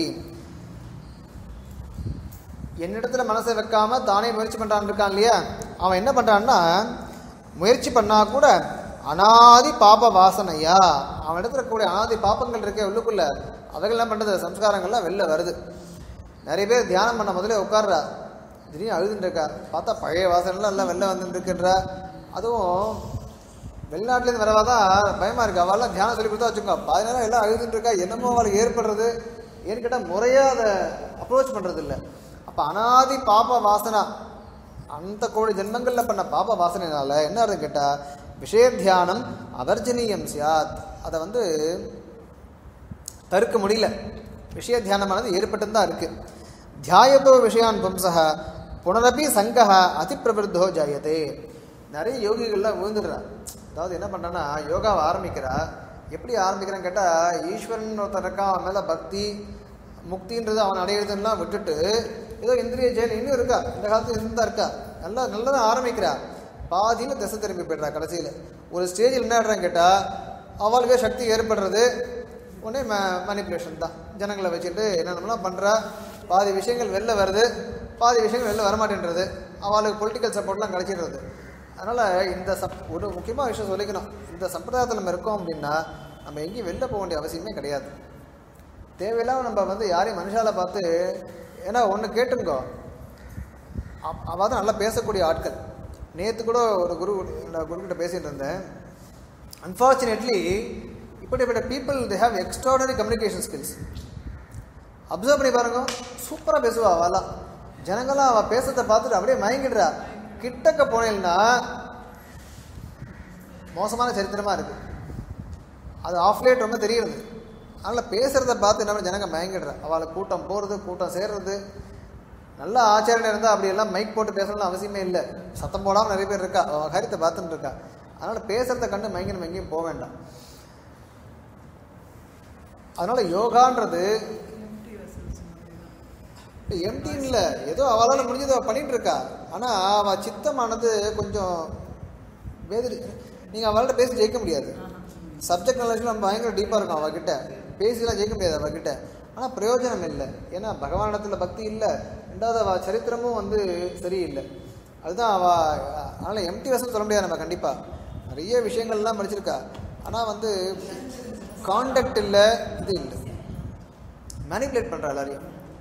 A: என்னிடத்துல மனசை வைக்காம தானே முயற்சி பண்றான் இருக்கான் இல்லையா அவன் என்ன பண்றான்னா முயற்சி பண்ணா கூட அனாதி பாப வாசனையா அவன் இடத்துல கூடிய அனாதி பாப்பங்கள் இருக்கே உள்ளுக்குள்ள அவைகள் என்ன பண்றது சம்ஸ்காரங்கள்லாம் வெளில வருது நிறைய பேர் தியானம் பண்ண முதல்ல உட்கார்றா திடீர்னு அழுதுட்டு இருக்கா பார்த்தா பழைய வாசனைலாம் எல்லாம் வெளில வந்துட்டு இருக்குன்றா அதுவும் வெளிநாட்டிலேருந்து வரவா தான் பயமா இருக்கு அவெல்லாம் தியானம் சொல்லி கொடுத்தா வச்சுக்கோங்க பாதி நேரம் எல்லாம் அழுதுட்டு இருக்கா என்னமோ அவளுக்கு ஏற்படுறது ஏன்னு கேட்டால் முறையாக அதை அப்ரோச் பண்ணுறது இல்லை அப்போ அனாதி பாப வாசனா அந்த கோடி ஜென்மங்களில் பண்ண பாப வாசனைனால என்ன அர்த்தம் கேட்டால் விஷய தியானம் அவர்ஜனீயம் சியாத் அதை வந்து தடுக்க முடியல விஷய தியானமானது ஏற்பட்டு தான் இருக்கு தியாயத்தோ விஷயான் பும்சக புனரப்பி சங்கஹ அதிப்பிரவருத்தோ ஜாயதே நிறைய யோகிகள்லாம் விழுந்துடுறா அதாவது என்ன பண்ணுறேன்னா யோகாவை ஆரம்பிக்கிறா எப்படி ஆரம்பிக்கிறேன்னு கேட்டால் ஈஸ்வரன் ஒருத்தன் இருக்கான் அவன் மேலே பக்தி முக்தின்றது அவன் அடையிறதுலாம் விட்டுட்டு ஏதோ இந்திரிய ஜெயன் இன்னும் இருக்கா இந்த காலத்துல இன்னும் தான் இருக்கா நல்லா நல்லா தான் ஆரம்பிக்கிறா பாதியில் திசை திரும்பி போய்ட்றா கடைசியில் ஒரு ஸ்டேஜில் என்ன ஆடுறான்னு கேட்டால் அவளுக்கே சக்தி ஏற்படுறது உடனே ம மேனிப்புலேஷன் தான் ஜனங்களை வச்சுட்டு என்னென்னலாம் பண்ணுறா பாதி விஷயங்கள் வெளில வருது பாதி விஷயங்கள் வெளில வரமாட்டேன்றது அவளுக்கு பொலிட்டிக்கல் சப்போர்ட்லாம் கிடைச்சிடுறது அதனால் இந்த சப் ஒரு முக்கியமான விஷயம் சொல்லிக்கணும் இந்த சம்பிரதாயத்தில் நம்ம இருக்கோம் அப்படின்னா நம்ம எங்கேயும் வெளில போக வேண்டிய அவசியமே கிடையாது தேவையில்லாம நம்ம வந்து யாரையும் மனுஷால பார்த்து ஏன்னா ஒன்று கேட்டுங்கோ அவ- அவ தான் நல்லா பேசக்கூடிய ஆட்கள் நேற்று கூட ஒரு குரு நான் குருக்கிட்ட பேசிட்டு இருந்தேன் அன்ஃபார்ச்சுனேட்லி இப்படிப்பட்ட people they have extraordinary communication skills observe பண்ணி பாருங்க சூப்பராக பேசுவா அவெல்லாம் ஜனங்களாம் அவள் பேசுறதை பார்த்துட்டு அப்படியே மயங்கிடுறா கிட்டக்க போனேன்னா மோசமான சரித்திரமா இருக்கு அது ஆஃப் லேட் ரொம்ப தெரியுது அதனால் பேசுகிறத பார்த்து என்ன பண்ண ஜனங்க மயங்கிடுறா அவளுக்கு கூட்டம் போகிறது கூட்டம் சேர்றது நல்ல ஆச்சாரம் இருந்தால் அப்படி எல்லாம் மைக் போட்டு பேசணும்னு அவசியமே இல்லை சத்தம் போடாமல் நிறைய பேர் இருக்கா அவள் கருத்தை பார்த்துட்டு இருக்கா அதனால் பேசுகிறத கண்டு மயங்கி நம்ம எங்கேயும் போக வேண்டாம் அதனால் யோகான்றது எம்டின்னு இல்லை ஏதோ அவளால் முடிஞ்சதை அவள் பண்ணிட்டு இருக்கா ஆனால் அவள் சித்தமானது கொஞ்சம் வேதிரி நீங்கள் அவள்கிட்ட பேசி ஜெயிக்க முடியாது சப்ஜெக்ட் நாலேஜ் நம்ம பயங்கர டீப்பாக இருக்கும் அவகிட்ட பேசிலாம் ஜெயிக்க முடியாது அவகிட்ட ஆனால் பிரயோஜனம் இல்லை ஏன்னா பகவானிடத்தில் பக்தி இல்லை ரெண்டாவது அவள் சரித்திரமும் வந்து சரியில்லை அதுதான் அவள் அதனால் எம்டி வசம் சொல்ல முடியாது நம்ம கண்டிப்பாக நிறைய விஷயங்கள்லாம் படிச்சிருக்கா ஆனால் வந்து காண்டக்ட் இல்லை இது இல்லை மேனிப்புலேட் பண்ணுறா எல்லாரையும்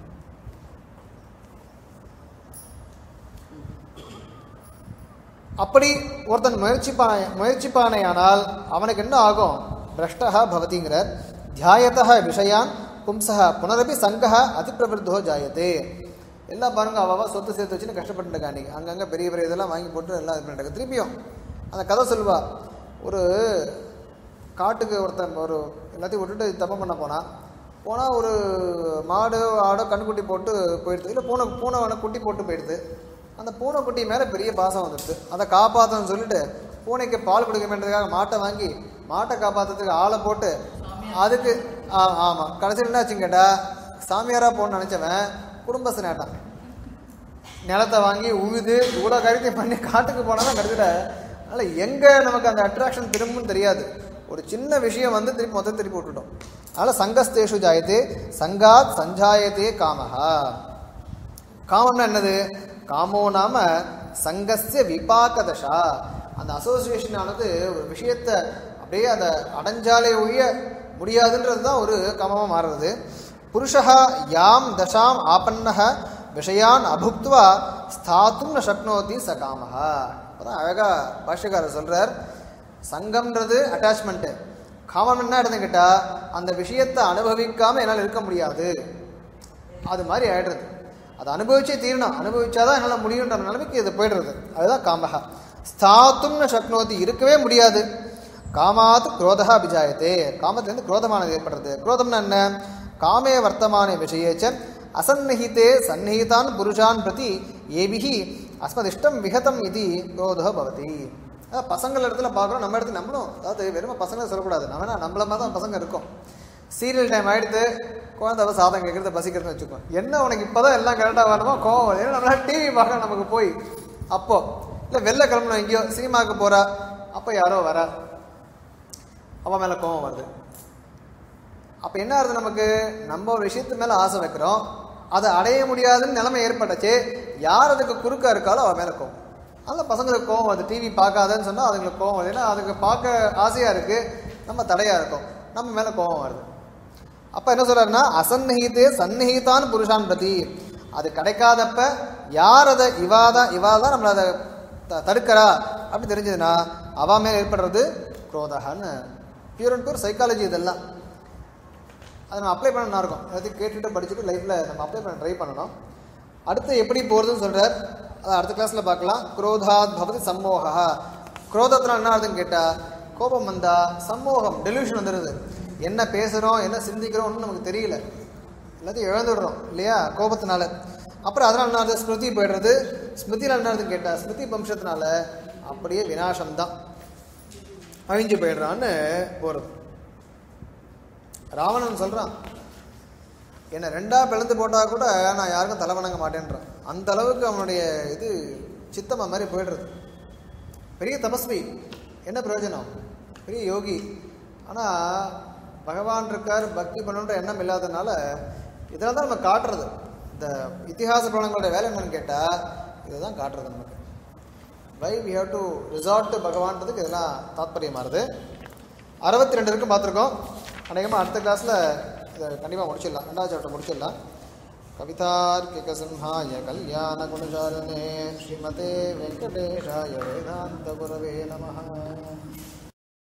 A: அப்படி ஒருத்தன் முயற்சிப்பா முயற்சிப்பானேயானால் அவனுக்கு என்ன ஆகும் பிரஷ்டா பவதிங்கிறார் தியாயத்தः விஷயான் பும்சः புனரபி சங்கः அதிப்பிரவருத்தோ ஜாயத்தே எல்லாம் பாருங்க அவ அவ சொத்து சேர்த்து வச்சுன்னு கஷ்டப்பட்டுருக்கா அன்றைக்கி அங்கங்கே பெரிய பெரிய இதெல்லாம் வாங்கி போட்டு எல்லாம் இது பண்ணிட்டு திருப்பியும் அந்த கதை சொல்லுவா ஒரு காட்டுக்கு ஒருத்தன் ஒரு எல்லாத்தையும் விட்டுட்டு தப்பம் பண்ண போனான் போனால் ஒரு மாடு ஆடோ கண்ணுக்குட்டி போட்டு போயிடுது இல்லை பூனை பூனை வேணா குட்டி போட்டு போயிடுது அந்த பூனைக்குட்டி மேலே பெரிய பாசம் வந்துடுது அதை காப்பாற்றணும்னு சொல்லிட்டு பூனைக்கு பால் கொடுக்கணுன்றதுக்காக மாட்டை வாங்கி மாட்டை காப்பாற்றுறதுக்கு ஆளை போட்டு அதுக்கு ஆ ஆமாம் கடைசியில் என்ன ஆச்சுன்னு கேட்டால் சாமியாராக போகணும்னு நினச்சவன் குடும்பஸ்தன் ஆட்டான் நிலத்தை வாங்கி உழுது இவ்வளோ கருத்தையும் பண்ணி காட்டுக்கு போனால் தான் கடைசியில் அதனால் எங்கே நமக்கு அந்த அட்ராக்ஷன் திரும்பும்னு தெரியாது ஒரு சின்ன விஷயம் வந்து திருப்பி மொத்தம் திருப்பி விட்டுட்டோம் அதனால் சங்கஸ்தேஷு ஜாயத்தே சங்காத் சஞ்சாயத்தே காமஹா காமம்னா என்னது காமோ நாம சங்கஸ்ய விபாகதஷா அந்த அசோசியேஷன் ஆனது ஒரு விஷயத்தை அப்படியே அதை அடைஞ்சாலே ஒழிய முடியாதுன்றது தான் ஒரு காமமாக மாறுறது புருஷா யாம் தசாம் ஆபன்னஹ விஷயான் அபுக்துவா ஸ்தாத்தும் ந சக்னோதி ச காமஹா அதான் அழகா பாஷ்யக்காரர் சொல்றார் சங்கம்ன்றது அட்டாச்மெண்ட்டு காமம் என்ன இடத்துல கேட்டால் அந்த விஷயத்தை அனுபவிக்காம என்னால் இருக்க முடியாது அது மாதிரி ஆயிடுறது அதை அனுபவிச்சே தீரணும் அனுபவிச்சாதான் என்னால் முடியுன்ற நிலைமைக்கு இது போயிடுறது அதுதான் காமஹா ஸ்தாத்தும்னு சக்னோதி இருக்கவே முடியாது காமாத் குரோதா அபிஜாயத்தே காமத்திலேருந்து குரோதமானது ஏற்படுறது குரோதம்னா என்ன காமே வர்த்தமான விஷயேச்ச அசந்நிகிதே சந்நிகிதான் புருஷான் பிரதி ஏபிஹி அஸ்மதிஷ்டம் விகதம் இது குரோதோ பவதி அதாவது பசங்கள் இடத்துல பார்க்குறோம் நம்ம இடத்துல நம்மளும் அதாவது வெறும் பசங்களை சொல்லக்கூடாது நம்ம என்ன நம்மள மாதிரி தான் பசங்க இருக்கும் சீரியல் டைம் ஆயிடுத்து குழந்தை அவ சாதம் கேட்குறது பசிக்கிறதுன்னு வச்சுக்கோ என்ன உனக்கு இப்போதான் எல்லாம் கரெக்டாக வரணுமோ கோவம் வருது ஏன்னா நம்மளால டிவி பார்க்க நமக்கு போய் அப்போ இல்லை வெளில கிளம்பணும் எங்கேயோ சினிமாவுக்கு போகிறா அப்போ யாரோ வரா அவன் மேலே கோவம் வருது அப்போ என்ன ஆகுது நமக்கு நம்ம ஒரு விஷயத்து மேலே ஆசை வைக்கிறோம் அதை அடைய முடியாதுன்னு நிலைமை ஏற்பட்டுச்சு யார் அதுக்கு குறுக்கா இருக்காலோ அவன் மேலே கோவம் அந்த பசங்களுக்கு கோவம் வருது டிவி பார்க்காதன்னு சொன்னால் அதுங்களுக்கு கோவம் வருது ஏன்னா அதுக்கு பார்க்க ஆசையாக இருக்குது நம்ம தடையாக இருக்கும் நம்ம மேலே கோவம் வருது அப்போ என்ன சொல்றாருன்னா அசந்நிகிதே சந்நிகிதான் புருஷான் பிரதி அது கிடைக்காதப்ப யார் அதை இவாதான் இவாதான் நம்மளை அதை த- தடுக்கிறா அப்படி தெரிஞ்சதுன்னா அவ மேலே ஏற்படுறது குரோதகான்னு பியூர் அண்ட் பியூர் சைக்காலஜி இதெல்லாம் அதை நம்ம அப்ளை பண்ண நல்லா இருக்கும் எல்லாத்தையும் கேட்டுட்டு படிச்சுட்டு லைஃப்பில் நம்ம அப்ளை பண்ண ட்ரை பண்ணணும் அடுத்து எப்படி போகிறதுன்னு சொல்கிறார் அதை அடுத்த கிளாஸில் பார்க்கலாம் குரோதாத் பவதி சம்மோகா குரோதத்தில் என்ன ஆகுதுன்னு கேட்டால் கோபம் வந்தா சம்மோகம் டெலியூஷன் வந்துடுது என்ன பேசுகிறோம் என்ன சிந்திக்கிறோம்னு நமக்கு தெரியல எல்லாத்தையும் இழந்துடுறோம் இல்லையா கோபத்தினால அப்புறம் அதனால் என்ன ஆகுது ஸ்மிருதி போயிடுறது ஸ்மிருதியில் என்ன ஆகுதுன்னு கேட்டால் ஸ்மிருதி வம்சத்தினால அப்படியே வினாசம்தான் அழிஞ்சு போயிடுறான்னு போகிறது ராவணன் சொல்கிறான் என்னை ரெண்டா பிளந்து போட்டால் கூட நான் யாருக்கும் தலை வணங்க மாட்டேன்றான் அந்த அளவுக்கு அவனுடைய இது சித்தம் அது மாதிரி போயிடுறது பெரிய தபஸ்வி என்ன பிரயோஜனம் பெரிய யோகி ஆனால் பகவான் இருக்கார் பக்தி பண்ணுன்ற எண்ணம் இல்லாதனால இதெல்லாம் தான் நம்ம காட்டுறது இந்த இத்திஹாச புராணங்களோட வேலை என்னன்னு கேட்டால் இதை தான் காட்டுறது நமக்கு why we have to resort to பகவான்றதுக்கு இதெல்லாம் தாத்பரியமாகுது அறுபத்தி ரெண்டு வரைக்கும் பார்த்துருக்கோம் அநேகமாக அடுத்த கிளாஸில் இதை கண்டிப்பாக முடிச்சிடலாம் ரெண்டாவது சாப்டர் முடிச்சிடலாம் கவிதார்க்கிக சிம்ஹாய கல்யாண குணசாலினே ஸ்ரீமதே வெங்கடேஷாய வேதாந்த குரவே நமः